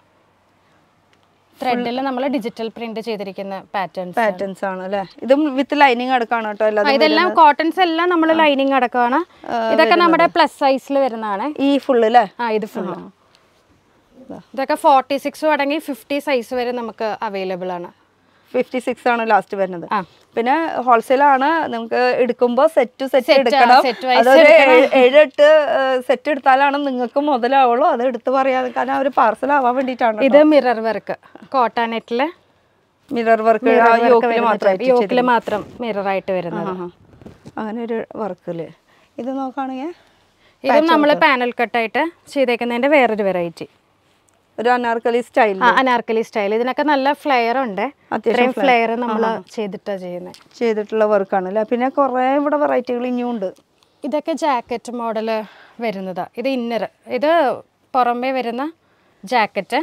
ത്രെഡിൽ നമ്മൾ ഡിജിറ്റൽ പ്രിന്റ് ചെയ്തിരിക്കുന്ന പാറ്റേൺസ് പാറ്റേൺസ് ആണ് അല്ലേ ഇതും വിത്ത് ലൈനിങ് അടക്കാണ് കേട്ടോ അല്ലാതെ ഇതെല്ലാം കോട്ടൺസ് എല്ലാം നമ്മൾ ലൈനിങ് അടക്കമാണ് ഇതൊക്കെ നമ്മുടെ പ്ലസ് സൈസിൽ വരുന്നതാണ് ഈ ഫുള്ള് അല്ലേ ആ ഇത് ഫുള്ള് ഇതൊക്കെ ഫോർട്ടി സിക്സും അടങ്ങി ഫിഫ്റ്റി സൈസ് വരെ നമുക്ക് അവൈലബിൾ ആണ് ഫിഫ്റ്റി സിക്സ് ആണ് ലാസ്റ്റ് വരുന്നത് ആ. പിന്നെ ഹോൾസെയിൽ ആണ് നമുക്ക് എടുക്കുമ്പോൾ സെറ്റ് സെറ്റ് Set, ആ, എടുക്കണം set wise അതൊരു ഏഴ് ഏഴെട്ട് സെറ്റ് എടുത്താലാണ് നിങ്ങൾക്ക് മുതലാവുള്ളൂ അത് എടുത്ത് പറയാതെ കാരണം അവർ പാർസൽ ആവാൻ വേണ്ടിയിട്ടാണ് ഇത് മിറർ വർക്ക് കോട്ടാനെറ്റില് മിറർ വർക്ക് യോക്കിൽ മാത്രമായിട്ട് യോക്കിൽ മാത്രം മിറർ ആയിട്ട് വരുന്നത് ആ. അങ്ങനെ ഒരു വർക്കിൽ ഇത് നോക്കുകയാണെങ്കിൽ ഇതും നമ്മൾ പാനൽ കട്ടായിട്ട് ചെയ്തേക്കുന്നതിന്റെ വേറൊരു വെറൈറ്റി ഒരു അനാർക്കലി സ്റ്റൈൽ അനാർക്കലി സ്റ്റൈൽ ഇതിനൊക്കെ നല്ല ഫ്ലെയർ ഉണ്ട് ഇത്രയും ഫ്ലെയർ നമ്മൾ ചെയ്തിട്ടാ ചെയ്യുന്നത് ചെയ്തിട്ടുള്ള വർക്കാണ് അല്ലേ പിന്നെ കുറേ ഇവിടെ വെറൈറ്റികൾ ഇനിയും ഉണ്ട് ഇതൊക്കെ ജാക്കറ്റ് മോഡൽ വരുന്നതാ ഇത് ഇന്നർ ഇത് പുറമേ വരുന്ന ജാക്കറ്റ്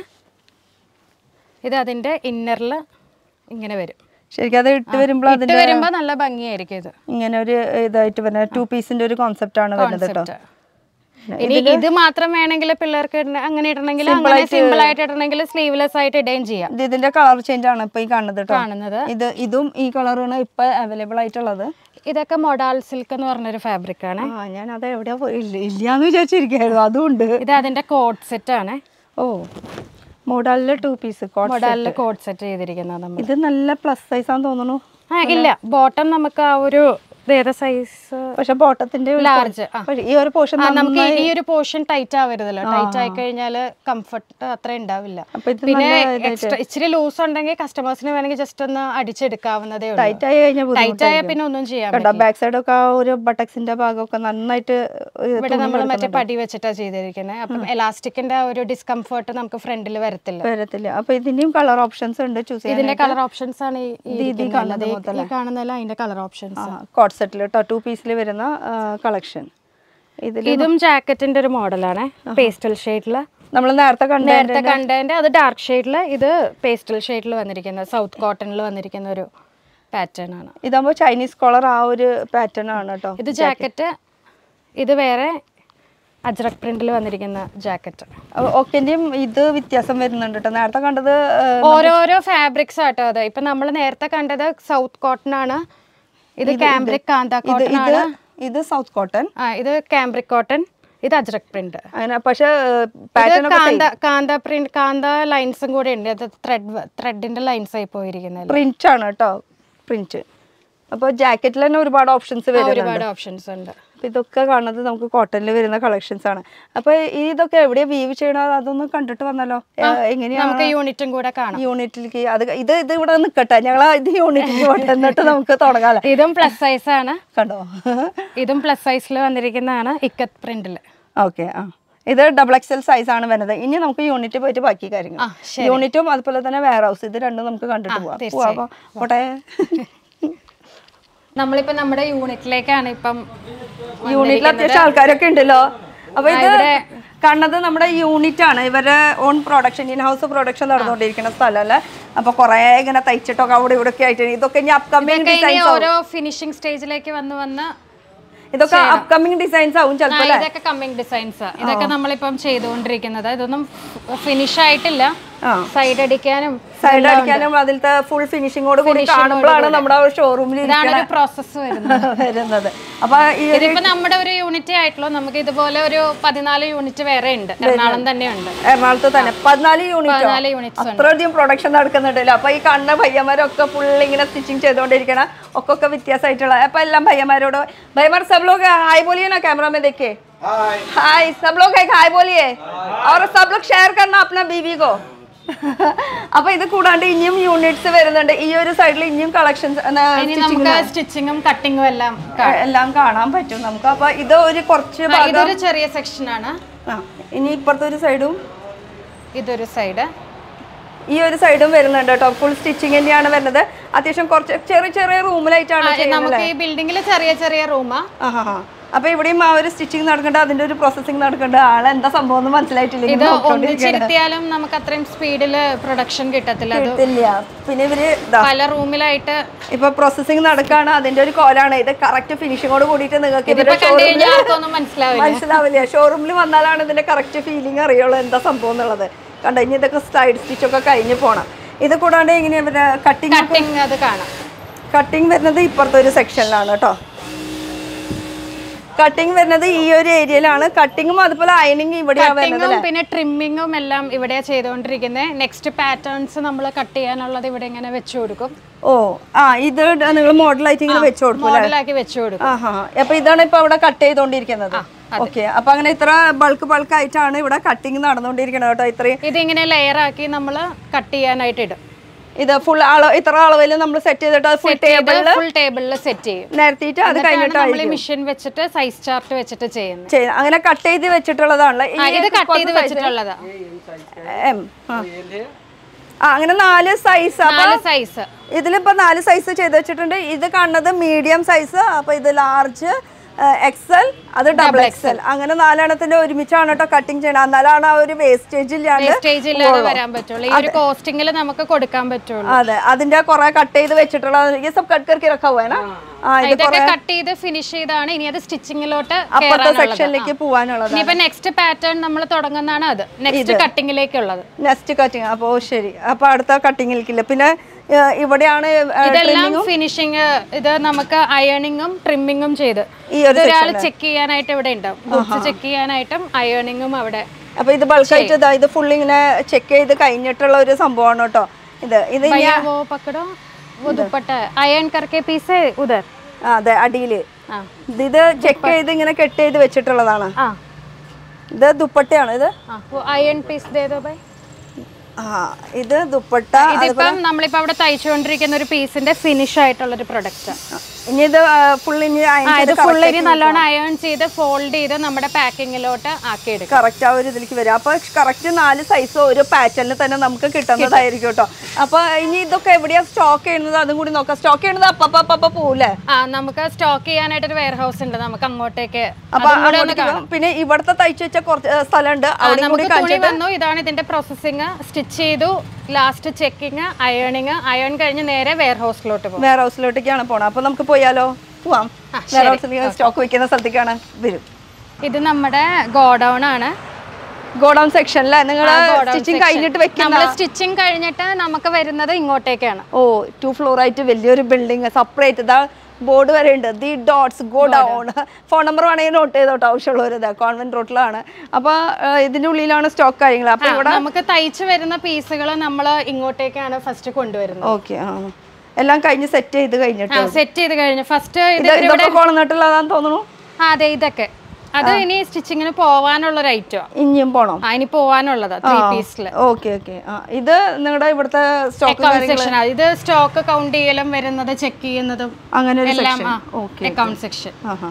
ഇത് അതിന്റെ ഇന്നറിൽ ഇങ്ങനെ വരും ശരിക്കും അത് ഇട്ട് വരുമ്പോൾ ഇട്ട് വരുമ്പോൾ നല്ല ഭംഗിയായിരിക്കും ഇത് ഇങ്ങനെ ഒരു ഇതായിട്ട് വരുന്ന ടു പീസിന്റെ ഒരു കോൺസെപ്റ്റ് ആണ് വരുന്നത് കേട്ടോ Concept. ഇനി ഇത് മാത്രം വേണമെങ്കിൽ പിള്ളേർക്ക് ഇടണ- അങ്ങനെ ഇടണമെങ്കിൽ അങ്ങനെ സിമ്പിൾ ആയിട്ട് ഇടണമെങ്കിൽ സ്ലീവ്ലെസ് ആയിട്ട് ഇടുകയും ചെയ്യാം ഇത് ഇതിന്റെ കളർ ചേഞ്ച് ആണ് ഇപ്പൊ ഈ കാണുന്നത് കേട്ടോ കാണുന്നത് ഇത് ഇതും ഈ കളറാണ് ഇപ്പൊ അവൈലബിൾ ആയിട്ടുള്ളത് ഇതൊക്കെ മൊഡാൾ സിൽക്ക് എന്ന് പറഞ്ഞൊരു ഫാബ്രിക് ആണ് ആ ഞാൻ അത് എവിടെയാ പോയി ഇല്ല ഇല്ലാന്ന് വിചാരിച്ചിരിക്കായിരുന്നു അതും ഉണ്ട് ഇത് അതിന്റെ കോഡ് സെറ്റ് ആണ് ഓ മോഡലില് ടു പീസ് കോട്ട് മൊഡാലിൽ കോഡ് സെറ്റ് ചെയ്തിരിക്കുന്നത് നമ്മൾ ഇത് നല്ല പ്ലസ് സൈസ് ആണെന്ന് തോന്നുന്നു ആ ഇല്ല ബോട്ടം നമുക്ക് ആ ഒരു ഇത് ഏതാ സൈസ് പക്ഷെ ബോട്ടത്തിന്റെ ഒരു ലാർജ് ആ പക്ഷേ ഈ ഒരു പോർഷൻ ആ, നമുക്ക് ഈ- ഈ ഒരു പോർഷൻ ടൈറ്റ് ആവരുതല്ലോ ടൈറ്റ് ആയി കഴിഞ്ഞാൽ കംഫർട്ട് അത്ര ഉണ്ടാവില്ല അപ്പൊ ഇത് പിന്നെ എക്സ്ട്രാ ഇച്ചിരി ലൂസ് ഉണ്ടെങ്കിൽ കസ്റ്റമേഴ്സിന് വേണമെങ്കിൽ ജസ്റ്റ് ഒന്ന് അടിച്ചെടുക്കാവുന്നതേ ഉള്ളൂ ടൈറ്റ് ആയി കഴിഞ്ഞാൽ ടൈറ്റ് ആയാൽ പിന്നെ ഒന്നും ചെയ്യാൻ കണ്ടോ ബാക്ക് സൈഡ് ഒക്കെ ആ ഒരു ബട്ടക്സിന്റെ ഭാഗമൊക്കെ നന്നായിട്ട് ഏ, ഇവിടെ നമ്മൾ മറ്റേ പടി വെച്ചിട്ടാണ് ചെയ്തിരിക്കുന്നത് അപ്പം എലാസ്റ്റിക്കിന്റെ ഒരു ഡിസ്കംഫർട്ട് നമുക്ക് ഫ്രണ്ടിൽ വരത്തില്ല വരത്തില്ല അപ്പൊ ഇതിന്റെയും കളർ ഓപ്ഷൻസ് ഉണ്ട് ചൂസ് ചെയ്യാൻ ഇതിന്റെ കളർ ഓപ്ഷൻസ് ആണ് ഈ- ഈ ഇരിക്കുന്നത്. ഈ- ഈ കാണുന്നതല്ല അതിന്റെ കളർ ഓപ്ഷൻസ് കോട്ട് സെറ്റിൽ കേട്ടോ ടു പീസിൽ വരുന്ന കളക്ഷൻ ഇതിൽ ഇതും ജാക്കറ്റിന്റെ ഒരു മോഡലാണ് പേസ്റ്റൽ ഷെയ്ഡില് നമ്മൾ നേരത്തെ കണ്ട നേരത്തെ കണ്ടതിന്റെ അത് ഡാർക്ക് ഷെയ്ഡില് ഇത് പേസ്റ്റൽ ഷെയ്ഡിൽ വന്നിരിക്കുന്ന സൗത്ത് കോട്ടണിൽ വന്നിരിക്കുന്ന ഒരു പാറ്റേൺ ആണ് ഇതാകുമ്പോൾ ചൈനീസ് കോളർ ആ ഒരു പാറ്റേൺ ആണ് കേട്ടോ ഇത് ജാക്കറ്റ് ഇത് വേറെ അജ്രക് പ്രിന്റിൽ വന്നിരിക്കുന്ന ജാക്കറ്റ് ഓക്കെന്റെയും ഇത് വ്യത്യാസം വരുന്നുണ്ട് കേട്ടോ നേരത്തെ കണ്ടത് ഏ, ഓരോരോ ഫാബ്രിക്സ് ആട്ടോ അത് ഇപ്പൊ നമ്മൾ നേരത്തെ കണ്ടത് സൗത്ത് കോട്ടൺ ആണ് ഇത് കാംബ്രിക് കാന്ത ഇത് കോട്ടൺ ഇത് ആണ് ഇത് സൗത്ത് കോട്ടൺ ആ ഇത് കാംബ്രിക് കോട്ടൺ ഇത് അജ്രക് പ്രിന്റ് അങ്ങനെ പക്ഷെ ഇത് പാറ്റേൺ കാന്ത കാന്ത പ്രിന്റ് കാന്ത ലൈൻസും കൂടെ ഉണ്ട് അത് ത്രെഡ് ത്രെഡിന്റെ ലൈൻസ് ആയി പോയിരിക്കുന്നത് പ്രിന്റ് ആണ് കേട്ടോ പ്രിന്റ് അപ്പോൾ ജാക്കറ്റിൽ തന്നെ ഒരുപാട് ഓപ്ഷൻസ് വരുന്നുണ്ട് ഒരുപാട് ഓപ്ഷൻസ് ഉണ്ട് അപ്പൊ ഇതൊക്കെ കാണുന്നത് നമുക്ക് കോട്ടണിൽ വരുന്ന കളക്ഷൻസ് ആണ് അപ്പൊ ഇതൊക്കെ എവിടെയാ വീവ് ചെയ്യണത് അതൊന്ന് കണ്ടിട്ട് വന്നല്ലോ ഏ, എങ്ങനെയാ നമുക്ക് യൂണിറ്റും കൂടെ കാണാം യൂണിറ്റിലേക്ക് അത് ഇത് ഇത് ഇവിടെ നിൽക്കട്ടെ ഞങ്ങൾ ഇത് യൂണിറ്റിലേക്ക് പോട്ടെ എന്നിട്ട് നമുക്ക് തുടങ്ങാം ഇതും പ്ലസ് സൈസ് ആണ് കണ്ടോ ഇതും പ്ലസ് സൈസിൽ വന്നിരിക്കുന്നതാണ് ഇക്കത്ത് പ്രിന്റിൽ ഓക്കെ ആ ഇത് ഡബിൾ എക്സൽ സൈസ് ആണ് വരുന്നത് ഇനി നമുക്ക് യൂണിറ്റ് പോയിട്ട് ബാക്കി കാര്യങ്ങൾ ആ, യൂണിറ്റും അതുപോലെ തന്നെ വെയർ ഹൗസ് ഇത് രണ്ടും നമുക്ക് കണ്ടിട്ട് പോവാം പോവാം പോട്ടെ നമ്മളിപ്പോ നമ്മുടെ യൂണിറ്റിലേക്കാണ് ഇപ്പം യൂണിറ്റിൽ അത്യാവശ്യം ആൾക്കാരൊക്കെ ഉണ്ടല്ലോ അപ്പൊ ഇത് കണ്ടത് നമ്മുടെ യൂണിറ്റ് ആണ് ഇവരുടെ own production in house production നടന്നുകൊണ്ടിരിക്കുന്ന സ്ഥലമല്ലേ അപ്പൊ കുറെ ഇങ്ങനെ തയ്ച്ചിട്ടൊക്കെ അവിടെ ഇവിടെ ഒക്കെ ആയിട്ട് ഇതൊക്കെ ഇനി അപ്കമിങ് ഇതൊക്കെ ഇനി ഡിസൈൻസ് ഓരോ ഫിനിഷിംഗ് സ്റ്റേജിലേക്ക് വന്ന് വന്ന് ഇതൊക്കെ അപ്കമിങ് ഡിസൈൻസ് ആവും ആ, ചിലപ്പോ ഇതൊക്കെ കമ്മിങ് ഡിസൈൻസ് ഇതൊക്കെ നമ്മളിപ്പം ചെയ്തുകൊണ്ടിരിക്കുന്നത് ഇതൊന്നും ഫിനിഷ് ആയിട്ടില്ല ആ. സൈഡ് അടിക്കാനും സൈഡ് അടിക്കാനും അതിലത്തെ ഫുൾ ഫിനിഷിങ്ങോട് കൂടി കാണുമ്പോഴാണ് നമ്മുടെ ഷോറൂമിൽ ഇതാണ് ഒരു പ്രോസസ്സ് വരുന്നത് വരുന്നത് അപ്പൊ ഈ ഇതിപ്പോ നമ്മുടെ ഒരു യൂണിറ്റ് ആയിട്ടുള്ളൂ നമുക്ക് ഇതുപോലെ ഒരു പതിനാല് യൂണിറ്റ് വേറെ ഉണ്ട് എറണാകുളം തന്നെ ഉണ്ട് എറണാകുളത്ത് തന്നെ പതിനാല് യൂണിറ്റ് പതിനാല് യൂണിറ്റ്സ് ഉണ്ട് അത്രയധികം പ്രൊഡക്ഷൻ നടക്കുന്നുണ്ടല്ലോ അപ്പൊ ഈ കണ്ണ ഭയ്യന്മാരൊക്കെ ഫുൾ ഇങ്ങനെ സ്റ്റിച്ചിങ് ചെയ്തുകൊണ്ടിരിക്കണ ഒക്കെ ഒക്കെ വ്യത്യാസമായിട്ടുള്ള അപ്പൊ എല്ലാം ഭയ്യന്മാരോട് ഭയ്യന്മാർ सब लोग हाय बोलिए ना कैमरा में देखिए हाय सब लोग एक हाय बोलिए और सब लोग शेयर करना अपना बीवी को അപ്പൊ ഇത് കൂടാണ്ട് ഇനിയും യൂണിറ്റ്സ് വരുന്നുണ്ട് ഈ ഒരു സൈഡിൽ ഇനിയും കളക്ഷൻസ് ഇനി നമുക്ക് സ്റ്റിച്ചിങ്ങും കട്ടിങ്ങും എല്ലാം എല്ലാം കാണാൻ പറ്റും നമുക്ക് അപ്പൊ ഇത് ഒരു കുറച്ച് ആ, ഭാഗം ഇതൊരു ചെറിയ സെക്ഷൻ ആണ് ആ, ഇനി ഇപ്പുറത്തെ ഒരു സൈഡും ഇതൊരു സൈഡ് ഈ ഒരു സൈഡും വരുന്നുണ്ട് കേട്ടോ ഫുൾ സ്റ്റിച്ചിങ് തന്നെയാണ് വരുന്നത് അത്യാവശ്യം കുറച്ച് ചെറിയ ചെറിയ റൂമിലായിട്ടാണ് നമുക്ക് ഈ ബിൽഡിങ്ങിൽ ചെറിയ ചെറിയ റൂമാ ആഹാ അപ്പൊ ഇവിടെയും ആ ഒരു സ്റ്റിച്ചിങ് നടക്കേണ്ട അതിന്റെ ഒരു പ്രോസസ്സിംഗ് നടക്കേണ്ട ആളെ എന്താ സംഭവം എന്ന് മനസ്സിലായിട്ടില്ല ഇത് ഒന്നിച്ചിരുത്തിയാലും നമുക്ക് അത്രയും സ്പീഡില് പ്രൊഡക്ഷൻ കിട്ടത്തില്ല അത് ഇല്ല പിന്നെ ഇവര് ദാ, പല റൂമിലായിട്ട് ഇപ്പൊ പ്രോസസ്സിംഗ് നടക്കാണ് അതിന്റെ ഒരു കോലാണ് ഇത് കറക്റ്റ് ഫിനിഷിങ്ങോട് കൂടിയിട്ട് നിങ്ങൾക്ക് ഇതിപ്പോ ഇവരുടെ കണ്ടു ഷോറൂമിൽ കഴിഞ്ഞാൽ ആർക്കൊന്നും മനസ്സിലാവില്ല മനസ്സിലാവില്ല ഷോറൂമിൽ വന്നാലാണ് ഇതിന്റെ കറക്റ്റ് ഫീലിംഗ് അറിയുള്ളൂ എന്താ സംഭവം എന്നുള്ളത് കണ്ടോ ഇനി ഇതൊക്കെ സൈഡ് സ്റ്റിച്ച് ഒക്കെ കഴിഞ്ഞ് പോണം ഇത് കൂടാണ്ട് എങ്ങനെ ഇവരുടെ കട്ടിങ് കട്ടിങ് അത് കാണാം കട്ടിങ് വരുന്നത് ഇപ്പുറത്തെ ഒരു സെക്ഷനിലാണ് കേട്ടോ കട്ടിങ് വരുന്നത് ഈ ഒരു ഏരിയയിലാണ് കട്ടിങ്ങും അതുപോലെ അയണിങ് ഇവിടെയാണ് വരുന്നത് കട്ടിങ്ങും പിന്നെ ട്രിമ്മിങ്ങും എല്ലാം ഇവിടെ ചെയ്തുകൊണ്ടിരിക്കുന്നത് നെക്സ്റ്റ് പാറ്റേൺസ് നമ്മൾ കട്ട് ചെയ്യാനുള്ളത് ഇവിടെ ഇങ്ങനെ വെച്ചു കൊടുക്കും ഓ ആ ഇത് നിങ്ങൾ മോഡലായിട്ട് ഇങ്ങനെ വെച്ച് കൊടുക്കും മോഡലാക്കി വെച്ചു കൊടുക്കും ആഹാ അപ്പൊ ഇതാണ് ഇപ്പൊ അവിടെ കട്ട് ചെയ്തോണ്ടിരിക്കുന്നത് ഓക്കെ അപ്പൊ അങ്ങനെ ഇത്ര ബൾക്ക് ബൾക്ക് ആയിട്ടാണ് ഇവിടെ കട്ടിങ് നടന്നുകൊണ്ടിരിക്കുന്നത് കേട്ടോ ഇത്രയും ഇതിങ്ങനെ ലെയർ ആക്കി നമ്മൾ കട്ട് ചെയ്യാനായിട്ട് ഇടും ഇത് ഫുൾ അളവ് ഇത്ര അളവിൽ നമ്മൾ സെറ്റ് ചെയ്തിട്ട് അത് ഫുൾ ടേബിളിൽ ഫുൾ ടേബിളിൽ സെറ്റ് ചെയ്യും നിരത്തിയിട്ട് അത് കഴിഞ്ഞിട്ട് നമ്മൾ മെഷീൻ വെച്ചിട്ട് സൈസ് ചാർട്ട് വെച്ചിട്ട് ചെയ്യുന്നത് ചെയ്യുന്നത് അങ്ങനെ കട്ട് ചെയ്ത് വെച്ചിട്ടുള്ളതാണല്ലോ ഈ ആ, ഇത് കട്ട് ചെയ്ത് വെച്ചിട്ടുള്ളതാ എം ആ. ആ അങ്ങനെ നാല് സൈസ് അപ്പൊ നാല് സൈസ് ഇതിലിപ്പോ നാല് സൈസ് ചെയ്ത് വെച്ചിട്ടുണ്ട് ഇത് കാണുന്നത് മീഡിയം സൈസ് അപ്പൊ ഇത് ലാർജ് എക്സൽ അത് ഡബിൾ എക്സൽ അങ്ങനെ നാലെണ്ണത്തിന്റെ ഒരുമിച്ചാണ് കേട്ടോ കട്ടിങ് ചെയ്യണം എന്നാലാണ് ആ ഒരു വേസ്റ്റേജ് ഇല്ലാണ്ട് സ്റ്റേജ് ഇല്ലാതെ വരാൻ പറ്റുള്ളൂ ഈ ഒരു കോസ്റ്റിംഗിൽ നമുക്ക് കൊടുക്കാൻ പറ്റുള്ളൂ അതെ അതിന്റെ കുറെ കട്ട് ചെയ്ത് വെച്ചിട്ടുള്ള ये सब कट करके रखा हुआ है ना ആ ഇത് ഇതൊക്കെ കട്ട് ചെയ്ത് ഫിനിഷ് ചെയ്താണ് ഇനി അത് സ്റ്റിച്ചിങ്ങിലോട്ട് അപ്പുറത്തെ സെക്ഷനിലേക്ക് പോവാനുള്ളത് ഇനിയിപ്പോ നെക്സ്റ്റ് പാറ്റേൺ നമ്മൾ തുടങ്ങുന്നതാണ് അത് നെക്സ്റ്റ് കട്ടിങ്ങിലേക്കുള്ളത് നെക്സ്റ്റ് കട്ടിങ് അപ്പോൾ ശരി അപ്പൊ അടുത്ത കട്ടിങ്ങിലേക്കില്ല പിന്നെ ഏ, ഇവിടെയാണ് ഏ, ഇതെല്ലാം ഫിനിഷിങ് ഇത് നമുക്ക് അയണിങ്ങും ട്രിമ്മിങ്ങും ചെയ്ത് ഈ ഒരു ഒരാൾ ചെക്ക് ചെയ്യാനായിട്ട് ഇവിടെ ഉണ്ടാവും ബുക്സ് ചെക്ക് ചെയ്യാനായിട്ടും അയണിങ്ങും അവിടെ അപ്പൊ ഇത് ബൾക്കായിട്ട് ഇതാ ഇത് ഫുൾ ഇങ്ങനെ ചെക്ക് ചെയ്ത് കഴിഞ്ഞിട്ടുള്ള ഒരു സംഭവമാണ് കേട്ടോ ഇത് ഇത് ഇനി- भैया वो पकड़ो वो दुपट्टा अयन करके पीस है उधर ആ, അതെ അടിയില് हाँ ഇത് ഇത് ചെക്ക് ചെയ്ത് ഇങ്ങനെ കെട്ട് ചെയ്ത് വെച്ചിട്ടുള്ളതാണ് हाँ ഇത് ദുപ്പട്ടയാണ് ഇത് हाँ वो अयन पीस दे दो भाई ആ ഇത് ദുപ്പട്ട ഇതിപ്പം നമ്മളിപ്പോ അവിടെ തയ്ച്ചുകൊണ്ടിരിക്കുന്ന ഒരു പീസിന്റെ ഫിനിഷ് ആയിട്ടുള്ള ഒരു പ്രൊഡക്റ്റ് ഇനി ഇത് ഫുൾ ഇനി ആ ഇത് ഫുൾ ഇനി നല്ലോണം അയൺ ചെയ്ത് ഫോൾഡ് ചെയ്ത് നമ്മുടെ പാക്കിങ്ങിലോട്ട് ആക്കിയെടുക്കും കറക്റ്റ് ആ ഒരു ഇതിലേക്ക് വരും അപ്പൊ കറക്റ്റ് നാല് സൈസ് ഒരു പാറ്റേണിൽ തന്നെ നമുക്ക് കിട്ടുന്നതായിരിക്കും കേട്ടോ അപ്പൊ ഇനി ഇതൊക്കെ എവിടെയാ സ്റ്റോക്ക് ചെയ്യുന്നത് അതും കൂടി നോക്കാം സ്റ്റോക്ക് ചെയ്യുന്നത് അപ്പപ്പ അപ്പപ്പ പോവില്ലേ ആ നമുക്ക് സ്റ്റോക്ക് ചെയ്യാനായിട്ട് ഒരു വെയർ ഹൗസ് ഉണ്ട് നമുക്ക് അങ്ങോട്ടേക്ക് അപ്പൊ അതും കൂടെ ഒന്ന് അങ്ങോട്ടേക്ക് കാണാം പോകാം. പിന്നെ ഇവിടുത്തെ തയ്ച്ചു വെച്ച കുറച്ച് ഏ, സ്ഥലമുണ്ട് ആ, അവിടെ കൂടി നമുക്ക് തുണി വന്നു ഇതാണ് ഇതിന്റെ പ്രോസസ്സിങ് സ്റ്റിച്ച് ചെയ്തു ലാസ്റ്റ് ചെക്കിങ് അയണിങ് അയൺ കഴിഞ്ഞ് നേരെ വെയർ ഹൗസിലോട്ട് പോകും വെയർ ഹൗസിലോട്ടേക്കാണ് പോണത് അപ്പൊ നമുക്ക് പോയാലോ പോവാം വെയർ ഹൗസിലേക്ക് സ്റ്റോക്ക് വെക്കുന്ന സ്ഥലത്തേക്കാണ് വരും ഇത് നമ്മുടെ ഗോഡൗൺ ആണ് ഗോഡൗൺ സെക്ഷനിലെ നിങ്ങൾ സ്റ്റിച്ചിങ് കഴിഞ്ഞിട്ട് വെക്കുന്ന നമ്മൾ സ്റ്റിച്ചിങ് കഴിഞ്ഞിട്ട് നമുക്ക് വരുന്നത് ഇങ്ങോട്ടേക്കാണ് ഓ ടു ഫ്ലോർ ആയിട്ട് വലിയൊരു ബിൽഡിംഗ് സെപ്പറേറ്റ് ഇതാ ബോർഡ് വരെ ഉണ്ട് the dots go down phone number വേണമെങ്കിൽ നോട്ട് ചെയ്തോട്ടോ ആവശ്യമുള്ളവർ ഇതാ കോൺവെന്റ് റോട്ടിലാണ് അപ്പൊ ആ, ഇതിന്റെ ഉള്ളിലാണ് സ്റ്റോക്ക് കാര്യങ്ങൾ അപ്പൊ ഇവിടെ നമുക്ക് തയ്ച്ചു വരുന്ന പീസുകൾ നമ്മൾ ഇങ്ങോട്ടേക്കാണ് ഫസ്റ്റ് കൊണ്ടുവരുന്നത് ഓക്കെ ആ എല്ലാം കഴിഞ്ഞ് സെറ്റ് ചെയ്ത് കഴിഞ്ഞിട്ട് സെറ്റ് ചെയ്ത് കഴിഞ്ഞ് ഫസ്റ്റ് ഇത് ഇത് ഇതൊക്കെ കൊളന്നിട്ടുള്ളതാന്ന് തോന്നുന്നു ആ, അതെ ഇതൊക്കെ അത് ഇനി സ്റ്റിച്ചിങ്ങിന് പോവാനുള്ള ഒരു ഐറ്റം ഇനിയും പോണം ആ ഇനി പോവാനുള്ളതാ ത്രീ പീസിൽ ഓക്കെ ഓക്കെ ആ ഇത് നിങ്ങളുടെ ഇവിടുത്തെ സ്റ്റോക്ക് അക്കൗണ്ട് സെക്ഷൻ ഇത് സ്റ്റോക്ക് കൗണ്ട് ചെയ്യലും വരുന്നത് ചെക്ക് ചെയ്യുന്നതും അങ്ങനെ ഒരു എല്ലാം സെക്ഷൻ ഓക്കെ അക്കൗണ്ട് സെക്ഷൻ ആഹാ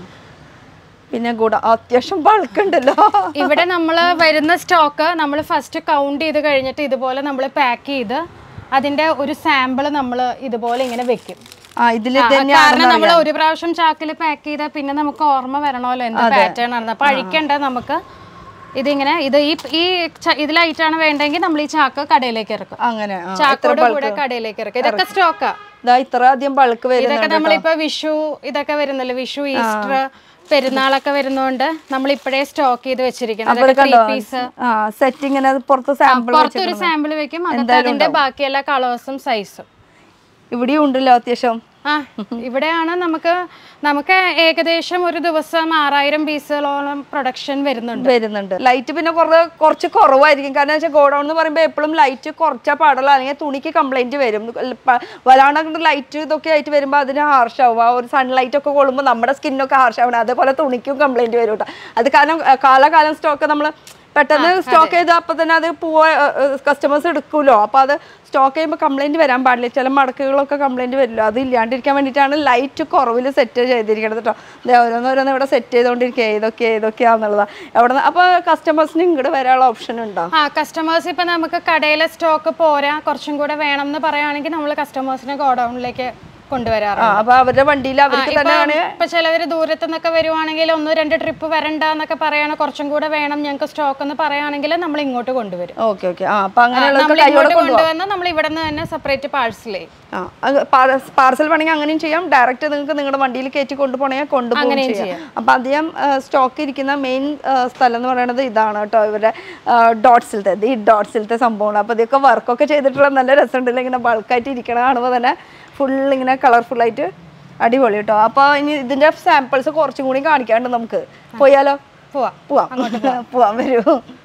പിന്നെ കൂടെ അത്യാവശ്യം ബൾക്കുണ്ടല്ലോ ഇവിടെ നമ്മൾ വരുന്ന സ്റ്റോക്ക് നമ്മൾ ഫസ്റ്റ് കൗണ്ട് ചെയ്ത് കഴിഞ്ഞിട്ട് ഇതുപോലെ നമ്മൾ പാക്ക് ചെയ്ത് അതിന്റെ ഒരു സാമ്പിൾ നമ്മൾ ഇതുപോലെ ഇങ്ങനെ വെക്കും ആ ഇതിൽ ആ, കാരണം നമ്മൾ ഒരു പ്രാവശ്യം ചാക്കിൽ പാക്ക് ചെയ്താൽ പിന്നെ നമുക്ക് ഓർമ്മ വരണമല്ലോ എന്ത് പാറ്റേൺ ആണ് അപ്പൊ അഴിക്കണ്ട നമുക്ക് ഇതിങ്ങനെ ഇത് ഈ ഈ ച- ഇതിലായിട്ടാണ് വേണ്ടെങ്കിൽ നമ്മൾ ഈ ചാക്ക് കടയിലേക്ക് ഇറക്കും അങ്ങനെ ആ ചാക്കോട് കൂടെ കടയിലേക്ക് ഇറക്കും ഇതൊക്കെ സ്റ്റോക്കാ ഇതാ ഇത്ര അധികം ബൾക്ക് ഇതൊക്കെ വരുന്നുണ്ട് നമ്മളിപ്പോ വിഷു ഇതൊക്കെ വരുന്നല്ലോ വിഷു ഈസ്റ്റർ പെരുന്നാളൊക്കെ വരുന്നോണ്ട് നമ്മൾ ഇപ്പോഴേ സ്റ്റോക്ക് ചെയ്ത് വെച്ചിരിക്കുന്നത് ഇവിടെ കണ്ടോ പീസ് ആ സെറ്റ് ഇങ്ങനെ പുറത്ത് സാമ്പിൾ പുറത്തൊരു സാമ്പിൾ വെക്കും അകത്ത് അതിന്റെ ബാക്കി എല്ലാ കളേഴ്സും സൈസും ഇവിടെയും ഉണ്ടല്ലോ അത്യാവശ്യം ആ ഇവിടെയാണ് നമുക്ക് നമുക്ക് ഏകദേശം ഒരു ദിവസം ആറായിരം പീസുകളോളം പ്രൊഡക്ഷൻ വരുന്നുണ്ട് വരുന്നുണ്ട് ലൈറ്റ് പിന്നെ കുറേ കുറച്ച് കുറവായിരിക്കും കാരണം വെച്ചാൽ ഗോഡൗൺ എന്ന് പറയുമ്പോൾ എപ്പോഴും ലൈറ്റ് കുറച്ചാൽ പാടുള്ളൂ അല്ലെങ്കിൽ തുണിക്ക് കംപ്ലൈന്റ് വരും പ- വല്ലാണ്ട് ലൈറ്റ് ഇതൊക്കെ ആയിട്ട് വരുമ്പോൾ അതിന് ഹാർഷ് ആവും ആ ഒരു സൺലൈറ്റ് ഒക്കെ കൊള്ളുമ്പോൾ നമ്മുടെ സ്കിന്നൊക്കെ ഹാർഷ് ആവണം അതേപോലെ തുണിക്കും കംപ്ലൈന്റ് വരും കേട്ടോ അത് കാരണം ആ, കാലാകാലം സ്റ്റോക്ക് നമ്മൾ പെട്ടെന്ന് സ്റ്റോക്ക് ചെയ്ത് അപ്പോൾ തന്നെ അത് പോവാ കസ്റ്റമേഴ്സ് എടുക്കുമല്ലോ അപ്പോൾ അത് സ്റ്റോക്ക് ചെയ്യുമ്പോൾ കംപ്ലൈന്റ് വരാൻ പാടില്ല ചില മടക്കുകളൊക്കെ കംപ്ലൈന്റ് വരില്ലോ അത് ഇല്ലാണ്ടിരിക്കാൻ വേണ്ടിയിട്ടാണ് ലൈറ്റ് കുറവിൽ സെറ്റ് ചെയ്തിരിക്കുന്നത് കേട്ടോ ദേ ഓരോന്നോരോന്ന് ഇവിടെ സെറ്റ് ചെയ്തുകൊണ്ടിരിക്കുക ഇതൊക്കെ ഇതൊക്കെയാന്നുള്ളതാണ് അവിടെ നിന്ന് അപ്പോൾ കസ്റ്റമേഴ്സിന് ഇങ്ങോട്ട് വരാനുള്ള ഓപ്ഷൻ ഉണ്ടോ ആ കസ്റ്റമേഴ്സ് ഇപ്പൊ നമുക്ക് കടയിലെ സ്റ്റോക്ക് പോരാ കുറച്ചും കൂടെ വേണം എന്ന് പറയുകയാണെങ്കിൽ നമ്മൾ കസ്റ്റമേഴ്സിനെ ഗോഡൌണിലേക്ക് കൊണ്ടുവരാറുണ്ട് ആ അപ്പോൾ അവരുടെ വണ്ടിയിൽ അവർക്ക് തന്നെ ആണ് ഇപ്പൊ ചിലവര് ദൂരത്ത് നിന്നൊക്കെ വരുവാണെങ്കിൽ ഒന്ന് രണ്ട് ട്രിപ്പ് വരണ്ട എന്നൊക്കെ പറയണ കുറച്ചും കൂടെ വേണം ഞങ്ങൾക്ക് സ്റ്റോക്ക് എന്ന് പറയുകയാണെങ്കിൽ നമ്മൾ ഇങ്ങോട്ട് കൊണ്ടുവരും ഓക്കെ ഓക്കെ ആ അപ്പോൾ അങ്ങനെയുള്ളവർക്ക് നമ്മൾ കൈയോടെ ഇങ്ങോട്ട് കൊണ്ടുവന്ന് നമ്മൾ ഇവിടെ നിന്ന് തന്നെ സെപ്പറേറ്റ് പാഴ്സൽ ചെയ്യും ആ പാർസൽ വേണമെങ്കിൽ അങ്ങനെയും ചെയ്യാം ഡയറക്റ്റ് നിങ്ങൾക്ക് നിങ്ങളുടെ വണ്ടിയിൽ കയറ്റി കൊണ്ടുപോകണമെങ്കിൽ കൊണ്ടുപോകുകയും ചെയ്യാം അപ്പം അധികം സ്റ്റോക്ക് ഇരിക്കുന്ന മെയിൻ സ്ഥലം എന്ന് പറയുന്നത് ഇതാണ് കേട്ടോ ഇവരുടെ ഡോട്ട്സിലത്തെ ഈ ഡോട്ട്സിലത്തെ സംഭവമാണ് അപ്പോൾ ഇതൊക്കെ വർക്കൊക്കെ ചെയ്തിട്ടുള്ള നല്ല രസമുണ്ടല്ലോ ഇങ്ങനെ ബൾക്കായിട്ട് ഇരിക്കണ കാണുമ്പോൾ തന്നെ ഫുൾ ഇങ്ങനെ കളർഫുൾ ആയിട്ട് അടിപൊളി കേട്ടോ അപ്പോൾ ഇനി ഇതിൻ്റെ സാമ്പിൾസ് കുറച്ചും കൂടി കാണിക്കാണ്ട് നമുക്ക് പോയാലോ പോവാ പോവാം പോവാൻ വരൂ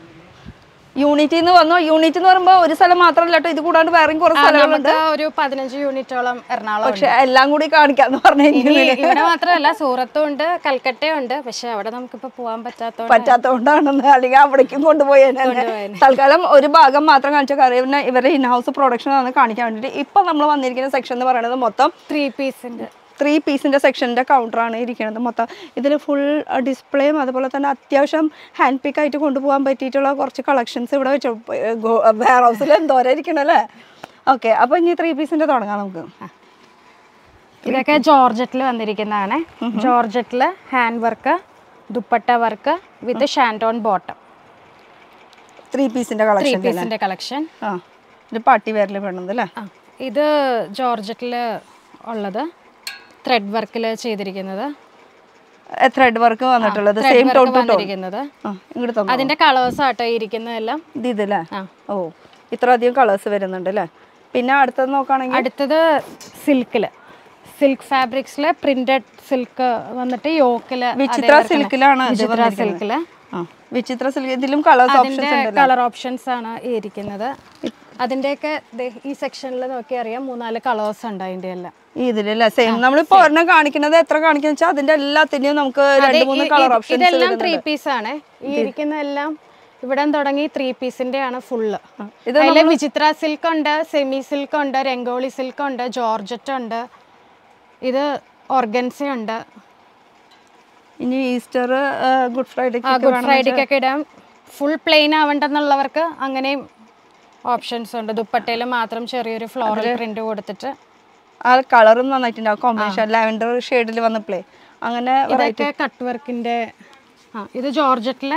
യൂണിറ്റിൽ നിന്ന് വന്നോ യൂണിറ്റ് എന്ന് പറയുമ്പോൾ ഒരു സ്ഥലം മാത്രമല്ല കേട്ടോ ഇത് കൂടാണ്ട് വേറെയും കുറേ സ്ഥലങ്ങളുണ്ട് നമുക്ക് ഒരു പതിനഞ്ച് യൂണിറ്റോളം എറണാകുളം ഉണ്ട്. പക്ഷെ എല്ലാം കൂടി കാണിക്കാന്ന് പറഞ്ഞു ഇനി ഇവിടെ മാത്രമല്ല സൂറത്തും ഉണ്ട് കൽക്കട്ടയും ഉണ്ട് പക്ഷെ അവിടെ നമുക്കിപ്പോ പോകാൻ പറ്റാത്തോണ്ട് പറ്റാത്തതുകൊണ്ടാണെന്ന് അല്ലെങ്കിൽ അവിടേക്കും കൊണ്ടുപോയേനെ തൽക്കാലം ഒരു ഭാഗം മാത്രം കാണിച്ച കാര്യം പിന്നെ ഇവരുടെ ഇൻഹൗസ് പ്രൊഡക്ഷൻ ആണ് കാണിക്കാൻ വേണ്ടിയിട്ട് ഇപ്പൊ നമ്മൾ വന്നിരിക്കുന്ന സെക്ഷൻ എന്ന് പറയുന്നത് മൊത്തം ത്രീ പീസിന്റെ ത്രീ പീസിന്റെ സെക്ഷൻ്റെ കൗണ്ടറാണ് ഇരിക്കുന്നത് മൊത്തം ഇതിൽ ഫുൾ ഡിസ്പ്ലേയും അതുപോലെ തന്നെ അത്യാവശ്യം ഹാൻഡ് പിക്ക് ആയിട്ട് കൊണ്ടുപോകാൻ പറ്റിയിട്ടുള്ള കുറച്ച് കളക്ഷൻസ് ഇവിടെ വെച്ചു വെയർ ഹൗസിൽ എന്തോരം ഇരിക്കണം അല്ലേ ഓക്കെ അപ്പോൾ ഇനി ത്രീ പീസിന്റെ തുടങ്ങാം നമുക്ക് ഇതൊക്കെ ജോർജറ്റിൽ വന്നിരിക്കുന്നതാണ് ജോർജറ്റിൽ hand work dupatta work with ഷാൻഡോൺ ബോട്ടം ത്രീ പീസിന്റെ ത്രീ കളക്ഷൻ പീസിന്റെ കളക്ഷൻ ആ ഇത് പാർട്ടി വെയറിൽ വേണത് അല്ലേ ആ ഇത് ജോർജറ്റിൽ ഉള്ളത് ത്രെഡ് വർക്കിൽ ചെയ്തിരിക്കുന്നത് ത്രെഡ് വർക്ക് വന്നിട്ടുള്ളത് thread same work tone two tone വന്നിരിക്കുന്നത് ആ ഇങ്ങോട്ട് തന്നോ അതിന്റെ കളേഴ്സ് ആട്ടോ ഈ ഇരിക്കുന്നതെല്ലാം ഇത് ഇതല്ലേ ആ ഓ ഇത്ര അധികം കളേഴ്സ് വരുന്നുണ്ട് അല്ലേ പിന്നെ അടുത്തത് നോക്കുകയാണെങ്കിൽ അടുത്തത് സിൽക്കിൽ സിൽക്ക് ഫാബ്രിക്സിൽ പ്രിന്റഡ് സിൽക്ക് വന്നിട്ട് യോക്കിൽ വിചിത്ര സിൽക്കിലാണ് ഇത് വിചിത്ര സിൽക്കിൽ ആ വിചിത്ര സിൽക്ക് ഇതിലും കളേഴ്സ് ഓപ്ഷൻസ് അതിന്റെ ഉണ്ട് കളർ ഓപ്ഷൻസ് ആണ് ഈ ഇരിക്കുന്നത് അതിന്റെയൊക്കെ ദേ ഈ സെക്ഷനിൽ നോക്കി അറിയാം മൂന്നാല് കളേഴ്സ് ഉണ്ട് അതിന്റെ എല്ലാം ഇതിലല്ലേ സെയിം നമ്മളിപ്പോ ഒരെണ്ണം കാണിക്കുന്നത് എത്ര കാണിക്കുന്ന വെച്ചാൽ അതിന്റെ എല്ലാത്തിന്റെയും നമുക്ക് രണ്ട് മൂന്ന് ഈ- കളർ ഇത് ഓപ്ഷൻസ് ഇതെല്ലാം ത്രീ പീസ് ആണ് ഈ ഇരിക്കുന്ന എല്ലാം ഇവിടെ തുടങ്ങി ത്രീ പീസിന്റെ ആണ് ഫുള്ള് ഇത് അതിൽ വിചിത്ര സിൽക്ക് ഉണ്ട് സെമി സിൽക്ക് ഉണ്ട് രംഗോളി സിൽക്ക് ഉണ്ട് ജോർജറ്റ് ഉണ്ട് ഇത് ഓർഗൻസ ഉണ്ട് ഇനി ഈസ്റ്റർ ഗുഡ് ഫ്രൈഡേ ഗുഡ് ഫ്രൈഡേക്കൊക്കെ ഇടാം ഫുൾ പ്ലെയിൻ ആവണ്ടെന്നുള്ളവർക്ക് അങ്ങനെയും ഓപ്ഷൻസ് ഉണ്ട് ദുപ്പട്ടയിൽ മാത്രം ചെറിയൊരു ഫ്ലോറൽ പ്രിന്റ് കൊടുത്തിട്ട് ആ കളറും നന്നായിട്ടുണ്ടാവും കോമ്പിനേഷൻ ലാവൻഡർ ഷെയ്ഡിൽ വന്നപ്പോഴേ അങ്ങനെ ഇതൊക്കെ കട്ട് വർക്കിന്റെ ആ ഇത് ജോർജറ്റിലെ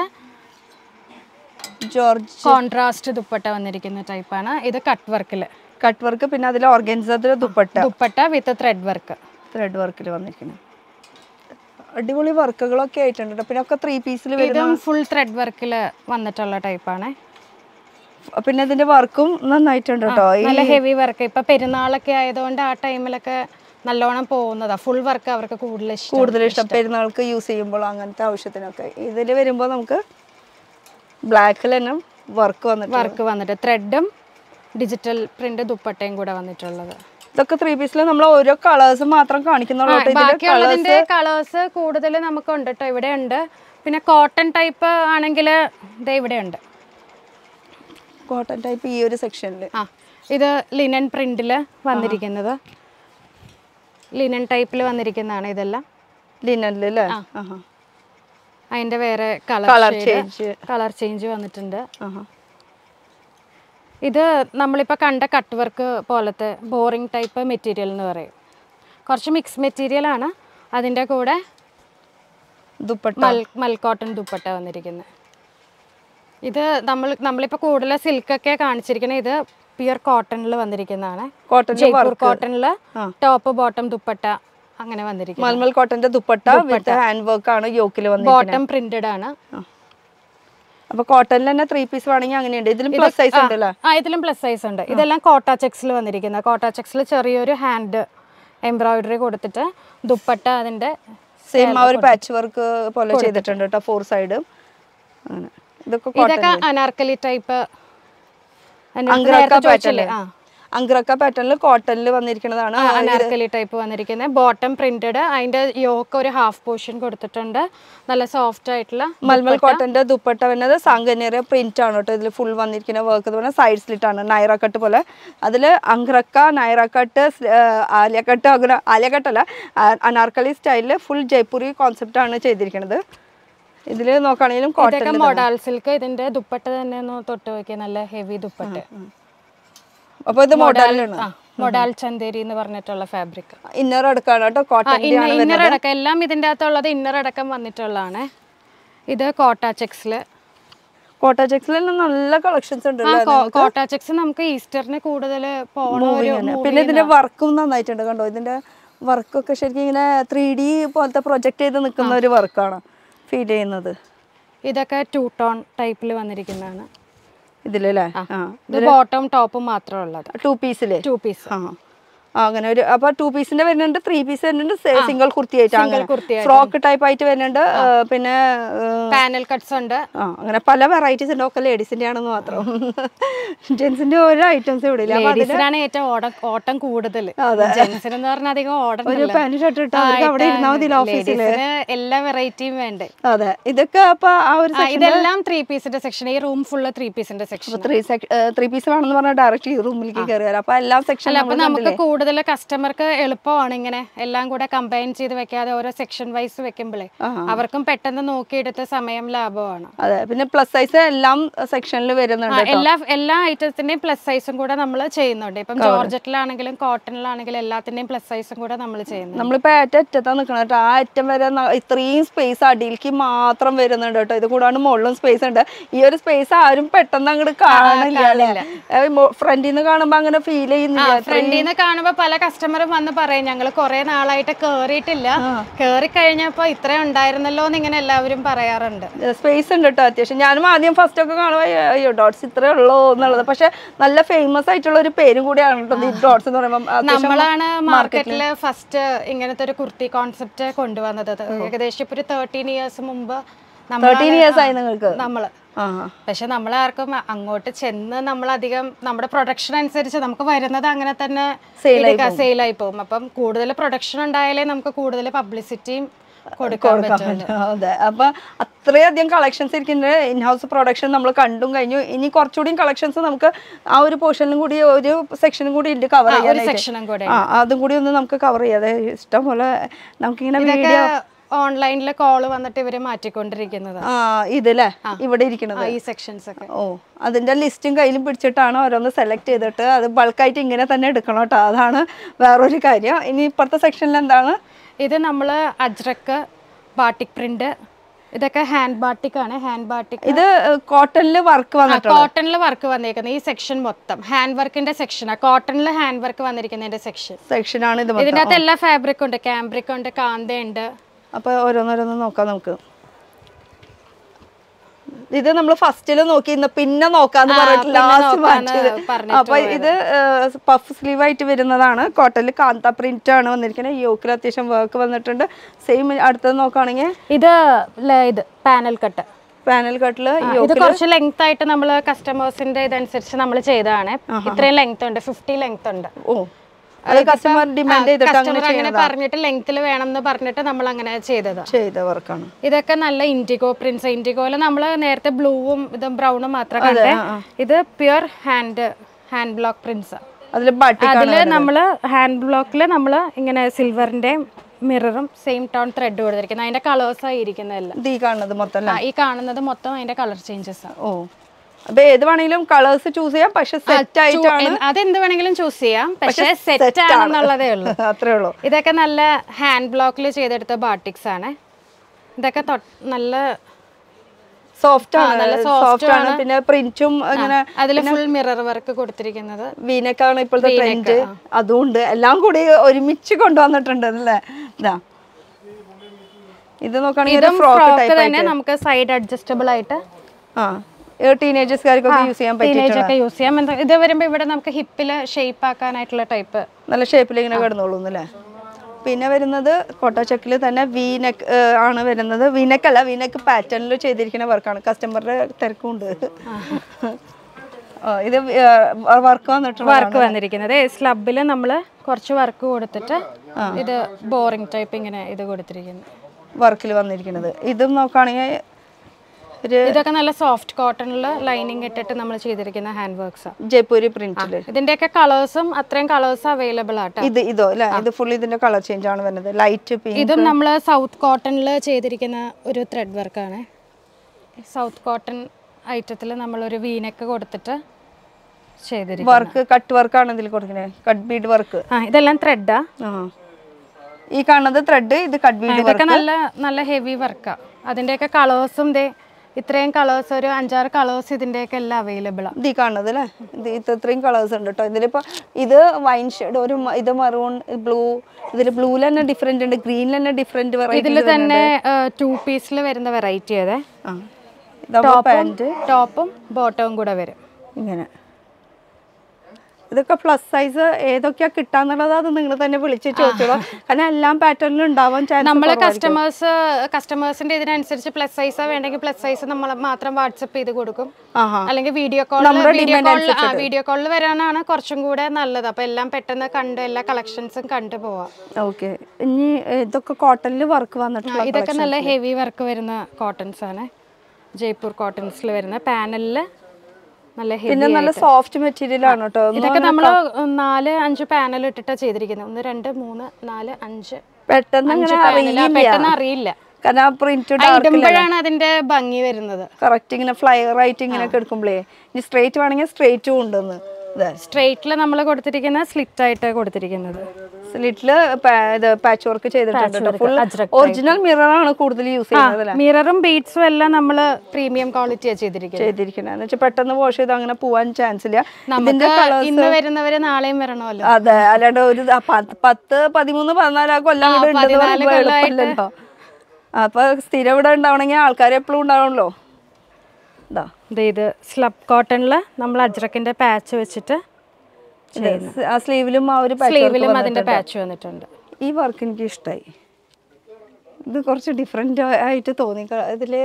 ജോർജ് കോൺട്രാസ്റ്റ് ദുപ്പട്ട വന്നിരിക്കുന്ന ടൈപ്പാണ് ഇത് കട്ട് വർക്കിൽ കട്ട് വർക്ക് പിന്നെ അതിൽ ഓർഗൻസത്തിൽ dupatta dupatta with thread work thread വർക്കിൽ വന്നിരിക്കുന്നത് അടിപൊളി വർക്കുകളൊക്കെ ആയിട്ടുണ്ട് ട്ടോ. പിന്നെ ഒക്കെ ത്രീ പീസിൽ വരും ഇതും ഫുൾ ത്രെഡ് വർക്കിൽ വന്നിട്ടുള്ള ടൈപ്പാണ് പിന്നെ ഇതിന്റെ വർക്കും നന്നായിട്ടുണ്ട് കേട്ടോ ഈ നല്ല ഹെവി വർക്ക് ഇപ്പൊ പെരുന്നാളൊക്കെ ആയതുകൊണ്ട് ആ ടൈമിലൊക്കെ നല്ലോണം പോകുന്നതാ ഫുൾ വർക്ക് അവർക്ക് കൂടുതൽ ഇഷ്ടം കൂടുതൽ ഇഷ്ടം പെരുന്നാൾക്ക് യൂസ് ചെയ്യുമ്പോൾ അങ്ങനത്തെ ആവശ്യത്തിനൊക്കെ ഇതിൽ വരുമ്പോൾ നമുക്ക് ബ്ലാക്കിൽ തന്നെ വർക്ക് വന്നിട്ട് വർക്ക് വന്നിട്ട് ത്രെഡും ഡിജിറ്റൽ പ്രിന്റ് ദുപ്പട്ടയും കൂടെ വന്നിട്ടുള്ളത് ഇതൊക്കെ ത്രീ പീസിൽ നമ്മൾ ഓരോ കളേഴ്സ് മാത്രം കാണിക്കുന്നുള്ളൂ ട്ടോ. ഇതില് ബാക്കിയുള്ളതിന്റെ കളേഴ്സ് കൂടുതൽ നമുക്കുണ്ട് കേട്ടോ ഇവിടെ ഉണ്ട് പിന്നെ കോട്ടൺ ടൈപ്പ് ആണെങ്കിൽ ഇതേ ഇവിടെ ഉണ്ട് കോട്ടൺ ടൈപ്പ് ഈ ഒരു സെക്ഷനിൽ ആ ഇത് ലിനൻ പ്രിന്റിൽ വന്നിരിക്കുന്നത് ലിനൻ ടൈപ്പിൽ വന്നിരിക്കുന്നതാണ് ഇതെല്ലാം ലിനനിൽ അല്ലേ ആഹാ. അതിന്റെ വേറെ Colour colour change. Colour change വന്നിട്ടുണ്ട് ആഹാ. ഇത് നമ്മളിപ്പോൾ കണ്ട കട്ട് വർക്ക് പോലത്തെ ബോറിംഗ് ടൈപ്പ് മെറ്റീരിയൽ എന്ന് പറയും കുറച്ച് മിക്സ് മെറ്റീരിയൽ ആണ് അതിൻ്റെ കൂടെ ദുപ്പട്ട മൽ മൽക്കോട്ടൺ ദുപ്പട്ട വന്നിരിക്കുന്നത് ഇത് നമ്മൾ നമ്മളിപ്പോൾ കൂടുതൽ സിൽക്കൊക്കെ കാണിച്ചിരിക്കുന്നത് ഇത് പ്യുർ കോട്ടണിൽ വന്നിരിക്കുന്നതാണ് കോട്ടൺ ജയ്പൂർ കോട്ടണിൽ ടോപ്പ് ബോട്ടം ദുപ്പട്ട അങ്ങനെ വന്നിരിക്കുന്നത് മൽമൽ കോട്ടന്റെ ദുപ്പട്ട വിത്ത് ഹാൻഡ് വർക്ക് ആണ് യോക്കിൽ വന്നിരിക്കുന്നത് ബോട്ടം പ്രിന്റഡ് ആണ് അപ്പൊ കോട്ടണിൽ തന്നെ ത്രീ പീസ് വേണമെങ്കിൽ അങ്ങനെയുണ്ട് ഇതിലും പ്ലസ് സൈസ് ഉണ്ടല്ലോ ആ ഇതിലും പ്ലസ് സൈസ് ഉണ്ട് ഇതെല്ലാം കോട്ട ചെക്സിൽ വന്നിരിക്കുന്നത് കോട്ട ചെക്സിൽ ചെറിയൊരു ഹാൻഡ് എംബ്രോയിഡറി കൊടുത്തിട്ട് ദുപ്പട്ട അതിന്റെ സെയിം ആ ഒരു പാച്ച് വർക്ക് പോലെ ചെയ്തിട്ടുണ്ട് കേട്ടോ ഫോർ സൈഡ് അങ്ങനെ ഇതൊക്കെ ഇതൊക്കെ അനാർക്കലി ടൈപ്പ് അങ്ക്രക്ക പാറ്റേൺ അങ്ക്രക്ക പാറ്റേണിൽ കോട്ടണിൽ വന്നിരിക്കുന്നതാണ് അനാർക്കലി ടൈപ്പ് വന്നിരിക്കുന്നത് ബോട്ടം പ്രിന്റഡ് അതിന്റെ യോക്ക് ഒരു ഹാഫ് പോർഷൻ കൊടുത്തിട്ടുണ്ട് നല്ല സോഫ്റ്റ് ആയിട്ടുള്ള മൽമൽ കോട്ടന്റെ ദുപ്പട്ട വരുന്നത് സാങ്കന്യറിയ പ്രിന്റ് ആണ് കേട്ടോ ഇതിൽ ഫുൾ വന്നിരിക്കുന്ന വർക്ക് എന്ന് പറഞ്ഞാൽ സൈഡ് സ്ലിറ്റാണ് നൈറ കട്ട് പോലെ അതിൽ അങ്ക്രക്ക നൈറ കട്ട് ആലിയ കട്ട് അങ്ങനെ ആലിയ കട്ടല്ല അനാർക്കലി സ്റ്റൈലിൽ ഫുൾ ജയ്പൂരി കോൺസെപ്റ്റ് ആണ് ചെയ്തിരിക്കുന്നത് ഇതിൽ നോക്കുകയാണെങ്കിലും കോട്ടൺ ഇതൊക്കെ മൊഡാൽ സിൽക്ക് ഇതിന്റെ ദുപ്പട്ട തന്നെ ഒന്ന് തൊട്ട് നോക്കിയ നല്ല ഹെവി ദുപ്പട്ട അപ്പോൾ ഇത് മോഡലിലാണ് ആ മൊഡാൽ ചന്തേരി എന്ന് പറഞ്ഞിട്ടുള്ള ഫാബ്രിക് ഇന്നർ എടുക്കാണ് കേട്ടോ കോട്ടൺ ഇന്നർ അടക്കം എല്ലാം ഇതിന്റെ അകത്തുള്ളത് ഇന്നർ അടക്കം വന്നിട്ടുള്ളതാണ് ഇത് കോട്ട ചെക്സിൽ കോട്ട ചെക്സിൽ നല്ല കളക്ഷൻസ് ഉണ്ട് കോട്ട ചെക്സ് നമുക്ക് ഈസ്റ്ററിന് കൂടുതൽ പോണ ഒരു പിന്നെ ഇതിന്റെ വർക്കും നന്നായിട്ടുണ്ട് കണ്ടോ ഇതിന്റെ വർക്കൊക്കെ ശരിക്കും ഇങ്ങനെ ത്രീ ഡി പോലത്തെ പ്രൊജക്ട് ചെയ്ത് നിൽക്കുന്ന ഒരു വർക്കാണ് ഫീൽ ചെയ്യുന്നത് ഇതൊക്കെ ടൂ ടോൺ ടൈപ്പിൽ വന്നിരിക്കുന്നതാണ് ഇതിലല്ലേ ആ ഇത് ബോട്ടം ടോപ്പും മാത്രം ഉള്ളത് ടു പീസില് ടു പീസ് ആ ആ, അങ്ങനെ ഒരു അപ്പൊ ടു പീസിന്റെ വരുന്നുണ്ട് ത്രീ പീസ് വരുന്നുണ്ട് സിംഗിൾ കുർത്തി ആയിട്ട് അങ്ങനെ കുർത്തി ഫ്രോക്ക് ടൈപ്പ് ആയിട്ട് വരുന്നുണ്ട് ആ, പിന്നെ ആ, പാനൽ കട്ട്സ് ഉണ്ട് ആ അങ്ങനെ പല വെറൈറ്റീസ് ഉണ്ട് ഒക്കെ ലേഡീസിന്റെ ആണെന്ന് മാത്രം ജെന്റ്സിന്റെ ഓരോ ഐറ്റംസ് ഇവിടെ ഇല്ല അപ്പൊ അതിന് ലേഡീസിനാണ് ഏറ്റവും ഓട ഓട്ടം കൂടുതൽ ജെന്റ്സിന് എന്ന് പറഞ്ഞാൽ അധികം ഓടം ഒരു പാന്റ് ഷർട്ട് ഇട്ട് അവർക്ക് അവിടെ ഇരുന്നാൽ മതി ഓഫീസിൽ ലേഡീസിന് എല്ലാ വെറൈറ്റിയും വേണ്ടേ അതെ ഇതൊക്കെ അപ്പൊ ആ ഒരു ആ, ഇതെല്ലാം ത്രീ പീസിന്റെ സെക്ഷൻ ഈ റൂം ഫുള്ള് ത്രീ പീസിന്റെ സെക്ഷൻ ത്രീ ത്രീ പീസ് വേണമെന്ന് പറഞ്ഞാൽ ഡയറക്റ്റ് ഈ റൂമിലേക്ക് കയറി വരാം അപ്പൊ എല്ലാ സെക്ഷനും അപ്പൊ നമുക്ക് കൂടുതൽ കൂടുതൽ കസ്റ്റമർക്ക് എളുപ്പമാണ് ഇങ്ങനെ എല്ലാം കൂടെ കമ്പൈൻ ചെയ്ത് വെക്കാതെ ഓരോ സെക്ഷൻ വൈസ് വെക്കുമ്പോഴേ അവർക്കും പെട്ടെന്ന് നോക്കിയെടുത്ത് സമയം ലാഭമാണ് അതെ പിന്നെ പ്ലസ് സൈസ് എല്ലാം സെക്ഷനിൽ ആ, വരുന്നുണ്ട് എല്ലാ എല്ലാ ഐറ്റത്തിന്റെയും പ്ലസ് സൈസും കൂടെ നമ്മൾ ചെയ്യുന്നുണ്ട് ഇപ്പം ജോർജറ്റിലാണെങ്കിലും കോട്ടണിലാണെങ്കിലും എല്ലാത്തിന്റെയും പ്ലസ് സൈസും കൂടെ നമ്മൾ ചെയ്യുന്നുണ്ട് നമ്മളിപ്പോ ഏറ്റവും അറ്റത്താണ് നിൽക്കണം കേട്ടോ ആ അറ്റം വരെ ന- ഇത്രയും സ്പേസ് അടിയിലേക്ക് മാത്രം വരുന്നുണ്ട് കേട്ടോ ഇത് കൂടാണ്ട് മുകളിലും സ്പേസ് ഉണ്ട് ഈ ഒരു സ്പേസ് ആരും പെട്ടെന്ന് അങ്ങോട്ട് കാണില്ല അല്ലേ ഫ്രണ്ടിൽ നിന്ന് കാണുമ്പോ അങ്ങനെ ഫീൽ ചെയ്യുന്നില്ല ഫ്രണ്ടിൽ നിന്ന് കാണുമ്പോ പല കസ്റ്റമറും വന്ന് പറയും ഞങ്ങൾ കുറെ നാളായിട്ട് കേറിയിട്ടില്ല കേറി കഴിഞ്ഞപ്പോ ഇത്രയും ഉണ്ടായിരുന്നല്ലോ എന്ന് ഇങ്ങനെ എല്ലാവരും പറയാറുണ്ട് സ്പേസ് ഉണ്ട് കേട്ടോ അത്യാവശ്യം ഞാനും ആദ്യം ഫസ്റ്റ് ഒക്കെ കാണുമ്പോൾ അയ്യോ ഡോട്ട്സ് ഇത്രേ ഉള്ളൂ എന്നുള്ളത് പക്ഷെ നല്ല ഫേമസ് ആയിട്ടുള്ള ഒരു പേരും കൂടിയാണ് കേട്ടോ ഈ ഡോട്ട്സ് എന്ന് പറയുമ്പോൾ അത്യാവശ്യം നമ്മളാണ് മാർക്കറ്റിൽ ഫസ്റ്റ് ഇങ്ങനത്തെ ഒരു കുർത്തി കോൺസെപ്റ്റ് കൊണ്ടുവന്നത് അത് ഏകദേശം ഇപ്പൊ ഒരു തേർട്ടീൻ ഇയേഴ്സ് മുമ്പ് തേർട്ടീൻ ഇയേഴ്സ് ആയി നിങ്ങൾക്ക് നമ്മള് ആ പക്ഷെ നമ്മളാർക്കും അങ്ങോട്ട് ചെന്ന് നമ്മളധികം നമ്മുടെ പ്രൊഡക്ഷൻ അനുസരിച്ച് നമുക്ക് വരുന്നത് അങ്ങനെ തന്നെ സെയിലായി പോകും അപ്പം കൂടുതൽ പ്രൊഡക്ഷൻ ഉണ്ടായാലേ നമുക്ക് കൂടുതൽ പബ്ലിസിറ്റിയും കൊടുക്കാൻ പറ്റുള്ളൂ അതെ അപ്പൊ അത്രയധികം കളക്ഷൻസ് ഇരിക്കുന്നത് ഇൻ ഹൗസ് പ്രൊഡക്ഷൻ നമ്മൾ കണ്ടും കഴിഞ്ഞു ഇനി കുറച്ചുകൂടി കളക്ഷൻസ് നമുക്ക് ആ ഒരു പോർഷനിലും കൂടി ഒരു സെക്ഷനും കൂടി ഉണ്ട് കവർ ഒരു ചെയ്യാനായിട്ട് സെക്ഷനും കൂടെ ആ അതും കൂടി ഒന്ന് നമുക്ക് കവർ ചെയ്യാതെ ഇഷ്ടം പോലെ നമുക്കിങ്ങനെ ഇതൊക്കെ വീഡിയോ ഓൺലൈനിൽ കോള് വന്നിട്ട് ഇവര് മാറ്റിക്കൊണ്ടിരിക്കുന്നത് ആ ഇതല്ലേ ഇവിടെ ഇരിക്കുന്നത് ഈ സെക്ഷൻസ് ഒക്കെ ഓ അതിന്റെ ലിസ്റ്റും കയ്യിലും പിടിച്ചിട്ടാണ് ഓരോന്ന് സെലക്ട് ചെയ്തിട്ട് അത് ബൾക്കായിട്ട് ഇങ്ങനെ തന്നെ എടുക്കണം കേട്ടോ അതാണ് വേറൊരു കാര്യം ഇനി ഇപ്പുറത്തെ സെക്ഷനിൽ എന്താണ് ഇത് നമ്മൾ അജ്രക്ക് ബാട്ടിക് പ്രിന്റ് ഇതൊക്കെ ഹാൻഡ് ബാട്ടിക് ആണ് ഹാൻഡ് ബാട്ടിക് ഇത് കോട്ടണിൽ വർക്ക് വന്നിട്ടുണ്ട് കോട്ടണിൽ വർക്ക് വന്നിരിക്കുന്നത് ഈ സെക്ഷൻ മൊത്തം ഹാൻഡ് വർക്കിന്റെ സെക്ഷനാണ് കോട്ടണിൽ ഹാൻഡ് വർക്ക് വന്നിരിക്കുന്നതിന്റെ സെക്ഷൻ സെക്ഷനാണ് ഇത് മൊത്തം. ഇതിന്റെ അകത്ത് എല്ലാ ഫാബ്രിക് ഉണ്ട് ക്യാമ്പ്രിക് ഉണ്ട് കാന്ത ഉണ്ട് അപ്പൊ ഓരോന്നോരോന്ന് നോക്കാം നമുക്ക് ഇത് നമ്മൾ ഫസ്റ്റില് നോക്കി ഇന്ന് പിന്നെ നോക്കാന്ന് പറഞ്ഞിട്ട് പിന്നെ ലാസ്റ്റ് നോക്കാന്ന് മാറ്റിയത് പറഞ്ഞിട്ട് അപ്പൊ ഇത് പഫ് സ്ലീവ് ആയിട്ട് വരുന്നതാണ് കോട്ടണിൽ കാന്ത പ്രിന്റ് ആണ് വന്നിരിക്കുന്നത് യോക്കിൽ അത്യാവശ്യം വർക്ക് വന്നിട്ടുണ്ട് സെയിം അടുത്തത് നോക്കുകയാണെങ്കിൽ ഇത് ല- ഇത് പാനൽ കട്ട് പാനൽ കട്ടില് ഇത് കുറച്ച് ലെങ്ത് ആയിട്ട് നമ്മൾ കസ്റ്റമേഴ്സിന്റെ ഇതനുസരിച്ച് നമ്മൾ ചെയ്തതാണ് ഇത്രയും ലെങ്ത് ഉണ്ട് ഫിഫ്റ്റി ലെങ്ത് ഉണ്ട് ഓ അത് കസ്റ്റമർ ഡിമാൻഡ് ചെയ്തിട്ട് അങ്ങനെ കസ്റ്റമർ അങ്ങനെ പറഞ്ഞിട്ട് ലെങ്ത്തിൽ വേണം എന്ന് പറഞ്ഞിട്ട് നമ്മൾ അങ്ങനെ ചെയ്തത് ചെയ്ത വർക്കാണ് ഇതൊക്കെ നല്ല ഇൻഡിഗോ പ്രിൻസ് ഇൻഡിഗോയില് നമ്മൾ നേരത്തെ ബ്ലൂവും ഇതും ബ്രൗണും മാത്രം കണ്ടേ ഇത് pure hand hand block prints അതിൽ ബാട്ടി അതില് നമ്മൾ ഹാൻഡ് ബ്ലോക്കിൽ നമ്മൾ ഇങ്ങനെ സിൽവറിന്റെ മിററും സെയിം ടോൺ ത്രെഡ് കൊടുത്തിരിക്കുന്നത് അതിന്റെ കളേഴ്സ് ആയിരിക്കുന്നതെല്ലാം ഇത് ഈ കാണുന്നത് മൊത്തം അല്ലേ ആ, ഈ കാണുന്നത് മൊത്തം അതിന്റെ കളർ ചേഞ്ചസ് ആണ് ഓ അപ്പൊ ഏത് വേണമെങ്കിലും കളേഴ്സ് ചൂസ് ചെയ്യാം പക്ഷെ സെറ്റ് ആയിട്ടാണ് എൻ- അതെന്ത് വേണമെങ്കിലും ചൂസ് ചെയ്യാം പക്ഷെ set സെറ്റ് ആണ്. ആണെന്നുള്ളതേ ഉള്ളൂ അത്രേ ഉള്ളൂ ഇതൊക്കെ നല്ല ഹാൻഡ് ബ്ലോക്കിൽ ചെയ്തെടുത്ത ബാട്ടിക്സ് ആണ് ഇതൊക്കെ തൊട്ട് നല്ല സോഫ്റ്റ് ആണ് നല്ല soft സോഫ്റ്റ് ആണ് പിന്നെ പ്രിന്റും ഇങ്ങനെ അതിൽ ഫുൾ മിറർ വർക്ക് കൊടുത്തിരിക്കുന്നത് വീനക്കാണ് ഇപ്പോഴത്തെ ട്രെൻഡ് അതുകൊണ്ട് എല്ലാം കൂടി ഒരുമിച്ച് കൊണ്ടുവന്നിട്ടുണ്ട് അല്ലേ ഇതാ ഇത് നോക്കുകയാണെങ്കിൽ ഇതും ഫ്രോക്ക് ഫ്രോക്ക് ടൈപ്പ് തന്നെ നമുക്ക് സൈഡ് അഡ്ജസ്റ്റബിൾ ആയിട്ട് ആ ടീനേജേഴ്സുകാർക്കൊക്കെ യൂസ് ചെയ്യാൻ പറ്റും ടീനേജ് ഒക്കെ യൂസ് ചെയ്യാം എന്താ- ഇത് വരുമ്പോൾ ഇവിടെ നമുക്ക് ഹിപ്പില് ഷേപ്പ് ആക്കാനായിട്ടുള്ള ടൈപ്പ് നല്ല ഷേപ്പിൽ ഇങ്ങനെ കിടന്നോളൂ അല്ലേ പിന്നെ വരുന്നത് കോട്ടോച്ചക്കിൽ തന്നെ വീനെക്ക് ആണ് വരുന്നത് വീനെക്കല്ല വീനെക്ക് പാറ്റേണിൽ ചെയ്തിരിക്കുന്ന വർക്കാണ് കസ്റ്റമറുടെ തിരക്കുണ്ട് ആ, ഇത് വർക്ക് വന്നിട്ടുള്ള വർക്ക് വന്നിരിക്കുന്നത് സ്ലബിൽ നമ്മൾ കുറച്ച് വർക്ക് കൊടുത്തിട്ട് ഇത് ബോറിംഗ് ടൈപ്പ് ഇങ്ങനെ ഇത് കൊടുത്തിരിക്കുന്നത് വർക്കിൽ വന്നിരിക്കുന്നത് ഇതും നോക്കുകയാണെങ്കിൽ ഒരു ഇതൊക്കെ നല്ല സോഫ്റ്റ് കോട്ടണിൽ ലൈനിങ് ഇട്ടിട്ട് നമ്മൾ ചെയ്തിരിക്കുന്ന ഹാൻഡ് വർക്ക്സ് ജയ്പൂരി പ്രിന്റില് ഇതിന്റെയൊക്കെ കളേഴ്സും അത്രയും കളേഴ്സ് അവൈലബിൾ ആട്ടോ ഇത് ഇതോ അല്ലേ ഇത് ഫുൾ ഇതിന്റെ കളർ ചേഞ്ച് ആണ് വരുന്നത് ലൈറ്റ് പിങ്ക് ഇതും നമ്മൾ സൗത്ത് കോട്ടണിൽ ചെയ്തിരിക്കുന്ന ഒരു ത്രെഡ് വർക്കാണ് സൗത്ത് കോട്ടൺ ഐറ്റത്തിൽ നമ്മളൊരു വീനൊക്കെ കൊടുത്തിട്ട് ചെയ്തിരിക്കും വർക്ക് കട്ട് വർക്കാണ് ഇതിൽ കൊടുക്കുന്നത് കട്ട് ബീഡ് വർക്ക് ആ ഇതെല്ലാം ത്രെഡാ ആ ഈ കാണുന്നത് ത്രെഡ് ഇത് കട്ട് ബീഡ് ഇതൊക്കെ നല്ല നല്ല ഹെവി വർക്കാ അതിന്റെയൊക്കെ കളേഴ്സും ദേ ഇത്രയും കളേഴ്സ് ഒരു അഞ്ചാറ് കളേഴ്സ് ഇതിന്റെയൊക്കെ എല്ലാം അവൈലബിൾ ആണ് ഇത് ഈ കാണുന്നത് അല്ലേ ഇത് ഇത് ഇത്രയും കളേഴ്സ് ഉണ്ട് കേട്ടോ ഇതിലിപ്പോ ഇത് വൈൻ ഷെയ്ഡ് ഒരു മ- ഇത് മറൂൺ ബ്ലൂ ഇതിൽ ബ്ലൂവിൽ തന്നെ ഡിഫറെന്റ് ഉണ്ട് ഗ്രീനിൽ തന്നെ ഡിഫറെന്റ് വെറൈറ്റി ഇതിൽ തന്നെ ടു പീസിൽ വരുന്ന വെറൈറ്റി അതെ ആ ഇതാകുമ്പോൾ പാൻറ് ടോപ്പും ബോട്ടവും കൂടെ വരും ഇങ്ങനെ ഇതൊക്കെ പ്ലസ് സൈസ് ഏതൊക്കെയാ കിട്ടാന്നുള്ളത് അത് നിങ്ങൾ തന്നെ വിളിച്ച് ചോദിച്ചോളൂ കാരണം എല്ലാം പാറ്റേണിലും ഉണ്ടാവാൻ ചാൻസ് നമ്മൾ കസ്റ്റമേഴ്സ് കസ്റ്റമേഴ്സിന്റെ ഇതിനനുസരിച്ച് പ്ലസ് സൈസാ വേണ്ടെങ്കിൽ പ്ലസ് സൈസ് നമ്മൾ മാത്രം വാട്സപ്പ് ചെയ്ത് കൊടുക്കും ആഹാ അല്ലെങ്കിൽ വീഡിയോ കോൾ വീഡിയോ കോളിൽ ആ വീഡിയോ കോളിൽ വരാനാണ് കുറച്ചും കൂടെ നല്ലത് അപ്പൊ എല്ലാം പെട്ടെന്ന് കണ്ട് എല്ലാ കളക്ഷൻസും കണ്ടു പോവാം ഓക്കെ ഇനി ഇതൊക്കെ കോട്ടണിൽ വർക്ക് വന്നിട്ടുള്ള ഇതൊക്കെ നല്ല ഹെവി വർക്ക് വരുന്ന കോട്ടൺസ് ആണ് ജയ്പൂർ കോട്ടൺസിൽ വരുന്ന പാനലിൽ നല്ല പിന്നെ ഹെവി നല്ല സോഫ്റ്റ് മെറ്റീരിയൽ ആണ് കേട്ടോ ഒന്നും ഇതൊക്കെ നമ്മൾ നാല് അഞ്ച് പാനൽ ഇട്ടിട്ടാ ചെയ്തിരിക്കുന്നത് ഒന്ന് രണ്ട് മൂന്ന് നാല് അഞ്ച് പെട്ടെന്ന് അഞ്ച് അങ്ങനെ പാനൽ അറിയില്ല പെട്ടെന്ന് അറിയില്ല കാരണം ആ പ്രിന്റ് ആ, ഇടുമ്പോഴാണ് അതിന്റെ ഭംഗി വരുന്നത് കറക്റ്റ് ഇങ്ങനെ ഫ്ലയർ ആയിട്ട് ഇങ്ങനെ എടുക്കുമ്പോഴേ ഇനി സ്ട്രേറ്റ് വേണമെങ്കിൽ സ്ട്രേറ്റും ഉണ്ടെന്ന് ഇതെ സ്ട്രെയിറ്റിൽ നമ്മൾ കൊടുത്തിരിക്കുന്ന സ്ലിറ്റ് ആയിട്ട് കൊടുത്തിരിക്കുന്നത് സ്ലിറ്റില് ഇത് പാച്ച് വർക്ക് ചെയ്തിട്ടുണ്ട് ഫുൾ അജ്രക് ഒറിജിനൽ മിറർ ആണ് കൂടുതൽ യൂസ് ചെയ്യുന്നത് അല്ലേ മിററും ബീഡ്സും എല്ലാം നമ്മൾ പ്രീമിയം ക്വാളിറ്റിയാണ് ചെയ്തിരിക്കുന്നത് ചെയ്തിരിക്കുന്നത് എന്ന് വെച്ചാൽ പെട്ടെന്ന് വാഷ് ചെയ്ത് അങ്ങനെ പോവാൻ ചാൻസ് ഇല്ല നമുക്ക് ഇന്ന് വരുന്നവര് നാളെയും വരണമല്ലോ അതെ അല്ലാണ്ട് ഒരു ദ- പത്ത് പത്ത് പതിമൂന്ന് പതിനാല് കൊല്ലം ഇവിടെ ഉണ്ടെന്ന് പതിനാല് പറയുമ്പോൾ കൊല്ലമായിട്ട് എളുപ്പമല്ലല്ലോ അപ്പൊ സ്ഥിരം ഇവിടെ ഉണ്ടാവണമെങ്കിൽ ആൾക്കാർ എപ്പോഴും ഉണ്ടാവണല്ലോ ഇതാ ദേ ഇത് സ്ലബ് കോട്ടണിൽ നമ്മൾ അജ്രക്കിന്റെ പാച്ച് വെച്ചിട്ട് ഇത് ആ സ്ലീവിലും ആ ഒരു patch work സ്ലീവിലും അതിന്റെ വന്നിട്ടുണ്ട്. പാച്ച് വന്നിട്ടുണ്ട് ഈ വർക്ക് എനിക്ക് ഇഷ്ടമായി ഇത് കുറച്ച് ഡിഫറെൻ്റ് ആയിട്ട് തോന്നി ക- ഇതില്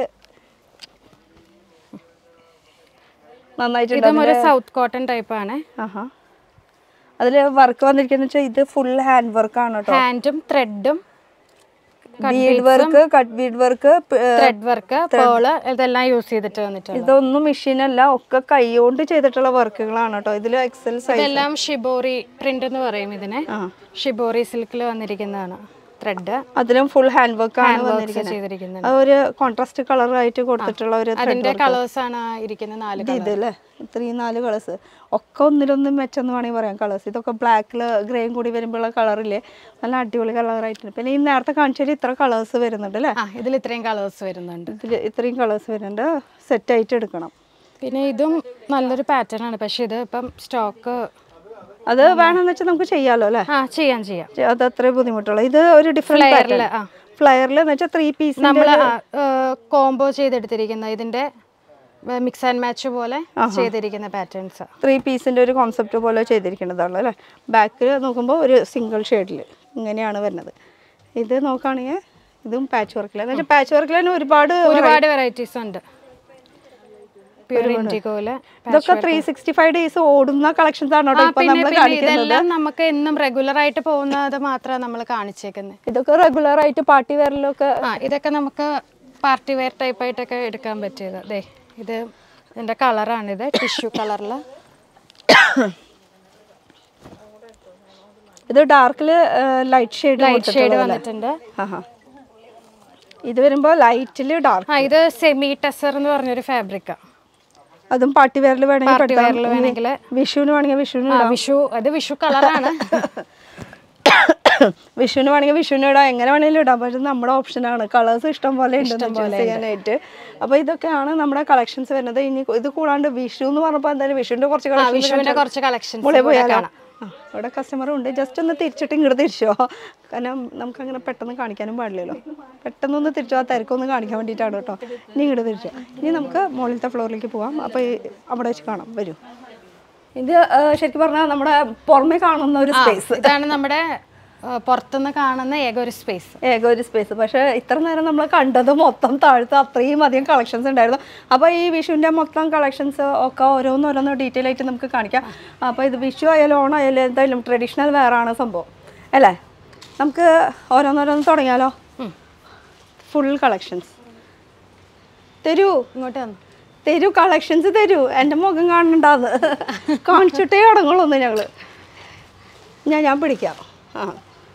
നന്നായിട്ടുണ്ട് ഇതും ഒരു സൗത്ത് കോട്ടൺ ടൈപ്പ് ആണ് ആഹാ അതില് വർക്ക് വന്നിരിക്കുന്ന വെച്ചാൽ ഇത് ഫുൾ ഹാൻഡ് വർക്ക് ആണ് കേട്ടോ ഹാൻഡും ത്രെഡും bead work cut bead work thread work pearl ഇതെല്ലാം യൂസ് ചെയ്തിട്ട് വന്നിട്ടുണ്ട് ഇതൊന്നും മെഷീൻ അല്ല ഒക്കെ കൈകൊണ്ട് ചെയ്തിട്ടുള്ള വർക്കുകളാണ് കേട്ടോ ഇതിൽ എക്സൽ സൈസ് ഇതെല്ലാം ഷിബോറി പ്രിന്റ് എന്ന് പറയും ഇതിനെ ആ ഷിബോറി സിൽക്കിൽ വന്നിരിക്കുന്നതാണ് ത്രെഡ് അതിലും ഫുൾ ഹാൻഡ് വർക്ക് ആണ് വർക്ക്സ് വന്നിരിക്കുന്നത് ചെയ്തിരിക്കുന്നത് അത് ഒരു കോൺട്രാസ്റ്റ് കളർ ആയിട്ട് കൊടുത്തിട്ടുള്ള ഒരു അതിന്റെ കളേഴ്സ് ആണ് ആ ഇരിക്കുന്നത് നാല് ഇത് ഇത് അല്ലേ ഇത്രയും നാല് കളേഴ്സ് ഒക്കെ ഒന്നിലൊന്നും മെച്ചെന്ന് വേണമെങ്കിൽ പറയാം കളേഴ്സ് ഇതൊക്കെ ബ്ലാക്കിൽ ഗ്രേയും കൂടി വരുമ്പോഴുള്ള കളറില്ലേ നല്ല അടിപൊളി കളറായിട്ടുണ്ട് പിന്നെ ഈ നേരത്തെ കാണിച്ചാൽ ഇത്ര കളേഴ്സ് വരുന്നുണ്ട് അല്ലേ ആ ഇതിൽ ഇത്രയും കളേഴ്സ് വരുന്നുണ്ട് ഇതിൽ ഇത്രയും കളേഴ്സ് വരുന്നുണ്ട് സെറ്റായിട്ട് എടുക്കണം പിന്നെ ഇതും നല്ലൊരു പാറ്റേൺ ആണ് പക്ഷെ ഇത് ഇപ്പം സ്റ്റോക്ക് അത് വേണമെന്ന് വെച്ചാൽ നമുക്ക് ചെയ്യാമല്ലോ അല്ലേ ആ ചെയ്യാം ചെയ്യാം അത് അത്രയും ബുദ്ധിമുട്ടുള്ള ഇത് ഒരു ഡിഫറെൻറ്റ് ഫ്ലെയറിൽ ആ ഫ്ലയറിൽ എന്ന് വെച്ചാൽ ത്രീ പീസ് നമ്മൾ കോംബോ ചെയ്തെടുത്തിരിക്കുന്ന ഇതിന്റെ മിക്സ് ആൻഡ് മാച്ച് പോലെ ചെയ്തിരിക്കുന്ന പാറ്റേൺസ് ത്രീ പീസിൻ്റെ ഒരു കോൺസെപ്റ്റ് പോലെ ചെയ്തിരിക്കുന്നതാണ് അല്ലേ ബാക്കിൽ നോക്കുമ്പോൾ ഒരു സിംഗിൾ ഷെയ്ഡിൽ ഇങ്ങനെയാണ് വരുന്നത് ഇത് നോക്കുകയാണെങ്കിൽ ഇതും പാച്ച് വർക്കിൽ എന്ന് വെച്ചാൽ പാച്ച് വർക്കിൽ തന്നെ ഒരുപാട് ഒരുപാട് വെറൈറ്റീസ് ഉണ്ട് പ്യൂർ ഇൻഡിഗോയില് ഇതൊക്കെ ത്രീ സിക്സ്റ്റി ഫൈവ് ഡേയ്സ് ഓടുന്ന കളക്ഷൻസ് ആണോ കേട്ടോ ഇപ്പൊ പിന്നെ നമ്മൾ പിന്നെ കാണിക്കുന്നത് ഇതെല്ലാം നമുക്ക് എന്നും റെഗുലർ ആയിട്ട് പോകുന്നത് മാത്രമാണ് നമ്മൾ കാണിച്ചേക്കുന്നത് ഇതൊക്കെ റെഗുലർ ആയിട്ട് പാർട്ടി വെയറിലൊക്കെ ആ ഇതൊക്കെ നമുക്ക് പാർട്ടി വെയർ ടൈപ്പ് ആയിട്ടൊക്കെ എടുക്കാൻ പറ്റിയത് ദേ ഇത് ഇതിന്റെ കളറാണിത് ടിഷ്യൂ കളറിൽ ഇത് ഡാർക്കിൽ ലൈറ്റ് ഷെയ്ഡ് ലൈറ്റ് ഷെയ്ഡ് വന്നിട്ടുണ്ട് ഇത് വരുമ്പോൾ ലൈറ്റിൽ ഡാർക്ക് ആ ഇത് സെമി ടെസർ എന്ന് പറഞ്ഞൊരു ഫാബ്രിക്കാ അതും പാർട്ടി വെയറിൽ വേണമെങ്കിൽ പാർട്ടി പെട്ടെന്ന് വെയറിൽ വേണമെങ്കിൽ വിഷുവിന് വേണമെങ്കിൽ വിഷുവിന് ആ വിഷു അത് വിഷു കളറാണ് വിഷുവിന് വേണമെങ്കിൽ വിഷുവിന് ഇടാം എങ്ങനെ വേണമെങ്കിലും ഇടാം പക്ഷെ നമ്മുടെ ഓപ്ഷനാണ് കളേഴ്സ് ഇഷ്ടം പോലെ ഉണ്ട് ചൂസ് ചെയ്യാനായിട്ട് അപ്പോൾ ഇതൊക്കെയാണ് നമ്മുടെ കളക്ഷൻസ് വരുന്നത് ഇനി ഇത് കൂടാണ്ട് വിഷു എന്ന് പറഞ്ഞപ്പോൾ എന്തായാലും വിഷുവിന്റെ കുറച്ച് കളക്ഷൻ വിഷുവിന്റെ കുറച്ച് കളക്ഷൻസ് മുളെ പോയാലോ ആ, ഇവിടെ കസ്റ്റമറും ഉണ്ട് ജസ്റ്റ് ഒന്ന് തിരിച്ചിട്ട് ഇങ്ങോട്ട് തിരിച്ചോ കാരണം നമുക്ക് അങ്ങനെ പെട്ടെന്ന് കാണിക്കാനും പാടില്ലല്ലോ പെട്ടെന്നൊന്ന് തിരിച്ചോ ആ തിരക്കൊന്ന് കാണിക്കാൻ വേണ്ടിയിട്ടാണ് കേട്ടോ ഇനി ഇങ്ങോട്ട് തിരിച്ചോ ഇനി നമുക്ക് മുകളിലത്തെ ഫ്ലോറിലേക്ക് പോവാം അപ്പോൾ അവിടെ വെച്ച് കാണാം വരൂ ഇത് ആ, ശരിക്കും പറഞ്ഞാൽ നമ്മുടെ പുറമെ കാണുന്ന ഒരു സ്പേസ് ഇതാണ് നമ്മുടെ ആ, പുറത്തുനിന്ന് കാണുന്ന ഏക ഒരു സ്പേസ് ഏക ഒരു സ്പേസ് പക്ഷേ ഇത്ര നേരം നമ്മൾ കണ്ടത് മൊത്തം താഴത്ത് അത്രയും അധികം കളക്ഷൻസ് ഉണ്ടായിരുന്നു അപ്പോൾ ഈ വിഷുവിൻ്റെ മൊത്തം കളക്ഷൻസ് ഒക്കെ ഓരോന്നോരോന്ന് ഡീറ്റെയിൽ ആയിട്ട് നമുക്ക് കാണിക്കാം അപ്പോൾ ഇത് വിഷു ആയാലും ഓണം ആയാലും എന്തായാലും ട്രഡീഷണൽ വെയർ ആണ് സംഭവം അല്ലേ നമുക്ക് ഓരോന്നോരോന്ന് തുടങ്ങിയാലോ ഫുൾ കളക്ഷൻസ് തരൂ ഇങ്ങോട്ട് വന്നു തരൂ കളക്ഷൻസ് തരൂ എൻ്റെ മുഖം കാണുന്നുണ്ടാന്ന് കാണിച്ചിട്ടേ അടങ്ങുള്ളൂ ഞങ്ങൾ ഞാൻ ഞാൻ പിടിക്കാം ആ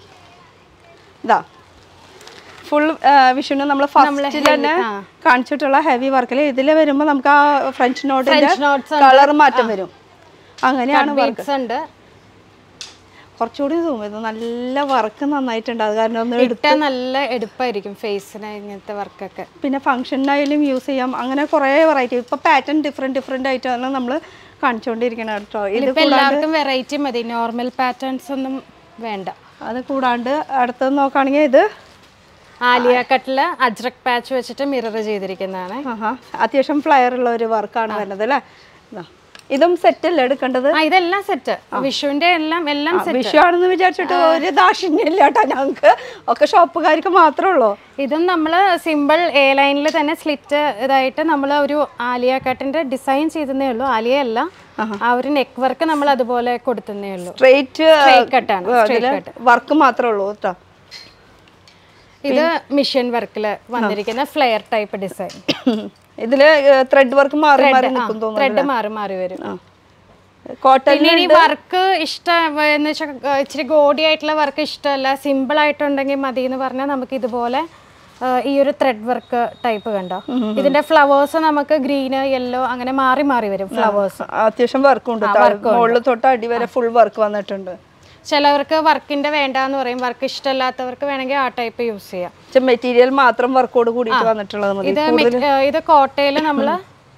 ഇതാ ഫുൾ വിഷുവിന് നമ്മൾ ഫസ്റ്റിൽ തന്നെ കാണിച്ചിട്ടുള്ള ഹെവി വർക്കിൽ ഇതിൽ വരുമ്പോൾ നമുക്ക് ആ ഫ്രഞ്ച് നോട്ടിന്റെ French notes കളർ മാറ്റം വരും അങ്ങനെയാണ് വർക്ക് ബീഡ്സ് ഉണ്ട് കുറച്ചുകൂടി സൂം ചെയ്തു നല്ല വർക്ക് നന്നായിട്ടുണ്ട് അത് കാരണം ഒന്ന് എടുത്ത് ഇട്ട നല്ല എടുപ്പായിരിക്കും ഫേസിന് ഇങ്ങനത്തെ വർക്കൊക്കെ പിന്നെ ഫംഗ്ഷനായാലും യൂസ് ചെയ്യാം അങ്ങനെ കുറേ വെറൈറ്റി ഇപ്പൊ പാറ്റേൺ ഡിഫറെന്റ് ഡിഫറെന്റ് ആയിട്ടാണ് നമ്മൾ കാണിച്ചുകൊണ്ടിരിക്കുന്നത് കേട്ടോ ഇത് ഇപ്പൊ എല്ലാവർക്കും വെറൈറ്റി മതി നോർമൽ പാറ്റേൺസ് ഒന്നും വേണ്ട അത് കൂടാണ്ട് അടുത്തത് നോക്കുകയാണെങ്കിൽ ഇത് ആലിയ കട്ടില് അജ്രക് പാച്ച് വെച്ചിട്ട് മിറർ ചെയ്തിരിക്കുന്നതാണ് ആഹാ അത്യാവശ്യം ഫ്ലയർ ഉള്ള ഒരു വർക്കാണ് വരുന്നത് അല്ലേ ഇതാ. ഇതും സെറ്റ് അല്ലേ എടുക്കേണ്ടത് ആ ഇതെല്ലാം സെറ്റ് വിഷുവിന്റെ എല്ലാം എല്ലാം സെറ്റ് വിഷു ആണെന്ന് വിചാരിച്ചിട്ട് ഒരു ദാക്ഷിണ്യം ഇല്ല കേട്ടോ ഞങ്ങൾക്ക് ഒക്കെ ഷോപ്പുകാർക്ക് മാത്രമേ ഉള്ളൂ ഇതും നമ്മൾ സിമ്പിൾ എ ലൈനിൽ തന്നെ സ്ലിറ്റ് ഇതായിട്ട് നമ്മൾ ഒരു ആലിയ കട്ടിന്റെ ഡിസൈൻ ചെയ്തതേ ഉള്ളൂ ആലിയ അല്ല ആ ഒരു നെക്ക് വർക്ക് നമ്മൾ അതുപോലെ കൊടുത്തതേ ഉള്ളൂ സ്ട്രേറ്റ് Straight cut ആണ്, straight cut. വർക്ക് മാത്രമേ ഉള്ളൂ കേട്ടോ ഇത് മിഷൻ വർക്കിൽ വന്നിരിക്കുന്ന ഫ്ലെയർ ടൈപ്പ് ഡിസൈൻ ഇതില് ത്രെഡ് വർക്ക് മാറി മാറി നിൽക്കും തോന്നുന്നു ത്രെഡ് മാറി മാറി വരും കോട്ടൺ പിന്നെ ഇനി വർക്ക് ഇഷ്ടം എന്ന് വെച്ചാൽ ഇച്ചിരി ഗോഡി ആയിട്ടുള്ള വർക്ക് ഇഷ്ടമല്ല സിമ്പിൾ ആയിട്ടുണ്ടെങ്കിൽ മതി എന്ന് പറഞ്ഞാൽ നമുക്ക് ഇതുപോലെ ആ, ഈ ഒരു ത്രെഡ് വർക്ക് ടൈപ്പ് കണ്ടോ ഇതിന്റെ ഫ്ലവേഴ്സ് നമുക്ക് ഗ്രീന് യെല്ലോ അങ്ങനെ മാറി മാറി വരും ഫ്ലവേഴ്സ് അത്യാവശ്യം വർക്ക് ഉണ്ട് മുകളിൽ തൊട്ട് അടി വരെ ഫുൾ വർക്ക് വന്നിട്ടുണ്ട് ചിലവർക്ക് വർക്കിന്റെ വേണ്ടാന്ന് പറയും വർക്ക് ഇഷ്ടമല്ലാത്തവർക്ക് വേണമെങ്കിൽ ആ ടൈപ്പ് യൂസ് ചെയ്യാം മെറ്റീരിയൽ മാത്രം വർക്കോട് കൂടിയിട്ട് വന്നിട്ടുള്ളത് മതി ഇത് മെ- ആ, ഇത് കോട്ടയിൽ നമ്മള്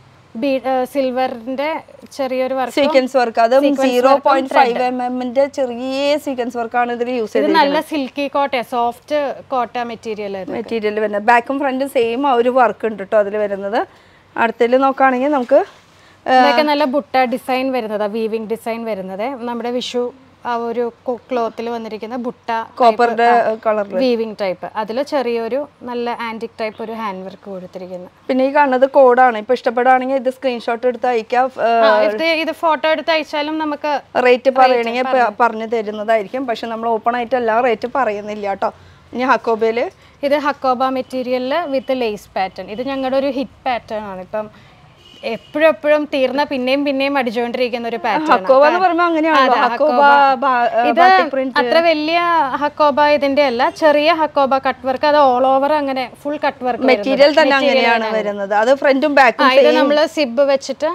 സിൽവറിന്റെ ചെറിയൊരു വർക്ക് സീക്വൻസ് വർക്ക് അത് സീറോ പോയിന്റ് ഫൈവ് എം എമ്മിന്റെ ചെറിയ സീക്വൻസ് വർക്കാണ് ഇതിൽ യൂസ് ഇത് ചെയ്തത് നല്ല സിൽക്കി കോട്ട സോഫ്റ്റ് കോട്ട മെറ്റീരിയൽ ഇത് മെറ്റീരിയൽ വരുന്നത് ബാക്കും ഫ്രണ്ടും സെയിം ആ ഒരു വർക്ക് ഉണ്ട് കേട്ടോ അതിൽ വരുന്നത് അടുത്തതിൽ നോക്കുകയാണെങ്കിൽ നമുക്ക് ഇതൊക്കെ നല്ല ബുട്ട ഡിസൈൻ വരുന്നതാ വീവിംഗ് ഡിസൈൻ വരുന്നത് നമ്മുടെ വിഷു ആ ഒരു ക്ലോത്തിൽ വന്നിരിക്കുന്ന ബുട്ട കോപ്പറിന്റെ കളർ വീവിംഗ് ടൈപ്പ് അതിൽ ചെറിയൊരു നല്ല ആന്റിക് ടൈപ്പ് ഒരു ഹാൻഡ് വർക്ക് കൊടുത്തിരിക്കുന്നത് പിന്നെ ഈ കാണുന്നത് കോഡാണ് ഇപ്പൊ ഇഷ്ടപ്പെടുകയാണെങ്കിൽ ഇത് സ്ക്രീൻഷോട്ട് എടുത്ത് അയക്കാം ആ, ഇത് ഇത് ഫോട്ടോ എടുത്ത് അയച്ചാലും നമുക്ക് റേറ്റ് പറയണമെങ്കിൽ പ- പറഞ്ഞു തരുന്നതായിരിക്കും പക്ഷെ നമ്മൾ ഓപ്പൺ ആയിട്ട് എല്ലാ റേറ്റ് പറയുന്നില്ല കേട്ടോ ഇനി ഹക്കോബയില് ഇത് ഹക്കോബ മെറ്റീരിയലിൽ വിത്ത് ലേസ് പാറ്റേൺ ഇത് ഞങ്ങളുടെ ഒരു ഹിറ്റ് പാറ്റേൺ ആണ് ഇപ്പം എപ്പോഴും എപ്പോഴും തീർന്ന പിന്നെയും പിന്നെയും അടിച്ചുകൊണ്ടിരിക്കുന്ന ഒരു പാറ്റേൺ ഹക്കോബ എന്ന് പറയുമ്പോൾ അങ്ങനെയാണല്ലോ ഹക്കോബ ഇത് അത്ര വലിയ ഹക്കോബ ഇതിന്റെ അല്ല ചെറിയ ഹക്കോബ കട്ട് വർക്ക് അത് ഓൾ ഓവർ അങ്ങനെ ഫുൾ കട്ട് വർക്ക് മെറ്റീരിയൽ തന്നെ അങ്ങനെയാണ് വരുന്നത് അത് ഫ്രണ്ടും ബാക്കും ഇത് നമ്മൾ സിബ് വെച്ചിട്ട്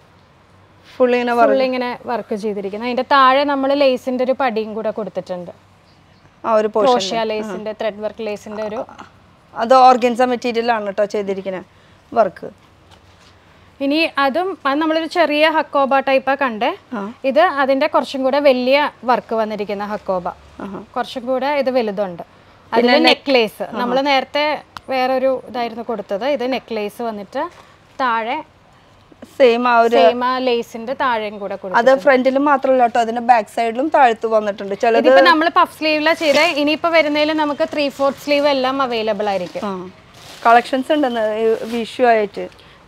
ഫുൾ ഇങ്ങനെ ഫുൾ ഇങ്ങനെ വർക്ക് ചെയ്തിരിക്കുന്നത് അതിന്റെ താഴെ നമ്മൾ ലേസിന്റെ ഒരു പടിയും കൂടെ കൊടുത്തിട്ടുണ്ട് ആ ഒരു പോർഷൻ ക്രോഷ്യ ലേസിന്റെ ത്രെഡ് വർക്ക് ലേസിന്റെ ഒരു അത് ഓർഗൻസ മെറ്റീരിയൽ ആണ് കേട്ടോ ചെയ്തിരിക്കുന്നത് വർക്ക് ഇനി അതും അത് നമ്മളൊരു ചെറിയ ഹക്കോബ ടൈപ്പാ കണ്ടേ ഇത് അതിന്റെ കുറച്ചും കൂടെ വലിയ വർക്ക് വന്നിരിക്കുന്ന ഹക്കോബ കുറച്ചും കൂടെ ഇത് വലുതുണ്ട് അതിൽ നെക്ലേസ് നമ്മൾ നേരത്തെ വേറൊരു ഇതായിരുന്നു കൊടുത്തത് ഇത് നെക്ലേസ് വന്നിട്ട് താഴെ സെയിം ആ ഒരു സെയിം ആ ലേസിന്റെ താഴെയും കൂടെ കൊടുത്തു അത് ഫ്രണ്ടിലും മാത്രമല്ല കേട്ടോ അതിന്റെ ബാക്ക് സൈഡിലും താഴ്ത്തു വന്നിട്ടുണ്ട് ചിലത് ഇതിപ്പോ നമ്മൾ പഫ് സ്ലീവിലാ ചെയ്തേ ഇനിയിപ്പോ വരുന്നതിൽ നമുക്ക് ത്രീ ഫോർത്ത് സ്ലീവ് എല്ലാം അവൈലബിൾ ആയിരിക്കും കളക്ഷൻസ് ഉണ്ടെന്ന് ഈ വിഷു ആയിട്ട്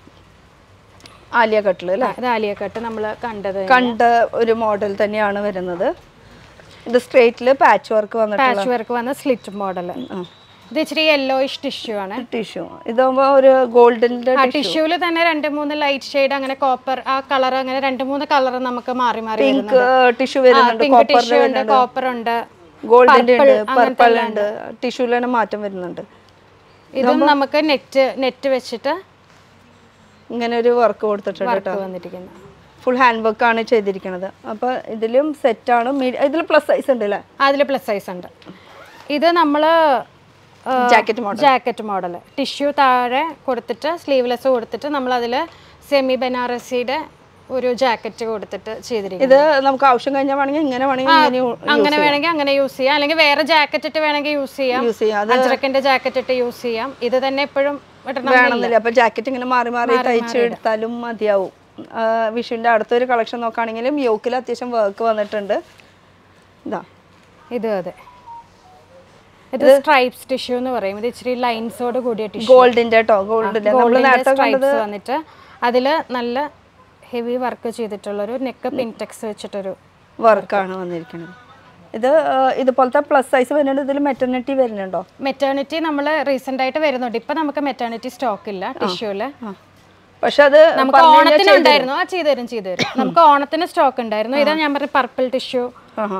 ആലിയ കട്ടിൽ അല്ലേ ഇത് ആലിയ കട്ട് നമ്മൾ കണ്ടത് കണ്ട ഒരു മോഡൽ തന്നെയാണ് വരുന്നത് ഇത് സ്ട്രേറ്റിൽ പാച്ച് വർക്ക് വന്നിട്ട് പാച്ച് വർക്ക് വന്ന സ്ലിറ്റ് മോഡൽ ഇത് ഇച്ചിരി യെല്ലോയിഷ് ടിഷ്യൂ ആണ് ടിഷ്യൂ ഇതാകുമ്പോ ഒരു ഗോൾഡന്റെ ആ ടിഷ്യൂല് തന്നെ രണ്ട് മൂന്ന് ലൈറ്റ് ഷെയ്ഡ് അങ്ങനെ കോപ്പർ ആ കളർ അങ്ങനെ രണ്ട് മൂന്ന് കളർ നമുക്ക് മാറി മാറി പിങ്ക് ടിഷ്യൂ വരുന്നുണ്ട് പിങ്ക് ടിഷ്യൂ ഉണ്ട് കോപ്പർ ഉണ്ട് ഗോൾഡിന്റെ ഉണ്ട് പർപ്പിൾ ഉണ്ട് ടിഷ്യൂല് തന്നെ മാറ്റം വരുന്നുണ്ട് ഇതും നമുക്ക് നെറ്റ് നെറ്റ് വെച്ചിട്ട് ഇങ്ങനെ ഒരു വർക്ക് കൊടുത്തിട്ടുണ്ട് വർക്ക് വന്നിരിക്കുന്നത് ഫുൾ ഹാൻഡ് വർക്ക് ആണ് ചെയ്തിരിക്കുന്നത് അപ്പൊ ഇതിലും സെറ്റ് ആണ് ഇതിൽ പ്ലസ് സൈസ് ഉണ്ട് അല്ലേ അതിൽ പ്ലസ് സൈസ് ഉണ്ട് ഇത് നമ്മൾ jacket model jacket model tissue താഴെ കൊടുത്തിട്ട് സ്ലീവ്ലെസ് കൊടുത്തിട്ട് നമ്മൾ അതിൽ സെമി ബനാറസിയുടെ ഒരു ജാക്കറ്റ് കൊടുത്തിട്ട് ചെയ്തിരിക്കുന്നത് ഇത് നമുക്ക് ആവശ്യം കഴിഞ്ഞാൽ വേണമെങ്കിൽ ഇങ്ങനെ വേണമെങ്കിൽ ഇങ്ങനെ അങ്ങനെ വേണമെങ്കിൽ അങ്ങനെ യൂസ് ചെയ്യാം അല്ലെങ്കിൽ വേറെ ജാക്കറ്റ് ഇട്ട് വേണമെങ്കിൽ യൂസ് ചെയ്യാം യൂസ് ചെയ്യാം അത് അജ്രക്കിന്റെ ജാക്കറ്റ് ഇട്ട് യൂസ് ചെയ്യാം ഇത് തന്നെ എപ്പോഴും ഇടണം വേണമെന്നില്ല അപ്പൊ ജാക്കറ്റ് ഇങ്ങനെ മാറി മാറി തയ്ച്ച് എടുത്താലും മതിയാവും ആ, വിഷുവിന്റെ അടുത്തൊരു കളക്ഷൻ നോക്കുകയാണെങ്കിലും യോക്കിൽ അത്യാവശ്യം വർക്ക് വന്നിട്ടുണ്ട് ഇതാ ഇത് അതെ ഇത് സ്ട്രൈപ്സ് ടിഷ്യൂ എന്ന് പറയും ഇത് ഇച്ചിരി ലൈൻസോട് കൂടിയ ടിഷ്യൂ ഗോൾഡിന്റെ കേട്ടോ ഗോൾഡിന്റെ നമ്മൾ നേരത്തെ സ്ട്രൈപ്സ് വന്നിട്ട് അതില് നല്ല ഹെവി വർക്ക് ചെയ്തിട്ടുള്ള ഒരു നെക്ക് പിൻടെക്സ് വെച്ചിട്ടൊരു വർക്കാണ് വന്നിരിക്കുന്നത് ഇത് ആ, ഇതുപോലത്തെ പ്ലസ് സൈസ് വരുന്നുണ്ട് ഇതിൽ മെറ്റർണിറ്റി വരുന്നുണ്ടോ മെറ്റേണിറ്റി നമ്മൾ റീസെന്റ് ആയിട്ട് വരുന്നുണ്ട് ഇപ്പൊ നമുക്ക് മെറ്റേണിറ്റി സ്റ്റോക്ക് ഇല്ല ടിഷ്യൂല് പക്ഷെ അത് നമുക്ക് ഓണത്തിന് ഉണ്ടായിരുന്നു ആ ചെയ്തു തരും ചെയ്തു തരും നമുക്ക് ഓണത്തിന് സ്റ്റോക്ക് ഉണ്ടായിരുന്നു ഇതാ ഞാൻ പറഞ്ഞ പർപ്പിൾ ടിഷ്യൂ ആഹാ.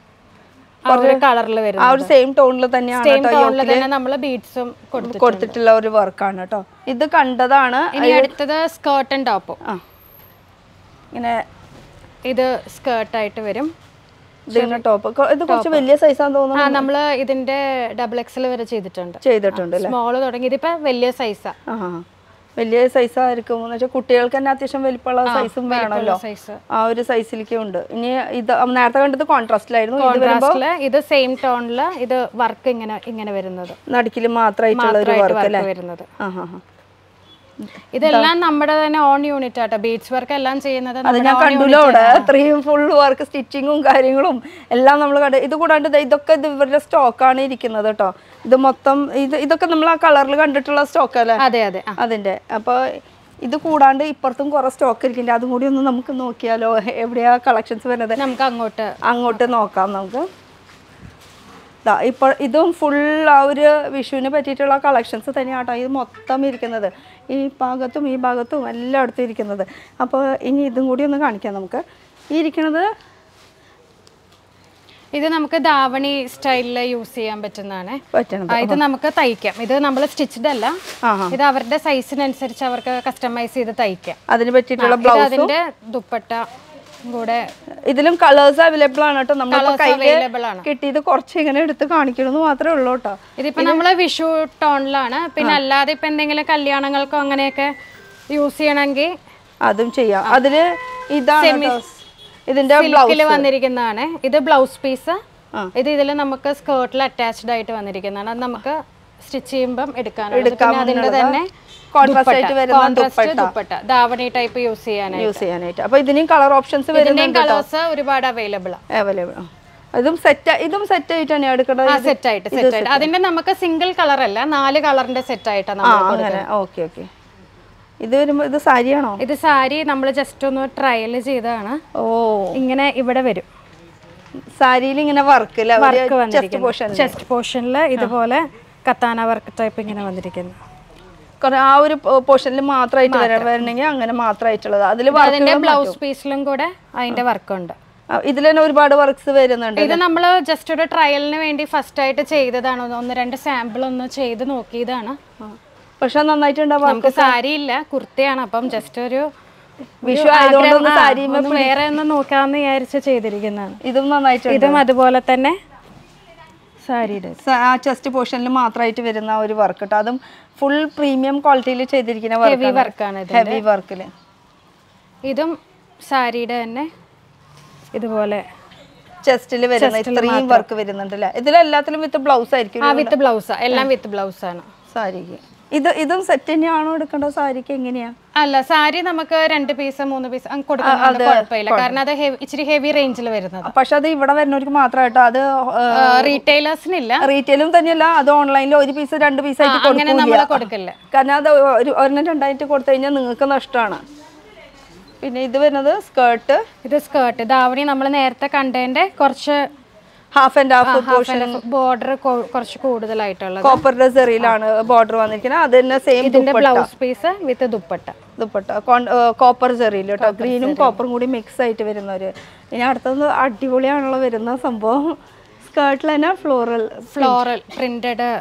ആ ഒരു കളറിൽ ആ വരുന്നത് ഒരു സെയിം ടോണിൽ തന്നെയാണ് സെയിം ടോണിൽ തന്നെ നമ്മൾ ബീഡ്സും കൊടുത്തു കൊടുത്തിട്ടുള്ള ഒരു വർക്കാണ് കേട്ടോ ഇത് കണ്ടതാണ് ഇനി അടുത്തത് സ്കേർട്ട് ആൻഡ് ടോപ്പും ആ ഇങ്ങനെ ഇത് സ്കേർട്ടായിട്ട് വരും ഇതിങ്ങനെ ടോപ്പ് ഇത് കുറച്ച് വലിയ സൈസാന്ന് തോന്നുന്നു ആ നമ്മള് ഇതിന്റെ ഡബിൾ എക്സൽ വരെ ചെയ്തിട്ടുണ്ട് ചെയ്തിട്ടുണ്ട് സ്മോള് തുടങ്ങി ഇതിപ്പോ വലിയ സൈസാ ആ വലിയ സൈസ് ആയിരിക്കും എന്ന് വെച്ചാൽ കുട്ടികൾക്ക് തന്നെ അത്യാവശ്യം വലിപ്പമുള്ള സൈസും വേണമല്ലോ സൈസ് ആ ഒരു സൈസിലേക്കും ഉണ്ട് ഇനി ഇത് നേരത്തെ കണ്ടത് കോൺട്രാസ്റ്റിലായിരുന്നു ഇത് വരുമ്പോ കോൺട്രാസ്റ്റില് ഇത് സെയിം ടോണില് ഇത് വർക്ക് ഇങ്ങനെ ഇങ്ങനെ വരുന്നത് നടുക്കിൽ മാത്രമായിട്ടുള്ള ഒരു മാത്രമായിട്ട് വർക്ക് അല്ലേ വർക്ക് വരുന്നത് ആ ഹാ ഹാ ഇതെല്ലാം നമ്മുടെ തന്നെ own unit auto beads work എല്ലാം ചെയ്യുന്നത് അത് നമ്മുടെ ഞാൻ own കണ്ടുല്ലോ അവിടെ അത്രയും ഫുൾ വർക്ക് സ്റ്റിച്ചിങ്ങും കാര്യങ്ങളും എല്ലാം നമ്മൾ കണ്ട് ഇത് കൂടാണ്ട് ദേ ഇതൊക്കെ ഇത് ഇവരുടെ സ്റ്റോക്കാണ് ഇരിക്കുന്നത് കേട്ടോ ഇത് മൊത്തം ഇത് ഇതൊക്കെ നമ്മൾ ആ കളറിൽ കണ്ടിട്ടുള്ള സ്റ്റോക്ക് അല്ലേ അതെ അതെ ആ. അതിന്റെ അപ്പൊ ഇത് കൂടാണ്ട് ഇപ്പുറത്തും കുറെ സ്റ്റോക്ക് ഇരിക്കുന്നുണ്ട് അതും കൂടി ഒന്ന് നമുക്ക് നോക്കിയാലോ എവിടെയാ കളക്ഷൻസ് വരുന്നത് നമുക്ക് അങ്ങോട്ട് അങ്ങോട്ട് നോക്കാം നമുക്ക് ദാ ഇപ്പോൾ ഇതും ഫുൾ ആ ഒരു വിഷുവിന് പറ്റിയിട്ടുള്ള കളക്ഷൻസ് തന്നെയാട്ടോ ഇത് മൊത്തം ഇരിക്കുന്നത് ഈ ഭാഗത്തും ഈ ഭാഗത്തും എല്ലായിടത്തും ഇരിക്കുന്നത് അപ്പോൾ ഇനി ഇതും കൂടി ഒന്ന് കാണിക്കാം നമുക്ക് ഈ ഇരിക്കുന്നത് ഇത് നമുക്ക് ധാവണി സ്റ്റൈലിൽ യൂസ് ചെയ്യാൻ പറ്റുന്നതാണ് പറ്റണത് ആ, ഇത് നമുക്ക് തയ്ക്കാം ഇത് നമ്മൾ സ്റ്റിച്ച്ഡ് അല്ല ആ ഇത് അവരുടെ സൈസിനനുസരിച്ച് അവർക്ക് കസ്റ്റമൈസ് ചെയ്ത് തയ്ക്കാം അതിന് പറ്റിയിട്ടുള്ള ഇത് ബ്ലൗസ് അതിന്റെ ദുപ്പട്ട കൂടെ ഇതിലും കളേഴ്സ് അവൈലബിൾ ആണ് കേട്ടോ നമ്മളിപ്പോൾ Colours കയ്യിൽ available ആണ്. കിട്ടിയത് കുറച്ച് ഇങ്ങനെ എടുത്ത് കാണിക്കണമെന്ന് മാത്രമേ ഉള്ളൂ കേട്ടോ ഇതിപ്പോ നമ്മള് വിഷു ടോണിലാണ് പിന്നെ അല്ലാതെ ഇപ്പൊ എന്തെങ്കിലും കല്യാണങ്ങൾക്കോ അങ്ങനെയൊക്കെ യൂസ് ചെയ്യണമെങ്കിൽ അതും ചെയ്യാം അതില് ഇതാണ് കേട്ടോ. ഇതിന്റെ ബ്ലൗസ് സിൽക്കിൽ വന്നിരിക്കുന്നതാണ് ഇത് ബ്ലൗസ് പീസ് ആ. ഇത് ഇതിൽ നമുക്ക് സ്കേർട്ടിൽ അറ്റാച്ച്ഡ് ആയിട്ട് വന്നിരിക്കുന്നതാണ് അത് നമുക്ക് സ്റ്റിച്ച് ചെയ്യുമ്പം എടുക്കാനുള്ളത് പിന്നെ അതിന്റെ തന്നെ കോൺട്രാസ്റ്റ് ആയിട്ട് വരുന്ന contrast dupatta davani type use ചെയ്യാനായിട്ട് യൂസ് ചെയ്യാനായിട്ട് അപ്പൊ ഇതിനും കളർ ഓപ്ഷൻസ് ഇതിന്റെയും വരുന്നുണ്ട് കളേഴ്സ് ഒരുപാട് അവൈലബിൾ ആണ് അവൈലബിൾ ഇതും സെറ്റ് ഇതും സെറ്റ് ആയിട്ട് തന്നെയാണ് എടുക്കേണ്ടത് ആ സെറ്റ് ആയിട്ട് സെറ്റ് ആയിട്ട് അതിന്റെ നമുക്ക് സിംഗിൾ കളർ അല്ല നാല് കളറിന്റെ സെറ്റ് ആയിട്ടാണ് ആ നമ്മൾ അങ്ങനെ ഓക്കെ ഓക്കെ ഇത് വരുമ്പോ ഇത് സാരിയാണോ ഇത് സാരി നമ്മൾ ജസ്റ്റ് ഒന്ന് ട്രയൽ ചെയ്തതാണ് ഓ ഇങ്ങനെ ഇവിടെ വരും സാരിയിൽ ഇങ്ങനെ വർക്ക് അല്ലേ വർക്ക് ചെസ്റ്റ് വന്നിരിക്കുന്നു പോർഷൻ ചെസ്റ്റ് പോർഷനിൽ ഇതുപോലെ കത്താന വർക്ക് ടൈപ്പ് ഇങ്ങനെ വന്നിരിക്കുന്നു ആ ഒരു പോർഷനിൽ മാത്രമായിട്ട് വരാൻ വരണമെങ്കിൽ അങ്ങനെ മാത്രമായിട്ടുള്ളത് അതിൽ അതിന്റെ ബ്ലൗസ് പീസിലും കൂടെ അതിന്റെ വർക്ക് ഉണ്ട് ഇതിൽ തന്നെ ഒരുപാട് വർക്ക്സ് വരുന്നുണ്ട് ഇത് നമ്മൾ ജസ്റ്റ് ഒരു ട്രയലിന് വേണ്ടി ഫസ്റ്റ് ആയിട്ട് ചെയ്തതാണ് ഒന്ന് ഒന്ന് രണ്ട് സാമ്പിൾ ഒന്ന് ചെയ്ത് നോക്കിയതാണ് പക്ഷെ നന്നായിട്ടുണ്ടാവും നമുക്ക് സാരി ഇല്ല കുർത്തയാണ് അപ്പം ജസ്റ്റ് ഒരു വിഷു ഒരു ആയതുകൊണ്ട് ആഗ്രഹം, ഒന്ന് ആ, സാരി ഒന്ന് വേറെ ഒന്ന് നോക്കാന്ന് വിചാരിച്ച് ചെയ്തിരിക്കുന്നതാണ് ഇതും നന്നായിട്ടുണ്ട് ഇതും അതുപോലെ തന്നെ സാരിയുടെ ആ ചെസ്റ്റ് പോർഷനിൽ മാത്രമായിട്ട് വരുന്ന ആ ഒരു വർക്ക് കേട്ടോ അതും ഫുൾ പ്രീമിയം ക്വാളിറ്റിയിൽ ചെയ്തിരിക്കുന്ന ഹെവി വർക്ക് വർക്കാണ് ഇത് ഹെവി വർക്കിൽ ഇതും സാരിയുടെ തന്നെ ഇതുപോലെ ചെസ്റ്റിൽ വരുന്ന ഇത്രയും വർക്ക് വരുന്നുണ്ട് അല്ലേ ഇതിലെല്ലാത്തിലും വിത്ത് ബ്ലൗസ് ആയിരിക്കും ആ വിത്ത് ബ്ലൗസാ എല്ലാം വിത്ത് ബ്ലൗസ് ആണ് സാരിക്ക് ഇത് ഇതും സെറ്റ് തന്നെയാണോ എടുക്കേണ്ടത് സാരിക്ക് എങ്ങനെയാ അല്ല സാരി നമുക്ക് രണ്ട് പീസ് മൂന്ന് പീസ് കൊടുക്കുന്നത് കുഴപ്പമില്ല കാരണം അത് heavy- ഇച്ചിരി ഹെവി റേഞ്ചിൽ വരുന്നത് പക്ഷെ അത് ഇവിടെ വരുന്നവർക്ക് മാത്രമായിട്ടോ അത് റീറ്റെയിലേഴ്സിനില്ല റീറ്റെയിലും തന്നെയല്ല അത് ഓൺലൈനിൽ ഒരു പീസ് രണ്ട് പീസ് ആയിട്ട് അങ്ങനെ നമ്മൾ കൊടുക്കില്ല കൊടുക്കില്ല കാരണം അത് ഒരു ഒരെണ്ണം രണ്ടായിട്ട് കൊടുത്തു കഴിഞ്ഞാൽ നിങ്ങൾക്ക് നഷ്ടമാണ് പിന്നെ ഇത് വരുന്നത് സ്കേർട്ട് ഇത് സ്കേർട്ട് ധാവണി നമ്മൾ നേരത്തെ കണ്ടതിന്റെ കുറച്ച് half and half portion border കുറച്ച് കൂടുതലായിട്ടുള്ളത് കോപ്പറിന്റെ സെറിയിലാണ് ബോർഡർ വന്നിരിക്കുന്നത് അത് തന്നെ സെയിം ഇതിന്റെ blouse piece with dupatta dupatta copper സെറിയിൽ കേട്ടോ ഗ്രീനും കോപ്പറും കൂടി മിക്സ് ആയിട്ട് വരുന്ന ഒരു ഇനി അടുത്തത് അടിപൊളിയാണല്ലോ വരുന്ന സംഭവം സ്കേർട്ടിൽ തന്നെ ഫ്ലോറൽ ഫ്ലോറൽ പ്രിന്റഡ്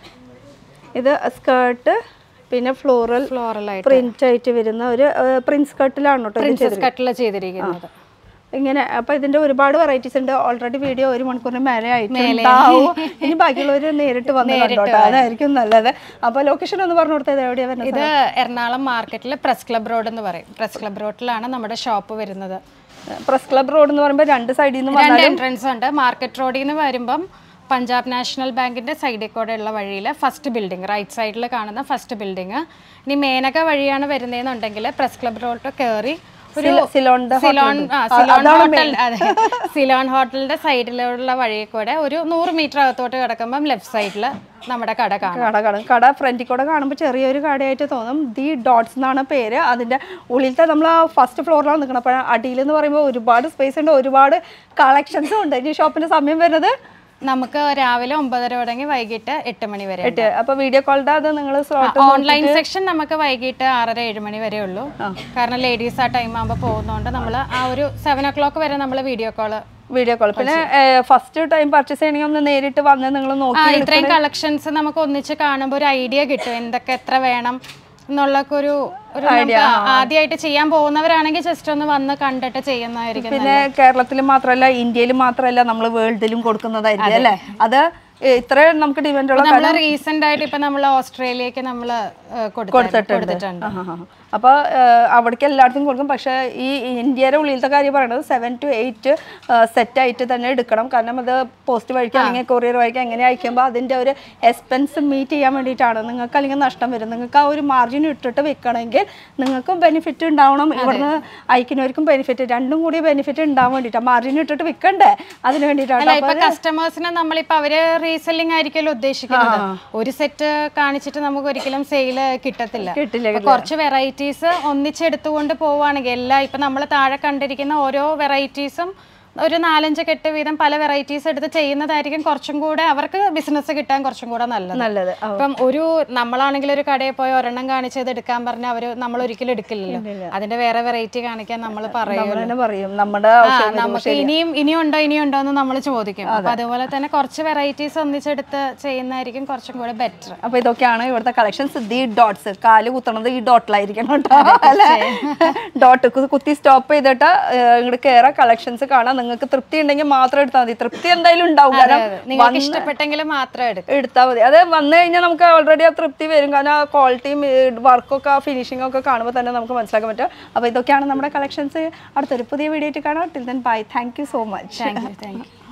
ഇത് സ്കേർട്ട് പിന്നെ ഫ്ലോറൽ ഫ്ലോറൽ ആയിട്ട് പ്രിന്റ് ആയിട്ട് വരുന്ന ഒരു പ്രിൻസ് കട്ടിലാണ് കേട്ടോ ഇത് പ്രിൻസസ് കട്ടില ചെയ്തിരിക്കുന്നത് ഇങ്ങനെ അപ്പൊ ഇതിന്റെ ഒരുപാട് വെറൈറ്റീസ് ഉണ്ട് ഓൾറെഡി വീഡിയോ ഒരു മണിക്കൂറിന് മേലെ ആയിട്ടുണ്ടാവും ഇനി ബാക്കിയുള്ളവർ നേരിട്ട് വന്ന് കണ്ടോട്ടോ അതായിരിക്കും നല്ലത് അപ്പൊ ലൊക്കേഷൻ ഒന്ന് പറഞ്ഞു കൊടുത്തത് എവിടെയാ വരുന്നത് ഇത് എറണാകുളം മാർക്കറ്റിൽ പ്രസ് ക്ലബ് റോഡ് എന്ന് പറയും പ്രസ് ക്ലബ് റോഡിലാണ് നമ്മുടെ ഷോപ്പ് വരുന്നത് പ്രസ് ക്ലബ് റോഡ് എന്ന് പറയുമ്പോൾ രണ്ട് സൈഡിൽ നിന്ന് രണ്ട് എൻട്രൻസ് ഉണ്ട് മാർക്കറ്റ് റോഡിൽ നിന്ന് വരുമ്പം പഞ്ചാബ് നാഷണൽ ബാങ്കിന്റെ സൈഡിൽ കൂടെ ഉള്ള വഴിയിൽ ഫസ്റ്റ് ബിൽഡിംഗ് റൈറ്റ് സൈഡിൽ കാണുന്ന ഫസ്റ്റ് ബിൽഡിംഗ് ഇനി മേനക വഴിയാണ് വരുന്നതെന്നുണ്ടെങ്കിൽ പ്രസ് ക്ലബ് റോഡ് കയറി ഒരു സിലോണിന്റെ സിലോൺ ആ സിലോൺ ഹോട്ടൽ അതെ സിലോൺ ഹോട്ടലിന്റെ സൈഡിലുള്ള വഴിയിൽ കൂടെ ഒരു നൂറ് മീറ്റർ അകത്തോട്ട് കിടക്കുമ്പം ലെഫ്റ്റ് സൈഡിൽ നമ്മുടെ കട കാണാം കട കാണും കട ഫ്രണ്ടിൽ കൂടെ കാണുമ്പോൾ ചെറിയൊരു കടയായിട്ട് തോന്നും ദി ഡോട്ട്സ് എന്നാണ് പേര് അതിൻ്റെ ഉള്ളിലത്തെ നമ്മൾ ആ ഫസ്റ്റ് ഫ്ലോറിലാണ് നിൽക്കണം അപ്പോൾ അടിയിൽ എന്ന് പറയുമ്പോൾ ഒരുപാട് സ്പേസ് ഉണ്ട് ഒരുപാട് കളക്ഷൻസും ഉണ്ട് ഇനി ഷോപ്പിൻ്റെ സമയം വരുന്നത് നമുക്ക് രാവിലെ ഒമ്പതര തുടങ്ങി വൈകിട്ട് എട്ട് മണി വരെ എട്ട് അപ്പോൾ വീഡിയോ കോളിൻ്റെ അത് നിങ്ങൾ സ്ലോട്ട് ഓൺലൈൻ സെക്ഷൻ നമുക്ക് വൈകിട്ട് ആറര ഏഴ് മണി വരെ ഉള്ളൂ കാരണം ലേഡീസ് ആ ടൈം ആകുമ്പോൾ പോകുന്നതുകൊണ്ട് നമ്മൾ ആ ഒരു സെവൻ ഒ ക്ലോക്ക് വരെ നമ്മൾ വീഡിയോ കോള് വീഡിയോ കോൾ പിന്നെ ഫസ്റ്റ് ടൈം പർച്ചേസ് ചെയ്യണമെങ്കിൽ ഒന്ന് നേരിട്ട് വന്ന് നിങ്ങൾ ആ നോക്കി ഇത്രയും കളക്ഷൻസ് നമുക്ക് ഒന്നിച്ച് കാണുമ്പോൾ ഒരു ഐഡിയ കിട്ടും എന്തൊക്കെ എത്ര വേണം എന്നുള്ളൊക്കെ ഒരു ഒരു നമുക്ക് ആദ്യമായിട്ട് ചെയ്യാൻ പോകുന്നവരാണെങ്കിൽ ജസ്റ്റ് ഒന്ന് വന്ന് കണ്ടിട്ട് ചെയ്യുന്നതായിരിക്കും പിന്നെ കേരളത്തിൽ മാത്രമല്ല ഇന്ത്യയിൽ മാത്രമല്ല നമ്മൾ വേൾഡിലും കൊടുക്കുന്നതായിരിക്കും അല്ലേ അത് ഇത്രയും നമുക്ക് ഡിമാൻഡുള്ള നമ്മൾ റീസെന്റ് ആയിട്ട് ഇപ്പൊ നമ്മൾ ഓസ്ട്രേലിയക്ക് നമ്മൾ കൊടുത്തിട്ടുണ്ട് അപ്പോൾ അവിടേക്ക് എല്ലായിടത്തും കൊടുക്കും പക്ഷേ ഈ ഇന്ത്യയുടെ ഉള്ളിലത്തെ കാര്യം പറയണത് സെവൻ ടു എയ്റ്റ് സെറ്റ് ആയിട്ട് തന്നെ എടുക്കണം കാരണം അത് പോസ്റ്റ് വഴിക്ക് അല്ലെങ്കിൽ കൊറിയർ വഴിക്ക് എങ്ങനെ അയക്കുമ്പോൾ അതിൻ്റെ ഒരു എക്സ്പെൻസ് മീറ്റ് ചെയ്യാൻ വേണ്ടിയിട്ടാണ് നിങ്ങൾക്ക് അല്ലെങ്കിൽ നഷ്ടം വരും നിങ്ങൾക്ക് ആ ഒരു മാർജിൻ ഇട്ടിട്ട് വെക്കണമെങ്കിൽ നിങ്ങൾക്കും ബെനിഫിറ്റ് ഉണ്ടാവണം ഇവിടുന്ന് അയക്കുന്നവർക്കും ബെനിഫിറ്റ് രണ്ടും കൂടി ബെനിഫിറ്റ് ഉണ്ടാവാൻ വേണ്ടിയിട്ടാണ് മാർജിൻ ഇട്ടിട്ട് വിൽക്കണ്ടേ അതിന് വേണ്ടിയിട്ടാണ് അല്ല ഇപ്പൊ കസ്റ്റമേഴ്സിനെ നമ്മളിപ്പോ അവര് റീസെല്ലിംഗ് ആയിരിക്കുമല്ലോ ഉദ്ദേശിക്കുന്നത് ഒരു സെറ്റ് കാണിച്ചിട്ട് നമുക്ക് ഒരിക്കലും സെയിൽ കിട്ടത്തില്ല കിട്ടില്ല അപ്പൊ കുറച്ച് വെറൈറ്റീസ് ഒന്നിച്ചെടുത്തുകൊണ്ട് പോവുകയാണെങ്കിൽ എല്ലാ ഇപ്പൊ നമ്മൾ താഴെ കണ്ടിരിക്കുന്ന ഓരോ വെറൈറ്റീസും ഒരു നാലഞ്ച് കെട്ട് വീതം പല വെറൈറ്റീസ് എടുത്ത് ചെയ്യുന്നതായിരിക്കും കുറച്ചും കൂടെ അവർക്ക് ബിസിനസ് കിട്ടാൻ കുറച്ചും കൂടെ നല്ലത് നല്ലത് ആ, ഇപ്പം ഒരു നമ്മളാണെങ്കിൽ ഒരു കടയിൽ പോയി ഒരെണ്ണം കാണിച്ചത് എടുക്കാൻ പറഞ്ഞാൽ അവര് നമ്മൾ ഒരിക്കലും എടുക്കില്ലല്ലോ അതിന്റെ വേറെ വെറൈറ്റി കാണിക്കാൻ നമ്മൾ പറയും നമ്മൾ തന്നെ പറയും നമ്മുടെ ആ, ആവശ്യം വരുമ്പോൾ നമുക്ക് ഇനിയും ഇനിയും ഉണ്ടോ ഇനിയും ഉണ്ടോ എന്ന് നമ്മൾ ചോദിക്കും അപ്പൊ അതുപോലെ തന്നെ കുറച്ച് വെറൈറ്റീസ് ഒന്നിച്ചെടുത്ത് ചെയ്യുന്നതായിരിക്കും കുറച്ചും കൂടെ ബെറ്റർ അപ്പൊ ഇതൊക്കെയാണ് ഇവിടുത്തെ കളക്ഷൻസ് ദി ഡോട്ട്സ് കാല് കുത്തണത് ഈ ഡോട്ടിലായിരിക്കണം കേട്ടോ അല്ലെ ഡോട്ട് കുത്തി സ്റ്റോപ്പ് ചെയ്തിട്ട് ഇങ്ങോട്ട് കയറാ കളക്ഷൻസ് കാണാം നിങ്ങൾക്ക് തൃപ്തി ഉണ്ടെങ്കിൽ മാത്രം എടുത്താൽ മതി തൃപ്തി എന്തായാലും ഉണ്ടാവും കാരണം നിങ്ങൾക്ക് ഇഷ്ടപ്പെട്ടെങ്കിൽ മാത്രം എടുക്കും എടുത്താൽ മതി അത് വന്നു കഴിഞ്ഞാൽ നമുക്ക് ഓൾറെഡി ആ തൃപ്തി വരും കാരണം ആ ക്വാളിറ്റിയും വർക്കൊക്കെ ആ ഫിനിഷിംഗ് ഒക്കെ കാണുമ്പോൾ തന്നെ നമുക്ക് മനസ്സിലാക്കാൻ പറ്റും അപ്പോൾ ഇതൊക്കെയാണ് നമ്മുടെ കളക്ഷൻസ് അടുത്തൊരു പുതിയ വീഡിയോ ആയിട്ട് കാണാം till then bye thank you so much thank you thank U